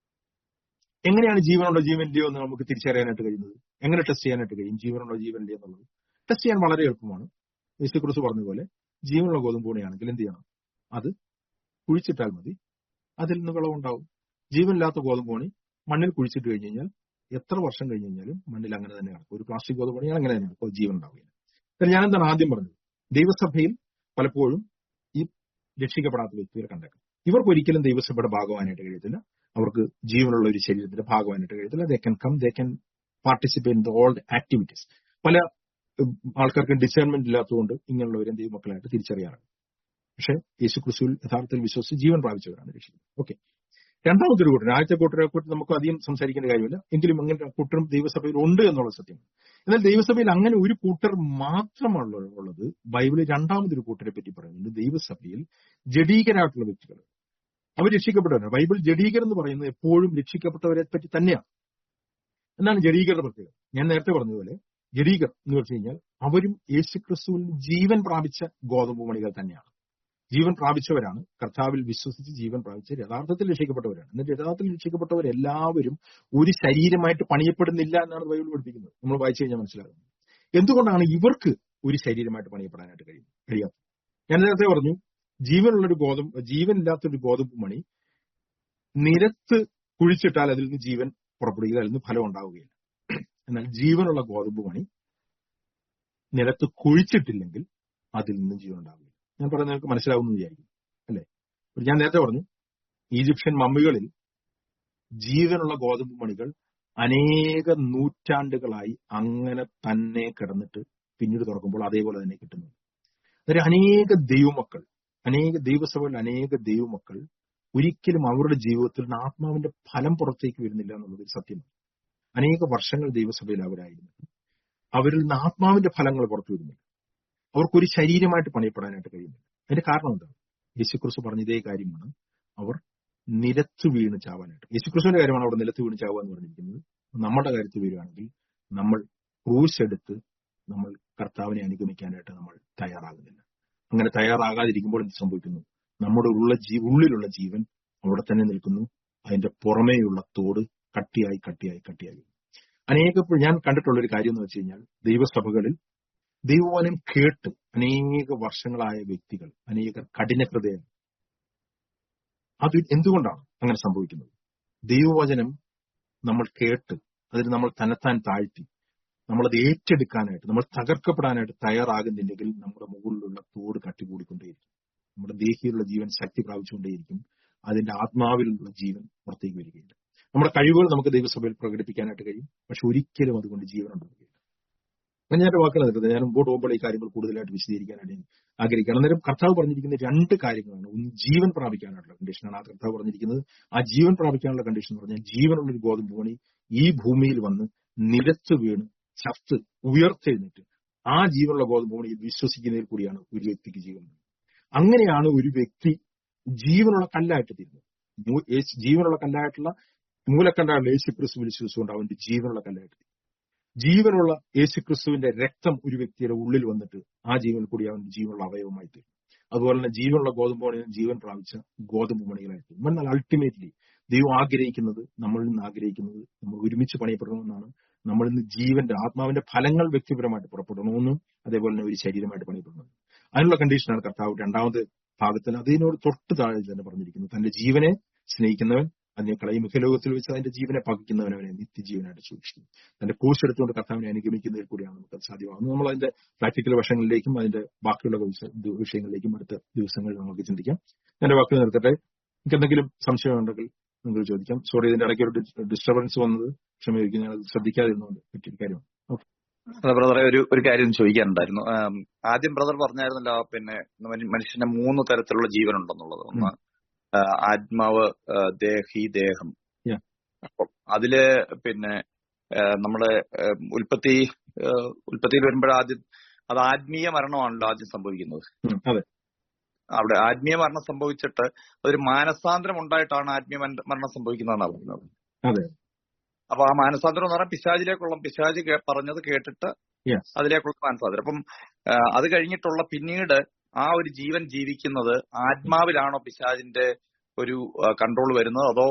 എങ്ങനെയാണ് ജീവനുള്ള ജീവനില്ലയോ എന്ന് നമുക്ക് തിരിച്ചറിയാനായിട്ട് കഴിയുന്നത് എങ്ങനെ ടെസ്റ്റ് ചെയ്യാനായിട്ട് കഴിയും ജീവനുള്ള ജീവനില്ലയോ എന്നുള്ളത് ടെസ്റ്റ് ചെയ്യാൻ വളരെ എളുപ്പമാണ് യേശുക്രിസ്തു പറഞ്ഞതുപോലെ ജീവനുള്ള ഗോതമ്പ് മണിയാണെങ്കിൽ എന്ത് ചെയ്യണം അത് കുഴിച്ചിട്ടാൽ മതി അതിൽ നിന്ന് വിളവുണ്ടാവും ജീവനില്ലാത്ത ഗോതമ്പ് മണി മണ്ണിൽ കുഴിച്ചിട്ട് കഴിഞ്ഞ് കഴിഞ്ഞാൽ എത്ര വർഷം കഴിഞ്ഞ് കഴിഞ്ഞാലും മണ്ണിൽ അങ്ങനെ തന്നെ കിടക്കും ഒരു പ്ലാസ്റ്റിക് ഗോതമ്പ് മണിയാണ് അങ്ങനെ തന്നെ കിടക്കും ജീവൻ ഉണ്ടാവില്ല എന്നാൽ ഞാൻ എന്താണ് ആദ്യം പറഞ്ഞത് ദൈവസഭയിൽ പലപ്പോഴും ഈ രക്ഷിക്കപ്പെടാത്ത വ്യക്തികളെ കണ്ടേക്കാം ഇവർക്ക് ഒരിക്കലും ദൈവസഭയുടെ ഭാഗമാനായിട്ട് കഴിയത്തില്ല അവർക്ക് ജീവനുള്ള ഒരു ശരീരത്തിന്റെ ഭാഗമാനായിട്ട് കഴിയത്തില്ല they can come they can participate in the all activities പല ഉം, ആൾക്കാർക്ക് ഡിസേൺമെന്റ് ഇല്ലാത്തതുകൊണ്ട് ഇങ്ങനെയുള്ളവരെ ദൈവമക്കളായിട്ട് തിരിച്ചറിയാറുണ്ട് പക്ഷേ യേശു ക്രിസ്തുവിൽ യഥാർത്ഥത്തിൽ വിശ്വസിച്ച് ജീവൻ പ്രാപിച്ചവരാണ് രക്ഷിക്കുന്നത് ഓക്കെ രണ്ടാമത്തെ ഒരു കൂട്ടർ ആദ്യത്തെ കൂട്ടരെ കുറിച്ച് നമുക്ക് അധികം സംസാരിക്കേണ്ട കാര്യമില്ല എങ്കിലും അങ്ങനെ കൂട്ടരും ദൈവസഭയിൽ ഉണ്ട് എന്നുള്ള സത്യം എന്നാൽ ദൈവസഭയിൽ അങ്ങനെ ഒരു കൂട്ടർ മാത്രമാണ് ഉള്ളത് ബൈബിളിൽ രണ്ടാമതൊരു കൂട്ടരെ പറ്റി പറയുന്നുണ്ട് ദൈവസഭയിൽ ജഡീകരായിട്ടുള്ള വ്യക്തികൾ അവർ രക്ഷിക്കപ്പെട്ടവരാണ് ബൈബിൾ ജഡീകർ എന്ന് പറയുന്നത് എപ്പോഴും രക്ഷിക്കപ്പെട്ടവരെ പറ്റി തന്നെയാണ് എന്താണ് ജഡീകരുടെ പ്രത്യേകത ഞാൻ നേരത്തെ പറഞ്ഞതുപോലെ ജഡീകർ എന്ന് വെച്ച് കഴിഞ്ഞാൽ അവരും യേശുക്രിസ്തുവിൽ ജീവൻ പ്രാപിച്ച ഗോതമ്പ് മണികൾ തന്നെയാണ് ജീവൻ പ്രാപിച്ചവരാണ് കർത്താവിൽ വിശ്വസിച്ച് ജീവൻ പ്രാപിച്ച യഥാർത്ഥത്തിൽ രക്ഷിക്കപ്പെട്ടവരാണ് എന്നിട്ട് യഥാർത്ഥത്തിൽ രക്ഷിക്കപ്പെട്ടവരെല്ലാവരും ഒരു ശരീരമായിട്ട് പണിയപ്പെടുന്നില്ല എന്നാണ് ബൈബിൾ പഠിപ്പിക്കുന്നത് നമ്മൾ വായിച്ചു കഴിഞ്ഞാൽ മനസ്സിലാകുന്നത് എന്തുകൊണ്ടാണ് ഇവർക്ക് ഒരു ശരീരമായിട്ട് പണിയപ്പെടാനായിട്ട് കഴിയും കഴിയാത്തത് ഞാൻ നേരത്തെ പറഞ്ഞു ജീവനുള്ള ഒരു ഗോതമ്പ് ജീവനില്ലാത്തൊരു ഗോതമ്പ് മണി നിരത്ത് കുഴിച്ചിട്ടാൽ അതിൽ നിന്ന് ജീവൻ പുറപ്പെടുകയില്ല അതിൽ നിന്ന് ഫലം ഉണ്ടാവുകയില്ല എന്നാൽ ജീവനുള്ള ഗോതമ്പ് മണി നിലത്ത് കുഴിച്ചിട്ടില്ലെങ്കിൽ അതിൽ നിന്ന് ജീവൻ ഉണ്ടാവില്ല ഞാൻ പറയുന്നത് നിങ്ങൾക്ക് മനസ്സിലാവുമെന്ന് വിചാരിക്കും അല്ലെ ഞാൻ നേരത്തെ പറഞ്ഞു ഈജിപ്ഷ്യൻ മമ്മികളിൽ ജീവനുള്ള ഗോതമ്പ് മണികൾ അനേക നൂറ്റാണ്ടുകളായി അങ്ങനെ തന്നെ കിടന്നിട്ട് പിന്നീട് തുറക്കുമ്പോൾ അതേപോലെ തന്നെ കിട്ടുന്നു അന്നേരം അനേക ദൈവമക്കൾ അനേക ദൈവസഭകളിൽ അനേക ദൈവമക്കൾ ഒരിക്കലും അവരുടെ ജീവിതത്തിൽ നിന്ന് ആത്മാവിന്റെ ഫലം പുറത്തേക്ക് വരുന്നില്ല എന്നുള്ളത് ഒരു സത്യമാണ് അനേക വർഷങ്ങൾ ദൈവസഭയിൽ അവരായിരുന്നു അവരിൽ നിന്ന് ആത്മാവിന്റെ ഫലങ്ങൾ പുറത്തു വരുന്നില്ല അവർക്കൊരു ശരീരമായിട്ട് പണിയപ്പെടാനായിട്ട് കഴിയുന്നില്ല അതിന്റെ കാരണം എന്താണ് യേശുക്രിസ്തു പറഞ്ഞ ഇതേ കാര്യമാണ് അവർ നിലത്ത് വീണ് ചാവാനായിട്ട് യേശുക്രിസ്തുവിന്റെ കാര്യമാണ് അവിടെ നിലത്ത് വീണ് ചാവുക എന്ന് പറഞ്ഞിരിക്കുന്നത് നമ്മുടെ കാര്യത്തിൽ വരികയാണെങ്കിൽ നമ്മൾ ക്രൂശ് എടുത്ത് നമ്മൾ കർത്താവിനെ അനുഗമിക്കാനായിട്ട് നമ്മൾ തയ്യാറാകുന്നില്ല അങ്ങനെ തയ്യാറാകാതിരിക്കുമ്പോൾ എന്ത് സംഭവിക്കുന്നു നമ്മുടെ ഉള്ള ജീ ഉള്ളിലുള്ള ജീവൻ അവിടെ തന്നെ നിൽക്കുന്നു അതിന്റെ പുറമേയുള്ള തോട് കട്ടിയായി കട്ടിയായി കട്ടിയായി അനേകപ്പോൾ ഞാൻ കണ്ടിട്ടുള്ള ഒരു കാര്യം എന്ന് വെച്ച് കഴിഞ്ഞാൽ ദൈവസഭകളിൽ ദൈവവചനം കേട്ട് അനേക വർഷങ്ങളായ വ്യക്തികൾ അനേക കഠിന ഹൃദയം അത് എന്തുകൊണ്ടാണ് അങ്ങനെ സംഭവിക്കുന്നത് ദൈവവചനം നമ്മൾ കേട്ട് അതിന് നമ്മൾ തന്നെത്താൻ താഴ്ത്തി നമ്മളത് ഏറ്റെടുക്കാനായിട്ട് നമ്മൾ തകർക്കപ്പെടാനായിട്ട് തയ്യാറാകുന്നില്ലെങ്കിൽ നമ്മുടെ മുകളിലുള്ള തോട് കട്ടിക്കൂടിക്കൊണ്ടേയിരിക്കും നമ്മുടെ ദേഹിയിലുള്ള ജീവൻ ശക്തി പ്രാപിച്ചുകൊണ്ടേയിരിക്കും അതിന്റെ ആത്മാവിലുള്ള ജീവൻ പുറത്തേക്ക് വരികയില്ല നമ്മുടെ കഴിവുകൾ നമുക്ക് ദൈവസഭയിൽ പ്രകടിപ്പിക്കാനായിട്ട് കഴിയും പക്ഷെ ഒരിക്കലും അതുകൊണ്ട് ജീവൻ ഉണ്ടാവുകയില്ല ഞാൻ എന്റെ വാക്കുകൾ നിർത്തുന്നത് ഞാൻ മുമ്പോട്ട് പോകുമ്പോൾ ഈ കാര്യങ്ങൾ കൂടുതലായിട്ട് വിശദീകരിക്കാനായിട്ട് ആഗ്രഹിക്കുകയാണ് അന്നേരം കർത്താവ് പറഞ്ഞിരിക്കുന്ന രണ്ട് കാര്യങ്ങളാണ് ഒന്ന് ജീവൻ പ്രാപിക്കാനുള്ള കണ്ടീഷനാണ് ആ കർത്താവ് പറഞ്ഞിരിക്കുന്നത് ആ ജീവൻ പ്രാപിക്കാനുള്ള കണ്ടീഷൻ എന്ന് പറഞ്ഞാൽ ജീവനുള്ള ഒരു ഗോതമ്പ് മണി ഈ ഭൂമിയിൽ വന്ന് നിലത്ത് വീണ് ചത്ത് ഉയർത്തെഴുന്നിട്ട് ആ ജീവനുള്ള ഗോതമ്പ് മണിയിൽ വിശ്വസിക്കുന്നതിൽ കൂടിയാണ് ഒരു വ്യക്തിക്ക് ജീവൻ അങ്ങനെയാണ് ഒരു വ്യക്തി ജീവനുള്ള കല്ലായിട്ട് തീരുന്നത് ജീവനുള്ള കല്ലായിട്ടുള്ള മൂലക്കല്ലായിട്ടുള്ള യേശു ക്രിസ്തു വിശ്വസിച്ചുകൊണ്ട് അവന്റെ ജീവനുള്ള കല്ലായിട്ട് ജീവനുള്ള യേശുക്രിസ്തുവിന്റെ രക്തം ഒരു വ്യക്തിയുടെ ഉള്ളിൽ വന്നിട്ട് ആ ജീവൻ കൂടി അവൻ ജീവനുള്ള അവയവമായി തീരും അതുപോലെ തന്നെ ജീവനുള്ള ഗോതമ്പ് മണിയിൽ ജീവൻ പ്രാപിച്ച ഗോതമ്പ് മണികളായി തീരും എന്നാൽ അൾട്ടിമേറ്റ്ലി ദൈവം ആഗ്രഹിക്കുന്നത് നമ്മളിൽ നിന്ന് ആഗ്രഹിക്കുന്നത് നമ്മൾ ഒരുമിച്ച് പണിയപ്പെടണമെന്നാണ് നമ്മളിൽ നിന്ന് ജീവന്റെ ആത്മാവിന്റെ ഫലങ്ങൾ വ്യക്തിപരമായിട്ട് പുറപ്പെടണമെന്നും അതേപോലെ തന്നെ ഒരു ശരീരമായിട്ട് പണിയപ്പെടണം അതിനുള്ള കണ്ടീഷനാണ് കർത്താവ് രണ്ടാമത് ഭാഗത്തിൽ അതിനോട് തൊട്ട് താഴെ തന്നെ പറഞ്ഞിരിക്കുന്നത് തന്റെ ജീവനെ സ്നേഹിക്കുന്നവൻ അതിനെ കളയും ലോകത്തിൽ വെച്ച് അതിന്റെ ജീവനെ പകിക്കുന്നവൻ അവനെ നിത്യജീവനായിട്ട് സൂക്ഷിക്കും തന്റെ കോഴ്സ് എടുത്തുകൊണ്ട് കർത്താവിനെ അനുഗമിക്കുന്നതിൽ കൂടിയാണ് നമുക്ക് അത് സാധ്യമാകുന്നത് നമ്മൾ അതിന്റെ പ്രാക്ടിക്കൽ വശങ്ങളിലേക്കും അതിന്റെ ബാക്കിയുള്ള വിഷ- വിഷയങ്ങളിലേക്കും അടുത്ത ദിവസങ്ങളിൽ നമുക്ക് ചിന്തിക്കാം എന്റെ വാക്കുകൾ നിർത്തട്ടെ നിങ്ങൾക്ക് എന്തെങ്കിലും സംശയമുണ്ടെങ്കിൽ നിങ്ങൾക്ക് ചോദിക്കാം സോറി ഇതിന്റെ ഇടയ്ക്ക് ഒരു ഡിസ്റ്റർബൻസ് വന്നത് ക്ഷമയൊരിക്കും ഞാൻ അത് ശ്രദ്ധിക്കാതിരുന്നുകൊണ്ട് പറ്റിയ കാര്യമാണ് ഓക്കെ അതെ ബ്രദറെ ഒരു ഒരു കാര്യം ചോദിക്കാനുണ്ടായിരുന്നു ആം, ആദ്യം ബ്രദർ പറഞ്ഞായിരുന്നല്ലോ പിന്നെ മനു- മനുഷ്യന് മൂന്ന് തരത്തിലുള്ള ജീവൻ ഉണ്ടെന്നുള്ളത് ഒന്ന് ആ, ആത്മാവ് ആ, ദേഹി ദേഹം Yeah. അപ്പം അതില് പിന്നെ ആ, നമ്മുടെ ആ, ഉൽപ്പത്തി ആ, ഉൽപ്പത്തിയിൽ വരുമ്പോൾ ആദ്യം അത് ആത്മീയ മരണമാണല്ലോ ആദ്യം സംഭവിക്കുന്നത് അതെ അവിടെ ആത്മീയ മരണം സംഭവിച്ചിട്ട് അതൊരു മാനസാന്തരം ഉണ്ടായിട്ടാണ് ആത്മീയ മര- മരണം സംഭവിക്കുന്നതെന്നാണ് പറയുന്നത് അതെ അപ്പൊ ആ മാനസാന്തരം എന്ന് പറഞ്ഞാൽ പിശാചിലേക്കുള്ള പിശാജ് കേ- പറഞ്ഞത് കേട്ടിട്ട് യെസ് അതിലേക്കുള്ള മാനസാന്തരം അപ്പം ആ, അത് കഴിഞ്ഞിട്ടുള്ള പിന്നീട് ആ ഒരു ജീവൻ ജീവിക്കുന്നത് ആത്മാവിലാണോ പിശാജിന്റെ ഒരു കൺട്രോൾ വരുന്നത് അതോ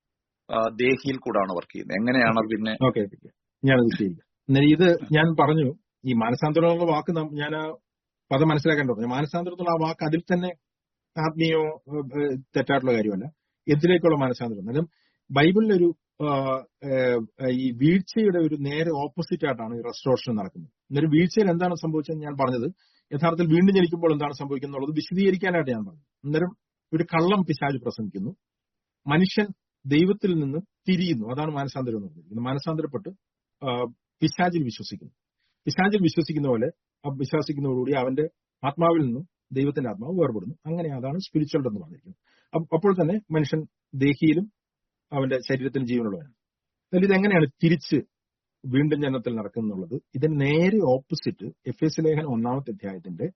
ആ, ദേഹിയിൽ കൂടാണോ വർക്ക് ചെയ്യുന്നത് എങ്ങനെയാണ് അത് പിന്നെ ഓക്കെ ഞാനത് ശരിക്കാം എന്നാൽ ഇത് ഞാൻ പറഞ്ഞു ഈ മാനസാന്തരം എന്നുള്ള വാക്ക് നം- ഞാൻ ആ പദം മനസ്സിലാക്കാൻ പറഞ്ഞു മാനസാന്തരത്തുള്ള ആ വാക്ക് അതിൽ തന്നെ ആത്മീയോ ഏഹ്, ഏഹ്, തെറ്റായിട്ടുള്ള കാര്യമല്ല എന്തിലേക്കുള്ള മാനസാന്തരം എന്നാലും ബൈബിളിലൊരു ആ, ഏഹ്, ഈ വീഴ്ചയുടെ ഒരു നേരെ ഓപ്പോസിറ്റ് ആയിട്ടാണ് ഈ റെസ്റ്റോറേഷൻ നടക്കുന്നത് എന്നൊരു വീഴ്ചയിൽ എന്താണ് സംഭവിച്ചത് ഞാൻ പറഞ്ഞത് യഥാർത്ഥത്തിൽ വീണ്ടും ജനിക്കുമ്പോൾ എന്താണ് സംഭവിക്കുന്നത് എന്നുള്ളത് വിശദീകരിക്കാനായിട്ട് ഞാൻ പറഞ്ഞു അന്നേരം ഒരു കള്ളം പിശാജ് പ്രസംഗിക്കുന്നു മനുഷ്യൻ ദൈവത്തിൽ നിന്ന് തിരിയുന്നു അതാണ് മാനസാന്തരം എന്ന് പറഞ്ഞിരിക്കുന്നത് മാനസാന്തരപ്പെട്ട് ആ, പിശാചിൽ വിശ്വസിക്കുന്നു പിശാചിൽ വിശ്വസിക്കുന്ന പോലെ ആ വിശ്വസിക്കുന്നതോടുകൂടി അവന്റെ ആത്മാവിൽ നിന്നും ദൈവത്തിന്റെ ആത്മാവ് വേർപെടുന്നു അങ്ങനെ അതാണ് സ്പിരിച്വൽ എന്ന് പറഞ്ഞിരിക്കുന്നത് അപ്പ- അപ്പോൾ തന്നെ മനുഷ്യൻ ദേഹിയിലും അവന്റെ ശരീരത്തിലും ജീവനുള്ളവനാണ് എന്നാൽ ഇതെങ്ങനെയാണ് തിരിച്ച് വീണ്ടും ജനനത്തിൽ നടക്കുന്നുള്ളത് ഇതിന് നേരെ ഓപ്പോസിറ്റ് എഫ് എസ് ലേഖനം ഒന്നാമത്തെ അധ്യായത്തിന്റെ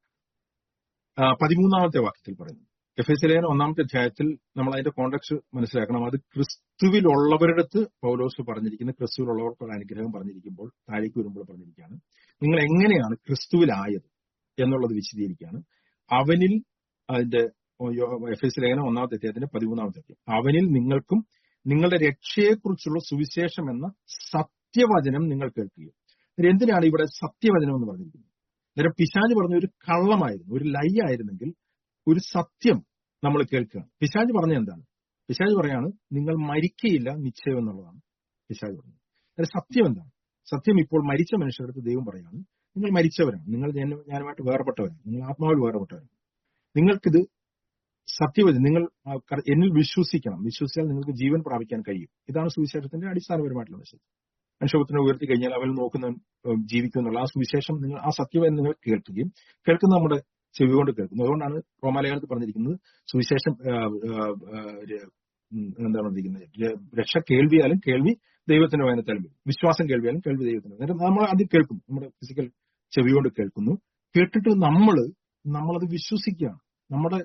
ആ, പതിമൂന്നാമത്തെ വാക്യത്തിൽ പറയുന്നു എഫ് എസ് ലേഖനം ഒന്നാമത്തെ അധ്യായത്തിൽ നമ്മൾ അതിന്റെ കോണ്ടക്സ്റ്റ് മനസ്സിലാക്കണം അത് ക്രിസ്തുവിലുള്ളവരുടെ അടുത്ത് പൗലോസ് പറഞ്ഞിരിക്കുന്ന ക്രിസ്തുവിലുള്ളവർക്കുള്ള അനുഗ്രഹം പറഞ്ഞിരിക്കുമ്പോൾ താഴേക്ക് വരുമ്പോൾ പറഞ്ഞിരിക്കുകയാണ് നിങ്ങൾ എങ്ങനെയാണ് ക്രിസ്തുവിലായത് എന്നുള്ളത് വിശദീകരിക്കുകയാണ് അവനിൽ അതിന്റെ എഫ് എസ് ലേഖനം ഒന്നാമത്തെ അധ്യായത്തിന്റെ പതിമൂന്നാമത്തെ അധ്യായം അവനിൽ നിങ്ങൾക്കും നിങ്ങളുടെ രക്ഷയെക്കുറിച്ചുള്ള സുവിശേഷം എന്ന സത്യവചനം നിങ്ങൾ കേൾക്കുകയും അന്നേരം എന്തിനാണ് ഇവിടെ സത്യവചനം എന്ന് പറഞ്ഞിരിക്കുന്നത് അന്നേരം പിശാജ് പറഞ്ഞ ഒരു കള്ളമായിരുന്നു ഒരു ലൈ ആയിരുന്നെങ്കിൽ ഒരു സത്യം നമ്മൾ കേൾക്കുകയാണ് പിശാജ് പറഞ്ഞ എന്താണ് പിശാജ് പറയാണ് നിങ്ങൾ മരിക്കയില്ല നിശ്ചയം എന്നുള്ളതാണ് പിശാജ് പറഞ്ഞത് അന്നേരം സത്യം എന്താണ് സത്യം ഇപ്പോൾ മരിച്ച മനുഷ്യരുടെ അടുത്ത് ദൈവം പറയാണ് നിങ്ങൾ മരിച്ചവരാണ് നിങ്ങൾ ഞാൻ- ഞാനുമായിട്ട് വേർപെട്ടവരാണ് നിങ്ങൾ ആത്മാവിൽ വേർപെട്ടവരാണ് നിങ്ങൾക്കിത് സത്യവചനം നിങ്ങൾ ആ, കർ- എന്നിൽ വിശ്വസിക്കണം വിശ്വസിച്ചാൽ നിങ്ങൾക്ക് ജീവൻ പ്രാപിക്കാൻ കഴിയും ഇതാണ് സുവിശേഷത്തിന്റെ അടിസ്ഥാനപരമായിട്ടുള്ള മെസ്സേജ് മനുഷ്യപുത്രനെ ഉയർത്തി കഴിഞ്ഞാൽ അവൻ നോക്കുന്ന ജീവിക്കും എന്നുള്ള ആ സുവിശേഷം നിങ്ങൾ ആ സത്യവചനം നിങ്ങൾ കേൾക്കുകയും കേൾക്കുന്ന നമ്മുടെ ചെവി കൊണ്ട് കേൾക്കുന്നു അതുകൊണ്ടാണ് റോമാലയത്തിൽ പറഞ്ഞിരിക്കുന്നത് സുവിശേഷം ആ, ആ, ആ, ര- ഉം, എന്താണ് പറഞ്ഞിരിക്കുന്നത് ര- രക്ഷ കേൾവിയാലും കേൾവി ദൈവത്തിന്റെ വചനത്താലും വരും. വിശ്വാസം കേൾവിയാലും കേൾവി ദൈവത്തിന്റെ അന്നേരം നമ്മൾ അത് കേൾക്കും നമ്മുടെ ഫിസിക്കൽ ചെവി കൊണ്ട് കേൾക്കുന്നു കേട്ടിട്ട് നമ്മൾ നമ്മളത് വിശ്വസിക്കുകയാണ് നമ്മുടെ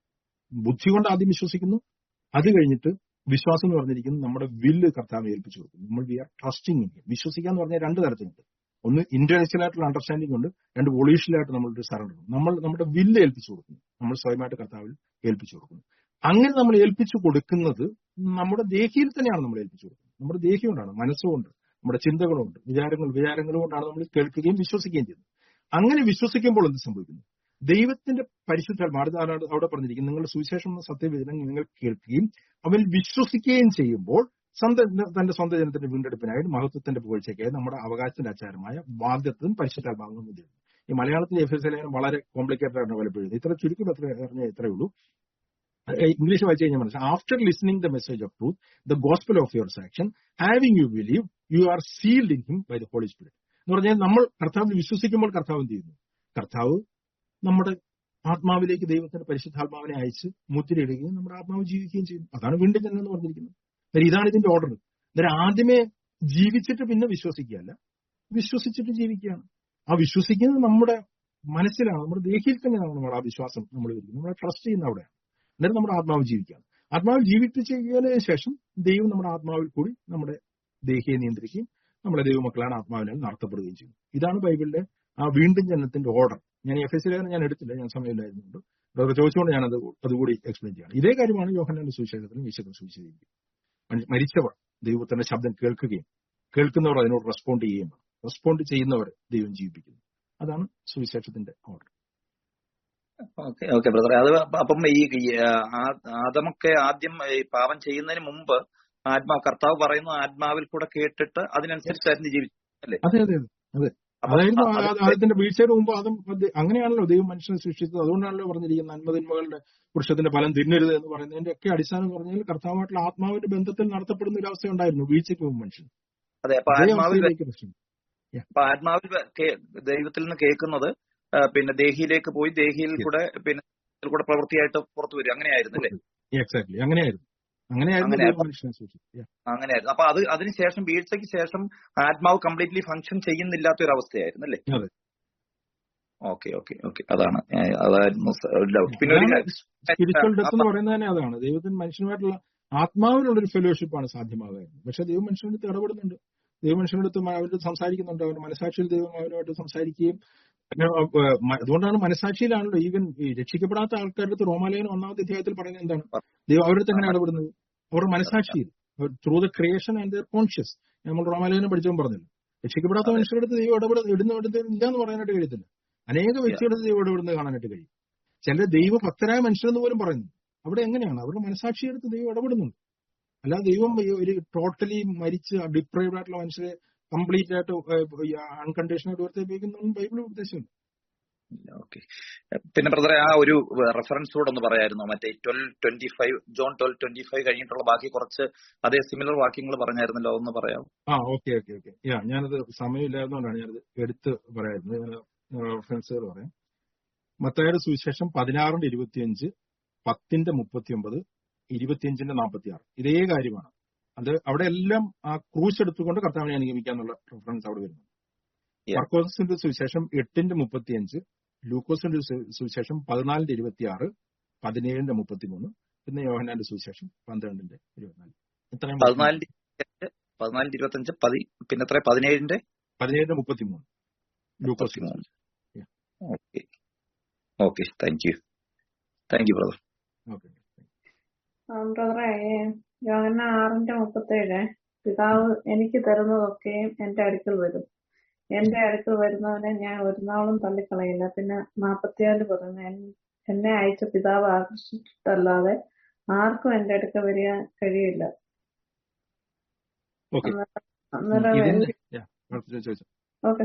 ബുദ്ധി കൊണ്ട് ആദ്യം വിശ്വസിക്കുന്നു അത് കഴിഞ്ഞിട്ട് വിശ്വാസം എന്ന് പറഞ്ഞിരിക്കുന്നത് നമ്മുടെ വില്ല് കർത്താവ് ഏൽപ്പിച്ചു കൊടുക്കും നമ്മൾ വി ആർ ട്രസ്റ്റിംഗ് വിശ്വസിക്കുക എന്ന് പറഞ്ഞാൽ രണ്ട് തരത്തിലുണ്ട് ഒന്ന് ഇന്റലക്ച്വൽ ആയിട്ടുള്ള അണ്ടർസ്റ്റാൻഡിംഗ് ഉണ്ട് രണ്ട് വൊളീഷ്യലായിട്ട് നമ്മളൊരു സറണ്ടർ നമ്മൾ നമ്മുടെ വില്ല് ഏൽപ്പിച്ചു കൊടുക്കുന്നു നമ്മൾ സ്വയമായിട്ട് കർത്താവിൽ ഏൽപ്പിച്ചു കൊടുക്കുന്നു അങ്ങനെ നമ്മൾ ഏൽപ്പിച്ചു കൊടുക്കുന്നത് നമ്മുടെ ദേഹിയിൽ തന്നെയാണ് നമ്മൾ ഏൽപ്പിച്ചു കൊടുക്കുന്നത് നമ്മുടെ ദേഹി കൊണ്ടാണ് മനസ്സുകൊണ്ട് നമ്മുടെ ചിന്തകളുണ്ട് വിചാരങ്ങൾ വിചാരങ്ങൾ കൊണ്ടാണ് നമ്മൾ കേൾക്കുകയും വിശ്വസിക്കുകയും ചെയ്യുന്നത് അങ്ങനെ വിശ്വസിക്കുമ്പോൾ എന്ത് സംഭവിക്കുന്നു ദൈവത്തിന്റെ പരിശുദ്ധാത്മാ അടുത്താണ് അവിടെ പറഞ്ഞിരിക്കുന്നത് നിങ്ങളുടെ സുവിശേഷം എന്ന സത്യവേദനം നിങ്ങൾ കേൾക്കുകയും അവൻ വിശ്വസിക്കുകയും ചെയ്യുമ്പോൾ സ്വന്തം തന്റെ സ്വന്തം ജനത്തിന്റെ വീണ്ടെടുപ്പിനായിട്ട് മഹത്വത്തിന്റെ പുകഴ്ചയ്ക്കായി നമ്മുടെ അവകാശത്തിന്റെ ആചാരമായ വാഗ്ദത്തും പരിശുദ്ധാത്മാവും തരുന്നു ഈ മലയാളത്തിലെ എഫ് എസ് ലേഖനം വളരെ കോംപ്ലിക്കേറ്റഡ് ആണ് പലപ്പോഴും ഇത്ര ചുരുക്കം എത്ര പറഞ്ഞാൽ ഇത്രയേ ഉള്ളൂ ഏഹ് ഇംഗ്ലീഷ് വായിച്ചു കഴിഞ്ഞാൽ മനസ്സിലാവും after listening the message of truth the gospel of your salvation having you believe you are sealed in him by the holy spirit എന്ന് പറഞ്ഞാൽ നമ്മൾ കർത്താവിൽ വിശ്വസിക്കുമ്പോൾ കർത്താവ് എന്ത് ചെയ്യുന്നു കർത്താവ് നമ്മുടെ ആത്മാവിലേക്ക് ദൈവത്തിന്റെ പരിശുദ്ധാത്മാവിനെ അയച്ച് മുദ്രയിടുകയും നമ്മുടെ ആത്മാവ് ജീവിക്കുകയും ചെയ്യും അതാണ് വീണ്ടും ജനനം എന്ന് പറഞ്ഞിരിക്കുന്നത് അന്നേരം ഇതാണ് ഇതിന്റെ ഓർഡർ അന്നേരം ആദ്യമേ ജീവിച്ചിട്ട് പിന്നെ വിശ്വസിക്കുകയല്ല വിശ്വസിച്ചിട്ട് ജീവിക്കുകയാണ് ആ വിശ്വസിക്കുന്നത് നമ്മുടെ മനസ്സിലാണ് നമ്മുടെ ദേഹിയിൽ തന്നെയാണ് നമ്മുടെ ആ വിശ്വാസം നമ്മൾ ഇരിക്കുന്നത് നമ്മളെ ട്രസ്റ്റ് ചെയ്യുന്ന അവിടെയാണ് അന്നേരം നമ്മുടെ ആത്മാവ് ജീവിക്കുകയാണ് ആത്മാവ് ജീവിപ്പിച്ചതിന് ശേഷം ദൈവം നമ്മുടെ ആത്മാവിൽ കൂടി നമ്മുടെ ദേഹിയെ നിയന്ത്രിക്കുകയും നമ്മളെ ദൈവമക്കളാണ് ആത്മാവിനാൽ നടത്തപ്പെടുകയും ചെയ്യും ഇതാണ് ബൈബിളിലെ ആ വീണ്ടും ജനനത്തിന്റെ ഓർഡർ ഞാൻ എഫ് എസ് ലേഖനം ഞാൻ എടുത്തില്ല ഞാൻ സമയമില്ലായിരുന്നുണ്ട് ഡോക്ടർ ചോദിച്ചുകൊണ്ട് ഞാൻ അത് അതുകൂടി എക്സ്പ്ലെയിൻ ചെയ്യണം ഇതേ കാര്യമാണ് യോഹന്നാന്റെ സുവിശേഷത്തിലും ഈശ്വരൻ സുവിശേഷിക്കുന്നത് മരിച്ചവർ ദൈവത്തിന്റെ ശബ്ദം കേൾക്കുകയും കേൾക്കുന്നവർ അതിനോട് റെസ്പോണ്ട് ചെയ്യുകയും വേണം. റെസ്പോണ്ട് ചെയ്യുന്നവർ ദൈവം ജീവിപ്പിക്കുന്നു അതാണ് സുവിശേഷത്തിന്റെ ഓർഡർ ഓക്കെ ഓക്കെ ബ്രദറെ അത് അപ്പ- അപ്പം ഈ ഈ, ആ, ആദമൊക്കെ ആദ്യം ഈ പാപം ചെയ്യുന്നതിന് മുമ്പ് ആത്മാവ് കർത്താവ് പറയുന്ന ആത്മാവിൽ കൂടെ കേട്ടിട്ട് അതിനനുസരിച്ചായിരുന്നു ജീവിച്ചു അല്ലേ അതെ അതെ അതെ അതെ അപ്പൊ അതായിരുന്നു ആ- ആ- അത് ആദ്യത്തിന്റെ വീഴ്ചയുടെ മുമ്പ് അതും അത് അങ്ങനെയാണല്ലോ ദൈവം മനുഷ്യനെ സൃഷ്ടിച്ചത് അതുകൊണ്ടാണല്ലോ പറഞ്ഞിരിക്കുന്നത് നന്മതിന്മകളുടെ വൃക്ഷത്തിന്റെ ഫലം തിന്നരുത് എന്ന് പറയുന്നതിന്റെ ഒക്കെ അടിസ്ഥാനം എന്ന് പറഞ്ഞാൽ കർത്താവായിട്ടുള്ള ആത്മാവിന്റെ ബന്ധത്തിൽ നടത്തപ്പെടുന്ന ഒരു അവസ്ഥ ഉണ്ടായിരുന്നു വീഴ്ചയ്ക്ക് മുമ്പ് മനുഷ്യൻ അതെ അപ്പൊ അതേ ആത്മാവിൽ അവസ്ഥയിലേക്ക് പ്രശ്നം അപ്പൊ ആത്മാവിൽ വ- കേ- ദൈവത്തിൽ നിന്ന് കേൾക്കുന്നത് ആ, പിന്നെ ദേഹിയിലേക്ക് പോയി ദേഹിയിൽ Yes. കൂടെ പിന്നെ ഇതിൽ കൂടെ പ്രവൃത്തിയായിട്ട് പുറത്തു വരും അങ്ങനെയായിരുന്നു അല്ലേ എക്സാക്ട്ലി അങ്ങനെയായിരുന്നു അങ്ങനെയായിരുന്നു അങ്ങനെ ദൈവം മനുഷ്യനെ സൃഷ്ടിച്ചത് Yeah. അങ്ങനെയായിരുന്നു അപ്പൊ അത് അതിനുശേഷം വീഴ്ചയ്ക്ക് ശേഷം ആത്മാവ് കംപ്ലീറ്റ്ലി ഫംഗ്ഷൻ ചെയ്യുന്നില്ലാത്ത ഒരു അവസ്ഥയായിരുന്നു അല്ലേ അതെ ഓക്കെ ഓക്കെ ഓക്കെ അതാണ് ഏ, അതായിരുന്നു സ- ഒരു doubt. പിന്നെ ഒരു അതാണ് സ്പിരിച്വൽ ഡെത്ത് അപ്പൊ എന്ന് പറയുന്നത് തന്നെ അതാണ് ദൈവത്തിന് മനുഷ്യനുമായിട്ടുള്ള ആത്മാവിനുള്ള ഒരു ഫെലോഷിപ്പാണ് സാധ്യമാകുന്നത് പക്ഷെ ദൈവം മനുഷ്യനടുത്ത് ഇടപെടുന്നുണ്ട് ദൈവം മനുഷ്യനടുത്ത് മ- അവരോട് സംസാരിക്കുന്നുണ്ട് അവന്റെ മനസാക്ഷിയിൽ ദൈവം അവനുമായിട്ട് സംസാരിക്കുകയും പിന്നെ, ഏഹ്, മ- അതുകൊണ്ടാണ് മനസാക്ഷിയിലാണല്ലോ ഈവൻ ഈ രക്ഷിക്കപ്പെടാത്ത ആൾക്കാരുടെ അടുത്ത് റോമാലയനം ഒന്നാമത്തെ അധ്യായത്തിൽ പറയുന്നത് എന്താണ് ദൈവം അവരുടെ അടുത്ത് എങ്ങനെ ഇടപെടുന്നത് അവരുടെ മനസാക്ഷിയിൽ through the creation and their conscious നമ്മൾ റോമാലയനം പഠിച്ചവൻ പറഞ്ഞല്ലോ രക്ഷിക്കപ്പെടാത്ത അതെ. മനുഷ്യരുടെ അടുത്ത് ദൈവം ഇടപെടുന്ന ഇടുന്ന ഇടുന്ന ഇല്ല എന്ന് പറയാനായിട്ട് കഴിയത്തില്ല അനേക വ്യക്തികളുടെ അടുത്ത് ദൈവം ഇടപെടുന്നത് കാണാനായിട്ട് കഴിയും ചില ദൈവഭക്തരായ മനുഷ്യരെന്ന് പോലും പറയുന്നു അവിടെ എങ്ങനെയാണ് അവരുടെ മനസാക്ഷിയെടുത്ത് ദൈവം ഇടപെടുന്നുണ്ട് അല്ലാതെ ദൈവം ഈ ഒരു ടോട്ടലി മരിച്ച് ഡിപ്രൈവ്ഡ് ആയിട്ടുള്ള മനുഷ്യരെ കംപ്ലീറ്റ് ആയിട്ട് അൺകണ്ടീഷണൽ ഒരുത്തെ ഉപയോഗിക്കുന്ന ബൈബിൾ ഉദ്ദേശിക്കുന്നു ഓക്കെ പിന്നെ ബ്രദറെ ആ ഒരു റെഫറൻസ് കൂടെ ഒന്ന് പറയായിരുന്നു മറ്റേ twelve twenty five John twelve twenty five കഴിഞ്ഞിട്ടുള്ള ബാക്കി കുറച്ച് അതേ സിമിലർ വാക്യങ്ങൾ പറഞ്ഞായിരുന്നല്ലോ ഒന്ന് പറയാം ആ ഓക്കെ ഓക്കെ ഓക്കെ യാ ഞാനത് സമയമില്ലായിരുന്നോണ്ടാണ് ഞാനത് എടുത്ത് പറയായിരുന്നത് റെഫറൻസുകൾ പറയാം മത്തായുടെ സുവിശേഷം പതിനാറിന്റെ ഇരുപത്തിയഞ്ച് പത്തിന്റെ മുപ്പത്തിയൊമ്പത് ഇരുപത്തിയഞ്ചിന്റെ നാൽപ്പത്തി ആറ് ഇതേ കാര്യമാണ് അത് അവിടെ എല്ലാം ആ ക്രൂശ് എടുത്തുകൊണ്ട് കർത്താവിനെ അനുഗമിക്കാന്നുള്ള റെഫറൻസ് അവിടെ വരുന്നു Yeah. മർക്കോസിന്റെ സുവിശേഷം എട്ടിന്റെ മുപ്പത്തിയഞ്ച് ലൂക്കോസിന്റെ സു- സുവിശേഷം പതിനാലിന്റെ ഇരുപത്തിയാറ് പതിനേഴിന്റെ മുപ്പത്തിമൂന്ന് പിന്നെ യോഹനാന്റെ സുവിശേഷം പന്ത്രണ്ടിന്റെ ഇരുപത്തിനാല് ഇത്രയും പതിനാലിന്റെ ഇരുപത്തിയഞ്ച്, പതിനാലിന്റെ ഇരുപത്തഞ്ച് പതി പിന്നെ എത്ര പതിനേഴിന്റെ പതിനേഴിന്റെ മുപ്പത്തിമൂന്ന് ലൂക്കോസ് മുപ്പത്തിമൂന്ന് okay okay thank you thank you brother okay ബ്രദറെ യോഹന്ന ആറിന്റെ മുപ്പത്തേഴ് പിതാവ് എനിക്ക് തരുന്നതൊക്കെയും എന്റെ അടുക്കൽ വരും എന്റെ അടുക്കൽ വരുന്നവനെ ഞാൻ ഒരു നാളും തള്ളിക്കളയില്ല പിന്നെ നാപ്പത്തിയാല് പറയുന്നു "എൻ- എന്നെ അയച്ച പിതാവ് ആകർഷിച്ചിട്ടല്ലാതെ ആർക്കും എന്റെ അടുക്കൽ വരിക കഴിയില്ല ഓക്കെ അന്നേരം ഇതിന്റെ yeah, അടുത്ത ചോദിച്ചോ ഓക്കെ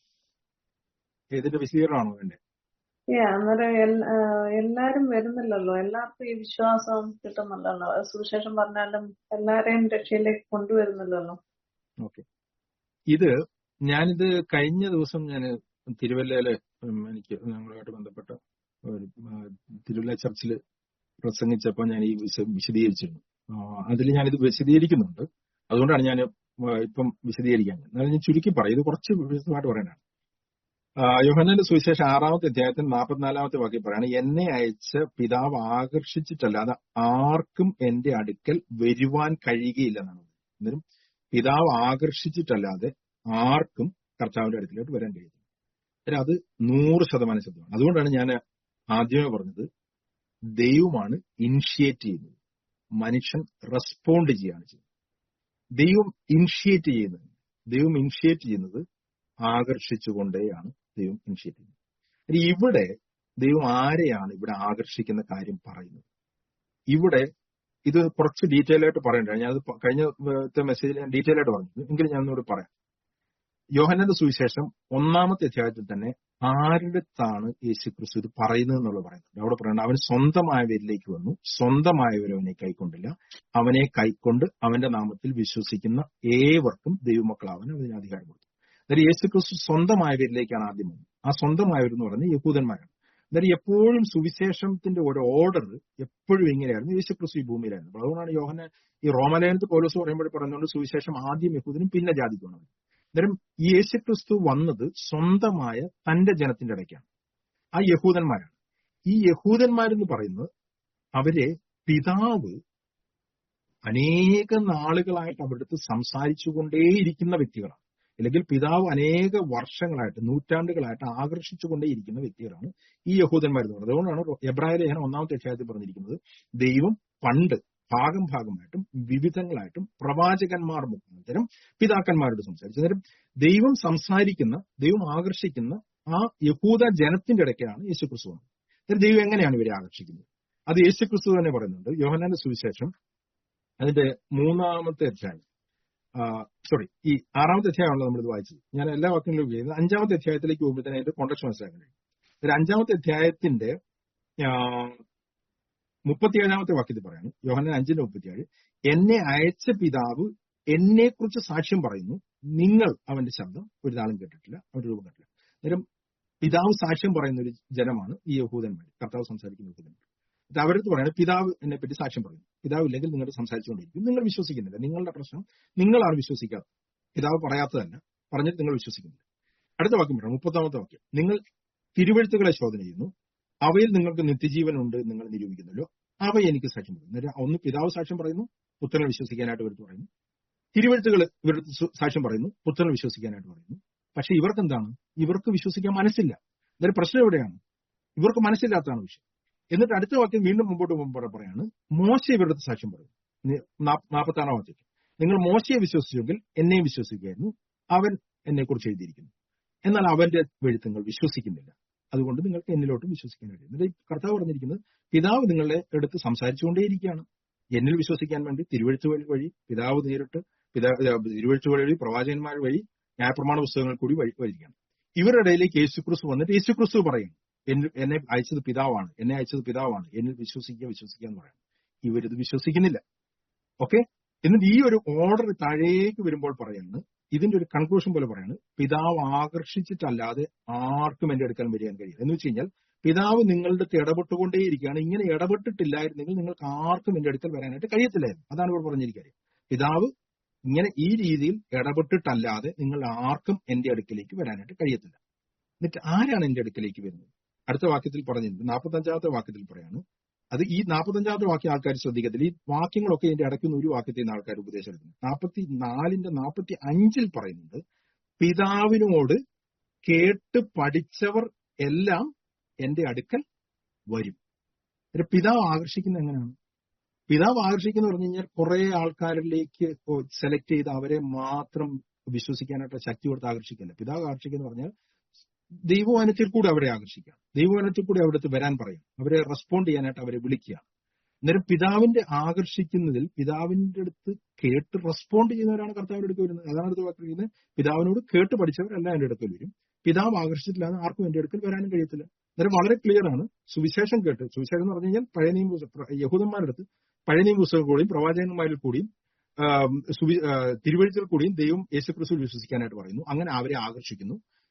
ഇതിന്റെ വിശദീകരണമാണോ വേണ്ടേ അന്നേരം എൽ- ആ, എല്ലാരും വരുന്നില്ലല്ലോ എല്ലാവർക്കും ഈ വിശ്വാസം കിട്ടുന്നില്ലല്ലോ സുവിശേഷം പറഞ്ഞാലും എല്ലാരെയും രക്ഷയിലേക്ക് കൊണ്ടുവരുന്നില്ലല്ലോ ഓക്കെ ഇത് ഞാനിത് കഴിഞ്ഞ ദിവസം ഞാൻ തിരുവല്ലയിലെ ഉം, എനിക്ക് ഞങ്ങളുമായിട്ട് ബന്ധപ്പെട്ട ഒരു ആ, തിരുവല്ല ചർച്ചിൽ പ്രസംഗിച്ചപ്പോൾ ഞാൻ ഈ വിശ- വിശദീകരിച്ചിരുന്നു അതിൽ ഞാനിത് വിശദീകരിക്കുന്നുണ്ട് അതുകൊണ്ടാണ് ഞാൻ ഇപ്പം വിശദീകരിക്കാൻ എന്നാലും ഞാൻ ചുരുക്കി പറയും ഇത് കുറച്ച് വിശദമായിട്ട് പറയാനാണ് ആ, യോഹന്നാന്റെ സുവിശേഷം ആറാമത്തെ അധ്യായത്തിൽ നാൽപ്പത്തിനാലാമത്തെ വാക്യം പറയാണ് എന്നെ അയച്ച പിതാവ് ആകർഷിച്ചിട്ടല്ലാതെ ആർക്കും എന്റെ അടുക്കൽ വരുവാൻ കഴിയുകയില്ലെന്നാണ് അന്നേരം പിതാവ് ആകർഷിച്ചിട്ടല്ലാതെ ആർക്കും കർത്താവിന്റെ അടുക്കലോട്ട് വരാൻ കഴിയുന്നത് അന്നേരം അത് നൂറ് ശതമാനം സത്യമാണ് അതുകൊണ്ടാണ് ഞാൻ ആദ്യമേ പറഞ്ഞത് ദൈവമാണ് ഇനിഷ്യേറ്റ് ചെയ്യുന്നത് മനുഷ്യൻ റെസ്പോണ്ട് ചെയ്യാണ് ചെയ്യുന്നത് ദൈവം ഇനിഷ്യേറ്റ് ചെയ്യുന്നത് ദൈവം ഇനിഷ്യേറ്റ് ചെയ്യുന്നത് ആകർഷിച്ചുകൊണ്ടേയാണ് ദൈവം ഇനിഷ്യേറ്റ് ചെയ്യുന്നത് ഇനി ഇവിടെ ദൈവം ആരെയാണ് ഇവിടെ ആകർഷിക്കുന്ന കാര്യം പറയുന്നത് ഇവിടെ ഇത് കുറച്ച് ഡീറ്റെയിൽ ആയിട്ട് പറയണ്ട ഞാനത് പ- കഴിഞ്ഞ മെസ്സേജിൽ ഞാൻ ഡീറ്റെയിൽ ആയിട്ട് പറഞ്ഞു എങ്കിലും ഞാൻ ഒന്നുകൂടി പറയാം യോഹന്നന്റെ സുവിശേഷം ഒന്നാമത്തെ അധ്യായത്തിൽ തന്നെ ആരുടെ അടുത്താണ് യേശു ക്രിസ്തു ഇത് പറയുന്നത് എന്നുള്ളത് പറയുന്നുണ്ട് അവിടെ പറയുന്നത് അവൻ സ്വന്തമായവരിലേക്ക് വന്നു സ്വന്തമായവർ അവനെ കൈക്കൊണ്ടില്ല അവനെ കൈക്കൊണ്ട് അവന്റെ നാമത്തിൽ വിശ്വസിക്കുന്ന ഏവർക്കും ദൈവമക്കളാവാൻ അവന് അധികാരം കൊടുത്തു അതായത് യേശു ക്രിസ്തു സ്വന്തമായവരിലേക്കാണ് ആദ്യം വന്നത് ആ സ്വന്തമായവരെന്ന് പറയുന്നത് യഹൂദന്മാരാണ് അന്നേരം എപ്പോഴും സുവിശേഷത്തിന്റെ ഒരു ഓർഡർ എപ്പോഴും ഇങ്ങനെയായിരുന്നു യേശു ക്രിസ്തു ഈ ഭൂമിയിലായിരുന്നു അപ്പോൾ അതുകൊണ്ടാണ് യോഹന ഈ റോമലേനത്ത് പോലീസ് പറയുമ്പോൾ പറയുന്നുണ്ട് സുവിശേഷം ആദ്യം യഹൂദനും പിന്നെ ജാതിക്കുമാണ് അന്നേരം ഈ യേശു ക്രിസ്തു വന്നത് സ്വന്തമായ തന്റെ ജനത്തിന്റെ ഇടയ്ക്കാണ് ആ യഹൂദന്മാരാണ് ഈ യഹൂദന്മാരെന്ന് പറയുന്നത് അവരെ പിതാവ് അനേക നാളുകളായിട്ട് അവരുടെ സംസാരിച്ചുകൊണ്ടേയിരിക്കുന്ന വ്യക്തികളാണ് അല്ലെങ്കിൽ പിതാവ് അനേക വർഷങ്ങളായിട്ട് നൂറ്റാണ്ടുകളായിട്ട് ആകർഷിച്ചുകൊണ്ടേയിരിക്കുന്ന വ്യക്തികളാണ് ഈ യഹൂദന്മാർ എന്ന് പറയുന്നത് അതുകൊണ്ടാണ് എബ്രായ ലേഖനം ഒന്നാമത്തെ അധ്യായത്തിൽ പറഞ്ഞിരിക്കുന്നത് ദൈവം പണ്ട് ഭാഗം ഭാഗമായിട്ടും വിവിധങ്ങളായിട്ടും പ്രവാചകന്മാർ മുഖാന്തരം പിതാക്കന്മാരോട് സംസാരിച്ചു അന്നേരം ദൈവം സംസാരിക്കുന്ന ദൈവം ആകർഷിക്കുന്ന ആ യഹൂദ ജനത്തിന്റെ ഇടയ്ക്കാണ് യേശുക്രിസ്തു വന്നത് അന്നേരം ദൈവം എങ്ങനെയാണ് ഇവരെ ആകർഷിക്കുന്നത് അത് യേശുക്രിസ്തു തന്നെ പറയുന്നുണ്ട് യോഹനാന്റെ സുവിശേഷം അതിന്റെ മൂന്നാമത്തെ അധ്യായം സോറി ഈ ആറാമത്തെ അധ്യായമാണല്ലോ നമ്മളിത് വായിച്ചത് ഞാൻ എല്ലാ വാക്കുകളിലും ഉപയോഗിക്കുന്നത് അഞ്ചാമത്തെ അധ്യായത്തിലേക്ക് പോകുമ്പോൾ തന്നെ അതിന്റെ കോണ്ടക്ട് മനസ്സിലാക്കാൻ കഴിയും ഒരു അഞ്ചാമത്തെ അധ്യായത്തിന്റെ ആ, മുപ്പത്തിയേഴാമത്തെ വാക്യത്തിൽ പറയാണ് യോഹനൻ അഞ്ചിന്റെ മുപ്പത്തിയേഴ് എന്നെ അയച്ച പിതാവ് എന്നെ കുറിച്ച് സാക്ഷ്യം പറയുന്നു നിങ്ങൾ അവന്റെ ശബ്ദം ഒരു നാളും കേട്ടിട്ടില്ല അവന്റെ രൂപം കേട്ടില്ല അന്നേരം പിതാവ് സാക്ഷ്യം പറയുന്ന ഒരു ജനമാണ് ഈ യഹൂദന്മാർ കർത്താവ് സംസാരിക്കുന്ന യഹൂദന്മാർ എന്നിട്ട് അവരടുത്ത് പറയുന്നത് പിതാവ് എന്നെ പറ്റി സാക്ഷ്യം പറയുന്നു പിതാവ് ഇല്ലെങ്കിൽ നിങ്ങൾ സംസാരിച്ചുകൊണ്ടിരിക്കും നിങ്ങൾ വിശ്വസിക്കുന്നില്ല നിങ്ങളുടെ പ്രശ്നം നിങ്ങളാണ് വിശ്വസിക്കാത്തത് പിതാവ് പറയാത്തതല്ല പറഞ്ഞിട്ട് നിങ്ങൾ വിശ്വസിക്കുന്നില്ല അടുത്ത വാക്യം പറയാം മുപ്പത്താമത്തെ വാക്യം നിങ്ങൾ തിരുവഴുത്തുകളെ ശോധന ചെയ്യുന്നു അവയിൽ നിങ്ങൾക്ക് നിത്യജീവൻ ഉണ്ട് എന്ന് നിങ്ങൾ നിരൂപിക്കുന്നല്ലോ അവ എനിക്ക് സാക്ഷ്യം പറയുന്നു അന്നേരം ഒന്ന് പിതാവ് സാക്ഷ്യം പറയുന്നു പുത്രനെ വിശ്വസിക്കാനായിട്ട് ഇവർക്ക് പറയുന്നു തിരുവഴുത്തുകൾ ഇവർക്ക് സു- സാക്ഷ്യം പറയുന്നു പുത്രനെ വിശ്വസിക്കാനായിട്ട് പറയുന്നു പക്ഷെ ഇവർക്ക് എന്താണ് ഇവർക്ക് വിശ്വസിക്കാൻ മനസ്സില്ല അന്നേരം പ്രശ്നം എവിടെയാണ് ഇവർക്ക് മനസ്സില്ലാത്തതാണ് വിഷയം എന്നിട്ട് അടുത്ത വാക്യം വീണ്ടും മുമ്പോട്ട് പോകുമ്പോൾ പറയാണ് മോശ ഇവരുടെ അടുത്ത് സാക്ഷ്യം പറയും നാൽപ്പത്തി ആറാം വാക്യം നിങ്ങൾ മോശയെ വിശ്വസിച്ചെങ്കിൽ എന്നെയും വിശ്വസിക്കുകയായിരുന്നു അവൻ എന്നെ കുറിച്ച് എഴുതിയിരിക്കുന്നു എന്നാൽ അവന്റെ വെഴുത്തുങ്ങൾ വിശ്വസിക്കുന്നില്ല അതുകൊണ്ട് നിങ്ങൾക്ക് എന്നിലോട്ടും വിശ്വസിക്കാൻ കഴിയും എന്നിട്ട് ഈ കർത്താവ് പറഞ്ഞിരിക്കുന്നത് പിതാവ് നിങ്ങളെ എടുത്ത് സംസാരിച്ചുകൊണ്ടേയിരിക്കുകയാണ് എന്നിൽ വിശ്വസിക്കാൻ വേണ്ടി തിരുവഴുത്ത് വഴി വഴി പിതാവ് നേരിട്ട് പിതാ തിരുവഴുത്ത് വഴി പ്രവാചകന്മാർ വഴി ന്യായപ്രമാണ പുസ്തകങ്ങൾ കൂടി വഴി വരികയാണ് ഇവരുടെ ഇടയിലേക്ക് യേശുക്രിസ്തു വന്നിട്ട് യേശുക്രിസ്തു പറയും എന്നിൽ എന്നെ അയച്ചത് പിതാവാണ് എന്നെ അയച്ചത് പിതാവാണ് എന്നിൽ വിശ്വസിക്കുക വിശ്വസിക്കുക എന്ന് പറയാം ഇവരിത് വിശ്വസിക്കുന്നില്ല ഓക്കെ എന്നിട്ട് ഈ ഒരു ഓർഡർ താഴേക്ക് വരുമ്പോൾ പറയാണ് ഇതിന്റെ ഒരു കൺക്ലൂഷൻ പോലെ പറയാണ് പിതാവ് ആകർഷിച്ചിട്ടല്ലാതെ ആർക്കും എന്റെ അടുക്കാൻ വരികയാൻ കഴിയില്ല എന്ന് വെച്ച് കഴിഞ്ഞാൽ പിതാവ് നിങ്ങളുടെ അടുത്ത് ഇടപെട്ടുകൊണ്ടേയിരിക്കുകയാണ് ഇങ്ങനെ ഇടപെട്ടിട്ടില്ലായിരുന്നെങ്കിൽ നിങ്ങൾക്ക് ആർക്കും എന്റെ അടുക്കൽ വരാനായിട്ട് കഴിയത്തില്ലായിരുന്നു അതാണ് ഇവിടെ പറഞ്ഞിരിക്കുന്നത് പിതാവ് ഇങ്ങനെ ഈ രീതിയിൽ ഇടപെട്ടിട്ടല്ലാതെ നിങ്ങൾ ആർക്കും എന്റെ അടുക്കലേക്ക് വരാനായിട്ട് കഴിയത്തില്ല എന്നിട്ട് ആരാണ് എന്റെ അടുക്കലേക്ക് വരുന്നത് അടുത്ത വാക്യത്തിൽ പറഞ്ഞിട്ടുണ്ട് നാൽപ്പത്തഞ്ചാമത്തെ വാക്യത്തിൽ പറയാണ് അത് ഈ നാൽപ്പത്തഞ്ചാമത്തെ വാക്യം ആൾക്കാർ ശ്രദ്ധിക്കത്തില്ല ഈ വാക്യങ്ങളൊക്കെ ഇതിന്റെ ഇടയ്ക്കുന്ന ഒരു വാക്യത്തിൽ നിന്ന് ആൾക്കാർ ഉപദേശം എടുക്കുന്നു നാൽപ്പത്തി നാലിന്റെ നാൽപ്പത്തി അഞ്ചിൽ പറയുന്നുണ്ട് പിതാവിനോട് കേട്ട് പഠിച്ചവർ എല്ലാം എന്റെ അടുക്കൽ വരും ഒരു പിതാവ് ആകർഷിക്കുന്നത് എങ്ങനെയാണ് പിതാവ് ആകർഷിക്കുന്ന പറഞ്ഞു കഴിഞ്ഞാൽ കുറെ ആൾക്കാരിലേക്ക് സെലക്ട് ചെയ്ത് അവരെ മാത്രം വിശ്വസിക്കാനായിട്ട് ശക്തി കൊടുത്ത് ആകർഷിക്കല്ല പിതാവ് ആകർഷിക്കുന്ന പറഞ്ഞാൽ ദൈവവനത്തിൽ കൂടെ അവരെ ആകർഷിക്കാം ദൈവവനത്തിൽ കൂടെ അവിടുത്തെ വരാൻ പറയും അവരെ റെസ്പോണ്ട് ചെയ്യാനായിട്ട് അവരെ വിളിക്കുക അന്നേരം പിതാവിന്റെ ആകർഷിക്കുന്നതിൽ പിതാവിന്റെ അടുത്ത് കേട്ട് റെസ്പോണ്ട് ചെയ്യുന്നവരാണ് കർത്താവിന്റെ അടുത്ത് വരുന്നത് അതാണ് അടുത്ത് പറയുന്നത് പിതാവിനോട് കേട്ട് പഠിച്ചവരെല്ലാം എന്റെ അടുക്കൽ വരും പിതാവ് ആകർഷിച്ചിട്ടില്ലാതെ ആർക്കും എന്റെ അടുക്കൽ വരാനും കഴിയത്തില്ല അന്നേരം വളരെ ക്ലിയർ ആണ് സുവിശേഷം കേട്ട് സുവിശേഷം എന്ന് പറഞ്ഞു കഴിഞ്ഞാൽ പഴയ നിയമ പുസ്തകം യഹൂദന്മാരുടെ അടുത്ത് പഴയ നിയമ പുസ്തകം കൂടിയും പ്രവാചകന്മാരിൽ കൂടിയും ആം, സുവി- ആ, തിരുവഴുത്തിൽ കൂടിയും ദൈവം യേശുക്രിസ്തു വിശ്വസിക്കാനായിട്ട് പറയുന്നു അങ്ങനെ അവരെ ആകർഷിക്കുന്നു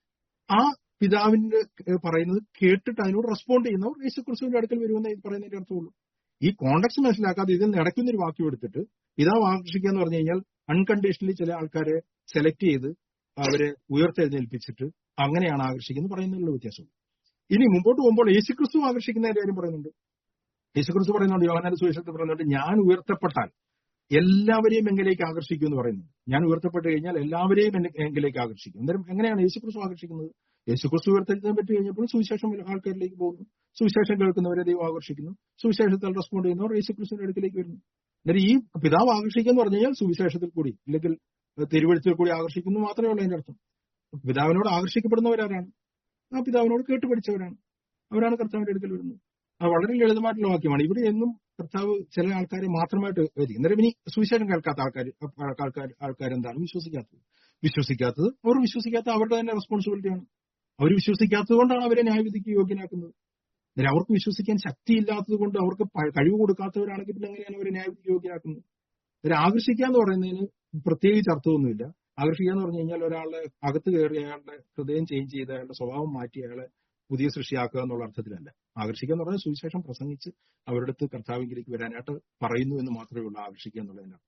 ആ പിതാവിന്റെ ഏഹ് പറയുന്നത് കേട്ടിട്ട് അതിനോട് റെസ്പോണ്ട് ചെയ്യുന്നവർ യേശുക്രിസ്തുവിന്റെ അടുക്കൽ വരുമെന്ന് ഈ പറയുന്നതിന്റെ അർത്ഥമുള്ളൂ ഈ കോണ്ടക്സ്റ്റ് മനസ്സിലാക്കാതെ ഇതിൽ നടക്കുന്ന ഒരു വാക്യം എടുത്തിട്ട് പിതാവ് ആകർഷിക്കുക എന്ന് പറഞ്ഞു കഴിഞ്ഞാൽ അൺകണ്ടീഷണലി ചില ആൾക്കാരെ സെലക്ട് ചെയ്ത് അവരെ ഉയർത്തെഴുന്നേൽപ്പിച്ചിട്ട് അങ്ങനെയാണ് ആകർഷിക്കുന്നത് പറയുന്നതിലുള്ള വ്യത്യാസം ഇനി മുമ്പോട്ട് പോകുമ്പോൾ യേശുക്രിസ്തു ആകർഷിക്കുന്ന കാര്യം പറയുന്നുണ്ട് യേശുക്രിസ്തു പറയുന്നുണ്ട് യോഹനാന്റെ സുവിശേഷത്തിൽ പറയുന്നുണ്ട് ഞാൻ ഉയർത്തപ്പെട്ടാൽ എല്ലാവരെയും എങ്കിലേക്ക് ആകർഷിക്കും എന്ന് പറയുന്നു ഞാൻ ഉയർത്തപ്പെട്ട് കഴിഞ്ഞാൽ എല്ലാവരെയും എന്നെ എങ്കിലേക്ക് ആകർഷിക്കും അന്നേരം എങ്ങനെയാണ് യേശുക്രിസ്തു ആകർഷിക്കുന്നത് യേശുക്രിസ്തു ഉയർത്തെഴുന്നേൽക്കാൻ പറ്റി കഴിഞ്ഞപ്പോൾ സുവിശേഷം ആൾക്കാരിലേക്ക് പോകുന്നു സുവിശേഷം കേൾക്കുന്നവരെ ദൈവം ആകർഷിക്കുന്നു സുവിശേഷത്തിൽ റെസ്പോണ്ട് ചെയ്യുന്നവർ യേശുക്രിസ്തുവിന്റെ അടുക്കിലേക്ക് വരുന്നു അന്നേരം ഈ പിതാവ് ആകർഷിക്കുക എന്ന് പറഞ്ഞു കഴിഞ്ഞാൽ സുവിശേഷത്തിൽ കൂടി അല്ലെങ്കിൽ തിരുവഴുത്തിൽ കൂടി ആകർഷിക്കുന്നു മാത്രമേ ഉള്ളൂ അതിന്റെ അർത്ഥം പിതാവിനോട് ആകർഷിക്കപ്പെടുന്നവരാരാണ് ആ പിതാവിനോട് കേട്ട് പഠിച്ചവരാണ് അവരാണ് കർത്താവിന്റെ അടുക്കൽ വരുന്നത് അത് വളരെ ലളിതമായിട്ടുള്ള വാക്യമാണ് ഇവിടെ എന്നും കർത്താവ് ചില ആൾക്കാരെ മാത്രമായിട്ട് വരിക അന്നേരം ഇനി സുവിശേഷം കേൾക്കാത്ത ആൾക്കാർ ആൾക്കാർ ആൾക്കാരെന്താണ് വിശ്വസിക്കാത്തത് വിശ്വസിക്കാത്തത് അവർ വിശ്വസിക്കാത്ത അവരുടെ തന്നെ റെസ്പോൺസിബിലിറ്റിയാണ് അവർ വിശ്വസിക്കാത്തത് കൊണ്ടാണ് അവരെ ന്യായവിധിക്ക് യോഗ്യനാക്കുന്നത് അന്നേരം അവർക്ക് വിശ്വസിക്കാൻ ശക്തിയില്ലാത്തത് കൊണ്ട് അവർക്ക് പ- കഴിവ് കൊടുക്കാത്തവരാണെങ്കിൽ പിന്നെ എങ്ങനെയാണ് അവരെ ന്യായവിധിക്ക് യോഗ്യനാക്കുന്നത് അന്നേരം ആകർഷിക്കുക എന്ന് പറയുന്നതിന് പ്രത്യേകിച്ച് അർത്ഥമൊന്നുമില്ല ആകർഷിക്കുക എന്ന് പറഞ്ഞു കഴിഞ്ഞാൽ ഒരാളുടെ അകത്ത് കയറി അയാളുടെ ഹൃദയം ചേഞ്ച് ചെയ്ത് അയാളുടെ സ്വഭാവം മാറ്റി അയാളെ പുതിയ സൃഷ്ടിയാക്കുക എന്നുള്ള അർത്ഥത്തിലല്ല ആകർഷിക്കുക എന്ന് പറഞ്ഞാൽ സുവിശേഷം പ്രസംഗിച്ച് അവരുടെ അടുത്ത് കർത്താവിലേക്ക് വരാനായിട്ട് പറയുന്നു എന്ന് മാത്രമേ ഉള്ളൂ ആകർഷിക്കുക എന്നുള്ളതിന്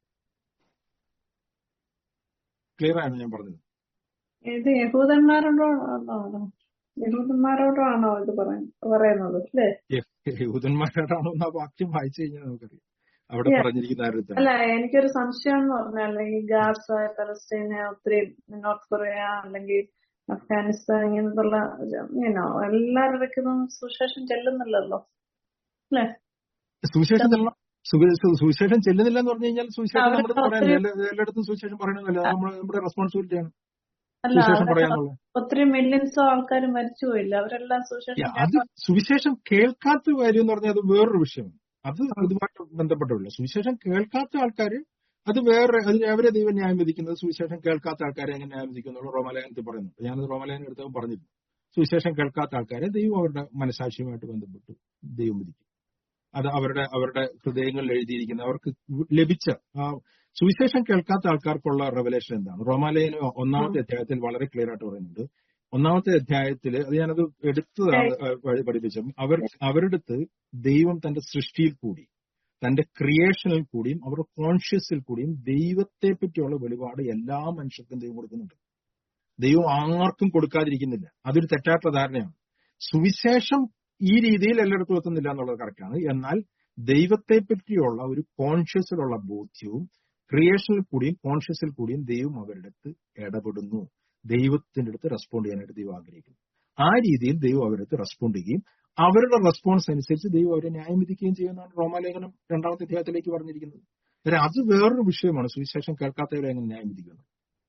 ക്ലിയർ ആണോ ഞാൻ പറഞ്ഞത് ഇത് യഹൂദന്മാരോടോ ആണോ യഹൂദന്മാരോടോ ആണോ ഇത് പറയുന്നത് പറയുന്നത് അല്ലേ യഹൂദന്മാരാണോ എന്ന് ആ വാക്യം വായിച്ചു കഴിഞ്ഞാൽ നമുക്കറിയാം അവിടെ Yeah. പറഞ്ഞിരിക്കുന്ന ആ ഒരു ഇതാണ് അല്ല എനിക്കൊരു സംശയം എന്ന് പറഞ്ഞാൽ ഈ ഗാസ പലസ്തീന് ഒത്തിരി നോർത്ത് കൊറിയ അല്ലെങ്കിൽ അഫ്ഗാനിസ്ഥാൻ ഇങ്ങനത്തുള്ള ഇങ്ങനോ എല്ലാവരുടെക്കും സുശേഷം ചെല്ലുന്നില്ലല്ലോ അല്ലെ സുവിശേഷം ചെല്ലണം സുവി- സു- സുവിശേഷം ചെല്ലുന്നില്ല എന്ന് പറഞ്ഞു കഴിഞ്ഞാൽ സുവിശേഷം അവരൊക്കെ നമ്മുടെ പറയാനില്ല ഒത്തിരി എല്ലാ- എല്ലായിടത്തും സുവിശേഷം പറയണമെന്നില്ല അത് നമ്മുടെ നമ്മുടെ റെസ്പോൺസിബിലിറ്റിയാണ് അല്ല സുവിശേഷം അവരൊക്കെ പറയാന്നുള്ളത് ഒത്തിരി മില്യൺസോ ആൾക്കാർ മരിച്ചുപോയില്ല അവരെല്ലാം സുശേഷം Yeah, അത് സുവിശേഷം കേൾക്കാത്ത കാര്യം എന്ന് പറഞ്ഞാൽ അത് വേറൊരു വിഷയമാണ് അത് ഇതുമായിട്ട് ബന്ധപ്പെട്ടുള്ള സുവിശേഷം കേൾക്കാത്ത ആൾക്കാര് അത് വേറെ അത് അവരെ ദൈവം ന്യായം വിധിക്കുന്നത് സുവിശേഷം കേൾക്കാത്ത ആൾക്കാരെ എങ്ങനെ ന്യായം വിധിക്കുന്നുള്ള റോമാലയനത്തിൽ പറയുന്നു ഞാനത് റോമാലയനം എടുത്തപ്പോൾ പറഞ്ഞിരുന്നു സുവിശേഷം കേൾക്കാത്ത ആൾക്കാരെ ദൈവം അവരുടെ മനസാക്ഷിയുമായിട്ട് ബന്ധപ്പെട്ട് ദൈവം വിധിക്കും അത് അവരുടെ അവരുടെ ഹൃദയങ്ങളിൽ എഴുതിയിരിക്കുന്ന അവർക്ക് ലഭിച്ച ആ സുവിശേഷം കേൾക്കാത്ത ആൾക്കാർക്കുള്ള റെവലേഷൻ എന്താണ് റോമാലയന ഒന്നാമത്തെ അധ്യായത്തിൽ വളരെ ക്ലിയർ ആയിട്ട് പറയുന്നുണ്ട് ഒന്നാമത്തെ അധ്യായത്തിൽ അത് ഞാനത് എടുത്തതാണ് ആ, പഠി- പഠിപ്പിച്ചത് അവർ അവരുടെ അടുത്ത് ദൈവം തന്റെ സൃഷ്ടിയിൽ കൂടി തന്റെ ക്രിയേഷനിൽ കൂടിയും അവരുടെ കോൺഷ്യസിൽ കൂടിയും ദൈവത്തെ പറ്റിയുള്ള വെളിപാട് എല്ലാ മനുഷ്യർക്കും ദൈവം കൊടുക്കുന്നുണ്ട് ദൈവം ആർക്കും കൊടുക്കാതിരിക്കുന്നില്ല അതൊരു തെറ്റാത്ത ധാരണയാണ് സുവിശേഷം ഈ രീതിയിൽ എല്ലായിടത്തും എത്തുന്നില്ല എന്നുള്ളത് കറക്റ്റാണ് എന്നാൽ ദൈവത്തെ പറ്റിയുള്ള ഒരു കോൺഷ്യസിലുള്ള ബോധ്യവും ക്രിയേഷനിൽ കൂടിയും കോൺഷ്യസിൽ കൂടിയും ദൈവം അവരുടെ അടുത്ത് ഇടപെടുന്നു ദൈവത്തിന്റെ അടുത്ത് റെസ്പോണ്ട് ചെയ്യാനായിട്ട് ദൈവം ആഗ്രഹിക്കുന്നു ആ രീതിയിൽ ദൈവം അവരുടെ അടുത്ത് റെസ്പോണ്ട് ചെയ്യുകയും അവരുടെ റെസ്പോൺസ് അനുസരിച്ച് ദൈവം അവരെ ന്യായം വിധിക്കുകയും ചെയ്യുന്നതാണ് റോമാലേഖനം രണ്ടാമത്തെ അധ്യായത്തിലേക്ക് പറഞ്ഞിരിക്കുന്നത് അന്നേരം അത് വേറൊരു വിഷയമാണ് സുവിശേഷം കേൾക്കാത്തവരെ എങ്ങനെ ന്യായം വിധിക്കുന്നത്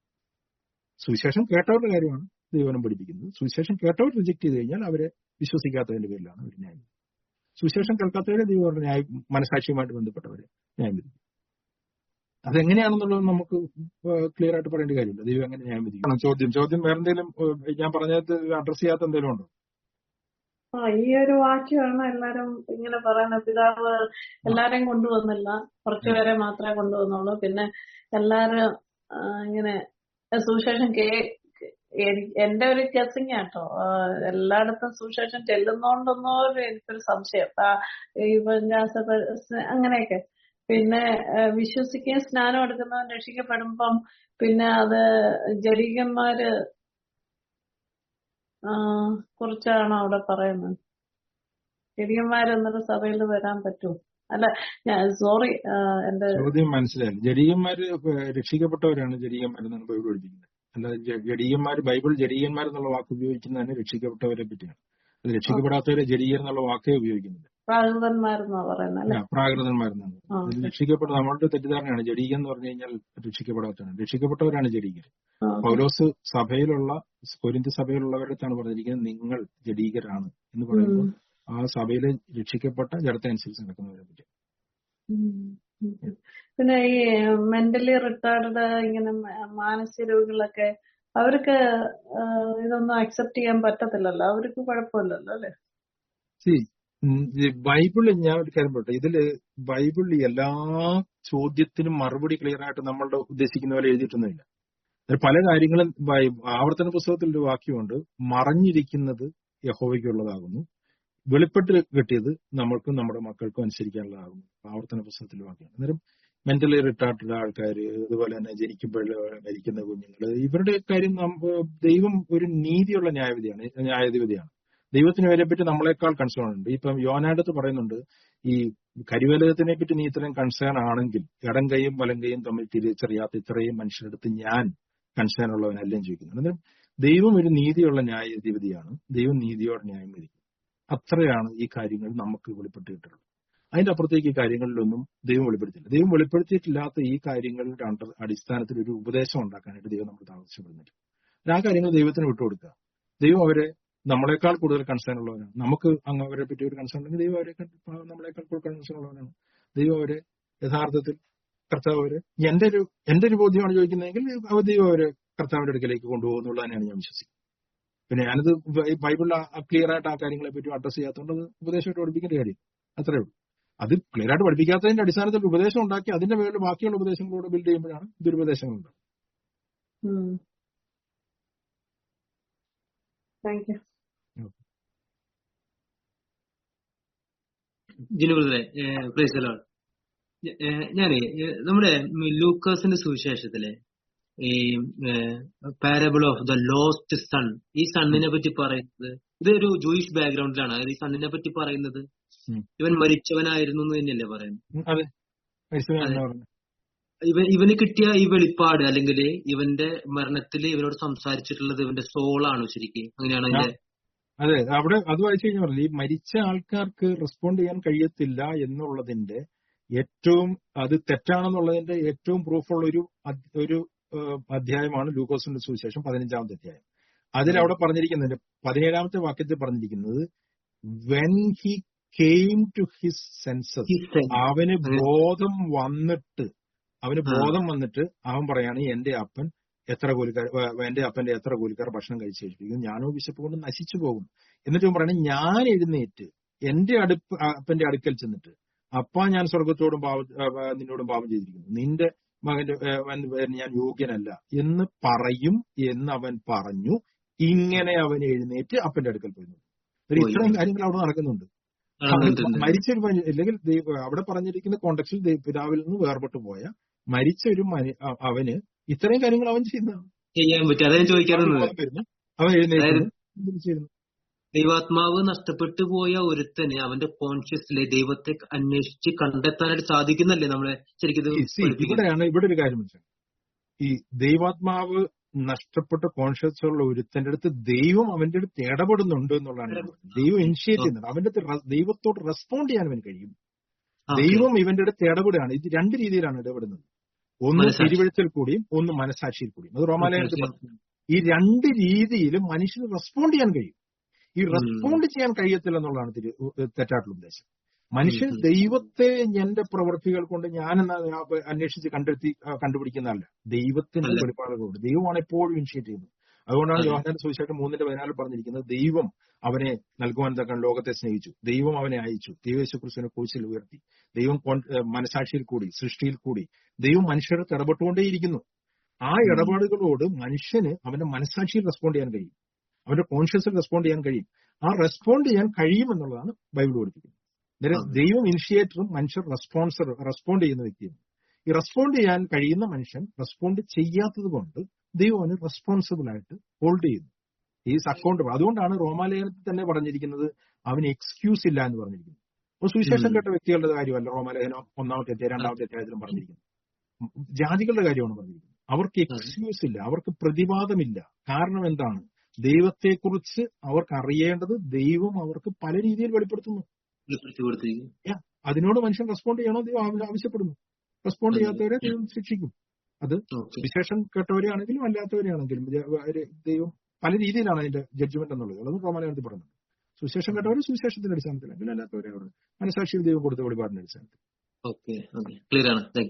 സുവിശേഷം കേട്ടവരുടെ കാര്യമാണ് ദൈവനം പഠിപ്പിക്കുന്നത് സുവിശേഷം കേട്ടവർ റിജക്ട് ചെയ്ത് കഴിഞ്ഞാൽ അവരെ വിശ്വസിക്കാത്തതിന്റെ പേരിലാണ് അവർ ന്യായം വിധിക്കുന്നത്. സുവിശേഷം കേൾക്കാത്തവരെ ദൈവം അവരുടെ ന്യായ മനസാക്ഷിയുമായിട്ട് ബന്ധപ്പെട്ടവരെ ന്യായം വിധിക്കും അതെങ്ങനെയാണെന്നുള്ളത് നമുക്ക് ക്ലിയർ ആയിട്ട് പറയേണ്ട കാര്യമില്ല ദൈവം എങ്ങനെ ന്യായം വിധിക്കണം ചോദ്യം ചോദ്യം വേറെ എന്തെങ്കിലും ഏഹ്, ഞാൻ പറഞ്ഞത് അഡ്രസ് ചെയ്യാത്ത എന്തെങ്കിലും ഉണ്ടോ ആ ഈ ഒരു വാക്യമാണ് എല്ലാരും ഇങ്ങനെ പറയുന്നത് പിതാവ് എല്ലാരെയും കൊണ്ടുവന്നില്ല കുറച്ചുപേരെ മാത്രമേ കൊണ്ടുവന്നുള്ളൂ പിന്നെ എല്ലാരും ആ, ഇങ്ങനെ സുവിശേഷം കേ എനി- എന്റെ ഒരു ഗസിങ് ആട്ടോ ആ, എല്ലായിടത്തും സുവിശേഷം ചെല്ലുന്നോണ്ടൊന്നോ ഒരു എനിക്കൊരു സംശയം ആ, ഈ പഞ്ചാസ അങ്ങനെയൊക്കെ പിന്നെ ആ, വിശ്വസിക്കുകയും സ്നാനം എടുക്കുന്നവൻ രക്ഷിക്കപ്പെടുമ്പം പിന്നെ അത് ജഡീകന്മാര് ആ, കുറിച്ചാണ് അവിടെ പറയുന്നത് ജഡീകന്മാര് എന്നിട്ട് സഭയിൽ വരാൻ പറ്റുമോ അല്ല ഞാൻ സോറി എന്റെ ചോദ്യം മനസ്സിലായില്ല ജഡീയന്മാര് രക്ഷിക്കപ്പെട്ടവരാണ് ജഡീയന്മാരെന്നാണ് ബൈബിൾ പഠിപ്പിക്കുന്നത് അല്ല ജഡീയന്മാർ ബൈബിൾ ജഡീയന്മാർ എന്നുള്ള വാക്ക് ഉപയോഗിക്കുന്നത് തന്നെ രക്ഷിക്കപ്പെട്ടവരെ പറ്റിയാണ് അത് രക്ഷിക്കപ്പെടാത്തവരെ ജഡീയർ എന്നുള്ള വാക്കേ ഉപയോഗിക്കുന്നില്ല പ്രാകൃതന്മാരെന്നാ പറയുന്നത് അല്ലെ ആ, പ്രാകൃതന്മാരെന്നാണ് ആ ഇത് രക്ഷിക്കപ്പെട്ട നമ്മളുടെ തെറ്റിദ്ധാരണയാണ് ജഡീകൻ എന്ന് പറഞ്ഞു കഴിഞ്ഞാൽ രക്ഷിക്കപ്പെടാത്തവരാണ് രക്ഷിക്കപ്പെട്ടവരാണ് ജഡീകർ ആ പൗലോസ് സഭയിലുള്ള കൊരിന്തി സഭയിലുള്ളവരുടെ അടുത്താണ് പറഞ്ഞിരിക്കുന്നത് നിങ്ങൾ ജഡീകരാണ് എന്ന് പറയുമ്പോൾ ഉം. ആ സഭയിലെ രക്ഷിക്കപ്പെട്ട ജഡത്തനുസരിച്ച് നടക്കുന്നവരെ പറ്റി ഉം. ഉം. പിന്നെ ഈ മെന്റലി റിട്ടാർഡ് ഇങ്ങനെ മ- മാനസിക രോഗികളൊക്കെ അവർക്ക് ആ, ഇതൊന്നും അക്സെപ്റ്റ് ചെയ്യാൻ പറ്റത്തില്ലല്ലോ അവർക്ക് കുഴപ്പമില്ലല്ലോ അല്ലെ See, ഉം, ഈ ബൈബിളിൽ ഞാൻ ഒരു കാര്യം പറയട്ടെ ഇതില് ബൈബിളിൽ എല്ലാ ചോദ്യത്തിനും മറുപടി ക്ലിയർ ആയിട്ട് നമ്മളുടെ ഉദ്ദേശിക്കുന്ന പോലെ എഴുതിയിട്ടൊന്നുമില്ല അതിൽ പല കാര്യങ്ങളും ബൈ- ആവർത്തന പുസ്തകത്തിൽ ഒരു വാക്യമുണ്ട് മറഞ്ഞിരിക്കുന്നത് യഹോവയ്ക്കുള്ളതാകുന്നു വെളിപ്പെട്ട് കിട്ടിയത് നമ്മൾക്കും നമ്മുടെ മക്കൾക്കും അനുസരിക്കാനുള്ളതാകുന്നു ആവർത്തന പുസ്തകത്തിൽ വാക്യം അന്നേരം മെന്റലി റിട്ടാർട്ടഡ് ആൾക്കാർ അതുപോലെ തന്നെ ജനിക്കുമ്പോൾ മരിക്കുന്ന കുഞ്ഞുങ്ങൾ ഇവരുടെ കാര്യം നമ്മ- ദൈവം ഒരു നീതിയുള്ള ന്യായവിധിയാണ് ന്യായാധിപതിയാണ് ദൈവത്തിന് ഇവരെ പറ്റി നമ്മളെക്കാൾ കൺസേൺ ഉണ്ട് ഇപ്പം യോനാടത്ത് പറയുന്നുണ്ട് ഈ കരിവലയത്തിനെ പറ്റി നീ ഇത്രയും കൺസേൺ ആണെങ്കിൽ ഇടം കൈയും വലം കൈയും തമ്മിൽ തിരിച്ചറിയാത്ത ഇത്രയും മനുഷ്യരെടുത്ത് ഞാൻ കൺസേൺ ഉള്ളവനല്ലെന്ന് ചോദിക്കുന്നു അന്നേരം ദൈവം ഒരു നീതിയുള്ള ന്യായാധിപതിയാണ് ദൈവം നീതിയോടെ ന്യായം വിധിക്കും അത്രയാണ് ഈ കാര്യങ്ങൾ നമുക്ക് വെളിപ്പെട്ട് കിട്ടുന്നത് അതിന്റെ അപ്പുറത്തേക്ക് ഈ കാര്യങ്ങളിലൊന്നും ദൈവം വെളിപ്പെടുത്തില്ല ദൈവം വെളിപ്പെടുത്തിയിട്ടില്ലാത്ത ഈ കാര്യങ്ങളുടെ അണ്ടർ അടിസ്ഥാനത്തിൽ ഒരു ഉപദേശം ഉണ്ടാക്കാനായിട്ട് ദൈവം നമ്മൾ ആവശ്യപ്പെടുന്നില്ല ആ കാര്യങ്ങൾ ദൈവത്തിന് വിട്ടുകൊടുക്കുക ദൈവം അവരെ നമ്മളെക്കാൾ കൂടുതൽ കൺസേൺ ഉള്ളവരാണ് നമുക്ക് അങ്ങ് അവരെ പറ്റി ഒരു കൺസേൺ ഉണ്ടെങ്കിൽ ദൈവം അവരെ നമ്മളെക്കാൾ കൂടുതൽ കൺസേൺ ഉള്ളവരാണ് ദൈവം അവരെ യഥാർത്ഥത്തിൽ കർത്താവ് അവരെ എന്റെ ഒരു എന്റെ ഒരു ബോധ്യമാണ് ചോദിക്കുന്നതെങ്കിൽ അവ ദൈവം അവരെ കർത്താവിന്റെ അടുക്കലേക്ക് കൊണ്ടുപോകുന്നുള്ള തന്നെയാണ് ഞാൻ വിശ്വസിക്കുന്നത് പിന്നെ ഞാനത് ബൈ- ബൈബിളിൽ ക്ലിയർ ആയിട്ട് ആ കാര്യങ്ങളെ പറ്റി അഡ്രസ് ചെയ്യാത്തതുകൊണ്ട് അത് ഉപദേശമായിട്ട് പഠിപ്പിക്കേണ്ട കാര്യം അത്രേ ഉള്ളൂ അത് ക്ലിയർ ആയിട്ട് പഠിപ്പിക്കാത്തതിന്റെ അടിസ്ഥാനത്തിൽ ഉപദേശം ഉണ്ടാക്കി അതിന്റെ മേളിൽ ബാക്കിയുള്ള ഉപദേശങ്ങളോട് ബിൽഡ് ചെയ്യുമ്പോഴാണ് ദുരുപദേശങ്ങളുണ്ട് താങ്ക് യു ജിനു ബ്രദറെ പ്രൈസ് ഞാനേ ഏഹ് നമ്മുടെ ലൂക്കോസിന്റെ സുവിശേഷത്തിലെ ഈ parable of the lost son ഈ സണ്ണിനെ പറ്റി പറയുന്നത് ഇതൊരു ജൂയിഷ് ബാക്ക്ഗ്രൗണ്ടിലാണ് അതായത് ഈ സണ്ണിനെ പറ്റി പറയുന്നത് ഉം. ഇവൻ മരിച്ചവനായിരുന്നു എന്ന് തന്നെയല്ലേ പറയുന്നത് ഉം, അതെ മരിച്ചവൻ അതെ എന്നാ പറഞ്ഞു ഇവൻ ഇവന് കിട്ടിയ ഈ വെളിപ്പാട് അല്ലെങ്കിൽ ഇവന്റെ മരണത്തിൽ ഇവനോട് സംസാരിച്ചിട്ടുള്ളത് ഇവന്റെ സോളാണ് ശരിക്കും അങ്ങനെയാണ് ആ, അതിന്റെ അതെ അവിടെ അത് വായിച്ചു കഴിഞ്ഞാൽ പറഞ്ഞില്ലേ, ഈ മരിച്ച ആൾക്കാർക്ക് റെസ്പോണ്ട് ചെയ്യാൻ കഴിയത്തില്ല എന്നുള്ളതിന്റെ ഏറ്റവും അത് തെറ്റാണെന്നുള്ളതിന്റെ ഏറ്റവും പ്രൂഫുള്ള ഒരു അദ്- ഒരു ഏഹ്, അധ്യായമാണ് ലൂക്കോസിന്റെ സുവിശേഷം പതിനഞ്ചാമത്തെ അധ്യായം അതിൽ അതെ അവിടെ പറഞ്ഞിരിക്കുന്നത് പതിനേഴാമത്തെ വാക്യത്തിൽ പറഞ്ഞിരിക്കുന്നത് when he came to his senses He said. അവന് അങ്ങനെ ബോധം വന്നിട്ട് അവന് ആ ബോധം വന്നിട്ട് അവൻ പറയാണ് എന്റെ അപ്പൻ എത്ര കൂലിക്കാർ ഏ, എന്റെ അപ്പന്റെ എത്ര കൂലിക്കാർ ഭക്ഷണം കഴിച്ചു കഴിപ്പിക്കും ഞാനോ വിശപ്പ് കൊണ്ട് നശിച്ചു പോകും എന്നിട്ട് അവൻ പറയണേ ഞാൻ എഴുന്നേറ്റ് എന്റെ അടുപ്പ് അപ്പന്റെ അടുക്കൽ ചെന്നിട്ട് അപ്പ ഞാൻ സ്വർഗത്തോടും പാപം ഏ, ഏ, നിന്നോടും പാപം ചെയ്തിരിക്കുന്നു നിന്റെ മകന്റെ ഏ, അവൻ പേരിന് ഞാൻ യോഗ്യനല്ല എന്ന് പറയും എന്ന് അവൻ പറഞ്ഞു ഇങ്ങനെ അവൻ എഴുന്നേറ്റ് അപ്പന്റെ അടുക്കൽ പോയി നിന്നു. ഒരു പോയി ഇത്രയും കാര്യങ്ങൾ അവിടെ നടക്കുന്നുണ്ട് അവൻ നടന്നിട്ടുണ്ട് മരിച്ച ഒരു മനുഷ്യ അല്ലെങ്കിൽ ദൈവ- അവിടെ പറഞ്ഞിരിക്കുന്ന കോണ്ടക്സിൽ പിതാവിൽ നിന്ന് വേർപെട്ടു പോയ മരിച്ച ഒരു മനു- അ- അവന് ഇത്രയും കാര്യങ്ങൾ അവൻ ചെയ്യുന്നതാണ് ചെയ്യാൻ പറ്റും അതാ ഞാൻ അവന് ചോദിക്കാറുള്ളത് ബോധം വരുന്നു അവൻ അതായത് എഴുന്നേൽക്കുന്നു തിരിച്ചിരുന്നു ദൈവാത്മാവ് നഷ്ടപ്പെട്ടു പോയ ഒരുത്തന് അവന്റെ കോൺഷ്യസിലെ ദൈവത്തെ അന്വേഷിച്ച് കണ്ടെത്താനായിട്ട് സാധിക്കുന്നല്ലേ നമ്മളെ ശരിക്കും ഇത് സി പഠിപ്പിക്കുന്നത് ഇവിടെയാണ് ഇവിടെ ഒരു കാര്യം വെച്ചാൽ ഈ ദൈവാത്മാവ് നഷ്ടപ്പെട്ട കോൺഷ്യസ് ഉള്ള ഒരുത്തന്റെ അടുത്ത് ദൈവം അവന്റെ അടുത്ത് ഇടപെടുന്നുണ്ട് എന്നുള്ളതാണ് ഞാൻ പറഞ്ഞത് ദൈവം ഇനിഷ്യേറ്റ് ചെയ്യുന്നുണ്ട് അവന്റെ അടുത്ത് റ- ദൈവത്തോട് റെസ്പോണ്ട് ചെയ്യാൻ അവന് കഴിയും ഓക്കെ ദൈവം ഇവന്റെ അടുത്ത് ഇടപെടുകയാണ് ഇത് രണ്ട് രീതിയിലാണ് ഇടപെടുന്നത് ഒന്ന് മനസാക്ഷി തിരുവഴുത്തിൽ കൂടിയും ഒന്ന് മനസാക്ഷിയിൽ കൂടിയും അത് റോമാലയത്തിൽ മനസാക്ഷി പറഞ്ഞു ഈ രണ്ട് രീതിയിലും മനുഷ്യന് റെസ്പോണ്ട് ചെയ്യാൻ കഴിയും ഈ ഉം. റെസ്പോണ്ട് ചെയ്യാൻ കഴിയത്തില്ല എന്നുള്ളതാണ് തിരു തെറ്റായിട്ടുള്ള ഉദ്ദേശം ഉം, മനുഷ്യൻ ഉം. ദൈവത്തെ എന്റെ പ്രവൃത്തികൾ കൊണ്ട് ഞാൻ അന്വേഷിച്ച് കണ്ടെത്തി ആ, കണ്ടുപിടിക്കുന്നതല്ല ദൈവത്തിന്റെ അല്ല വെളിപ്പാടുകളുണ്ട് ദൈവമാണ് എപ്പോഴും ഇനിഷ്യേറ്റ് ചെയ്യുന്നത് അതുകൊണ്ടാണ് അതെ യോഹനാന്റെ സുവിശേഷം മൂന്നിന്റെ പതിനാലിൽ പറഞ്ഞിരിക്കുന്നത് ദൈവം അവനെ നൽകുവാൻ തക്ക ലോകത്തെ സ്നേഹിച്ചു ദൈവം അവനെ അയച്ചു ദൈവേശു ക്രിസ്തുവിനെ കുറിച്ചിൽ ഉയർത്തി ദൈവം കോൺ- ഏഹ് മനസാക്ഷിയിൽ കൂടി സൃഷ്ടിയിൽ കൂടി ദൈവം മനുഷ്യരെ ഇടപെട്ടുകൊണ്ടേയിരിക്കുന്നു ആ ഉം. ഇടപാടുകളോട് മനുഷ്യന് അവന്റെ മനസാക്ഷിയിൽ റെസ്പോണ്ട് ചെയ്യാൻ കഴിയും അവന്റെ കോൺഷ്യസിൽ റെസ്പോണ്ട് ചെയ്യാൻ കഴിയും ആ റെസ്പോണ്ട് ചെയ്യാൻ കഴിയുമെന്നുള്ളതാണ് ബൈബിൾ പഠിപ്പിക്കുന്നത് അന്നേരം അതെ ദൈവം ഇനിഷ്യേറ്ററും മനുഷ്യർ റെസ്പോൺസർ റെസ്പോണ്ട് ചെയ്യുന്ന വ്യക്തിയും ഈ റെസ്പോണ്ട് ചെയ്യാൻ കഴിയുന്ന മനുഷ്യൻ റെസ്പോണ്ട് ചെയ്യാത്തത് കൊണ്ട് ദൈവം അവന് റെസ്പോൺസിബിൾ ആയിട്ട് ഹോൾഡ് ചെയ്യുന്നു ഈസ് അക്കൗണ്ടബിൾ അതുകൊണ്ടാണ് റോമാലേഖനത്തിൽ തന്നെ പറഞ്ഞിരിക്കുന്നത് അവന് എക്സ്ക്യൂസ് ഇല്ല എന്ന് പറഞ്ഞിരിക്കുന്നത് അപ്പോൾ സുവിശേഷം ഉം. കേട്ട വ്യക്തികളുടെ കാര്യമല്ല റോമാലേഖനം ഒന്നാമത്തെ അധ്യായം രണ്ടാമത്തെ അധ്യായത്തിലും പറഞ്ഞിരിക്കുന്നത് ജാതികളുടെ കാര്യമാണ് പറഞ്ഞിരിക്കുന്നത് അവർക്ക് അതെ എക്സ്ക്യൂസ് ഇല്ല അവർക്ക് പ്രതിവാദമില്ല കാരണം എന്താണ് ദൈവത്തെക്കുറിച്ച് അവർക്ക് അറിയേണ്ടത് ദൈവം അവർക്ക് പല രീതിയിൽ വെളിപ്പെടുത്തുന്നു വെളിപ്പെടുത്തി കൊടുത്തിരിക്കുന്നു Yeah. അതിനോട് മനുഷ്യൻ റെസ്പോണ്ട് ചെയ്യണോ ദൈവം ആവ- ആവശ്യപ്പെടുന്നു റെസ്പോണ്ട് അതെ ചെയ്യാത്തവരെ ദൈവം ശിക്ഷിക്കും അത് ഓക്കെ വിശേഷം കേട്ടവരെയാണെങ്കിലും അല്ലാത്തവരെയാണെങ്കിലും ദ- അവര് ദൈവം പല രീതിയിലാണ് അതിന്റെ ജഡ്ജ്മെന്റ് എന്നുള്ളത് അത് റോമാലയത്തിൽ പറയുന്നത് സുവിശേഷം കേട്ടവർ സുവിശേഷത്തിന്റെ അടിസ്ഥാനത്തിൽ അല്ലെങ്കിൽ അല്ലാത്തവരെ അവർ മനസാക്ഷിയിൽ ദൈവം കൊടുത്ത വെളിപാടിന്റെ അടിസ്ഥാനത്തിൽ ഓക്കെ ഓക്കെ ക്ലിയർ ആണ് താങ്ക്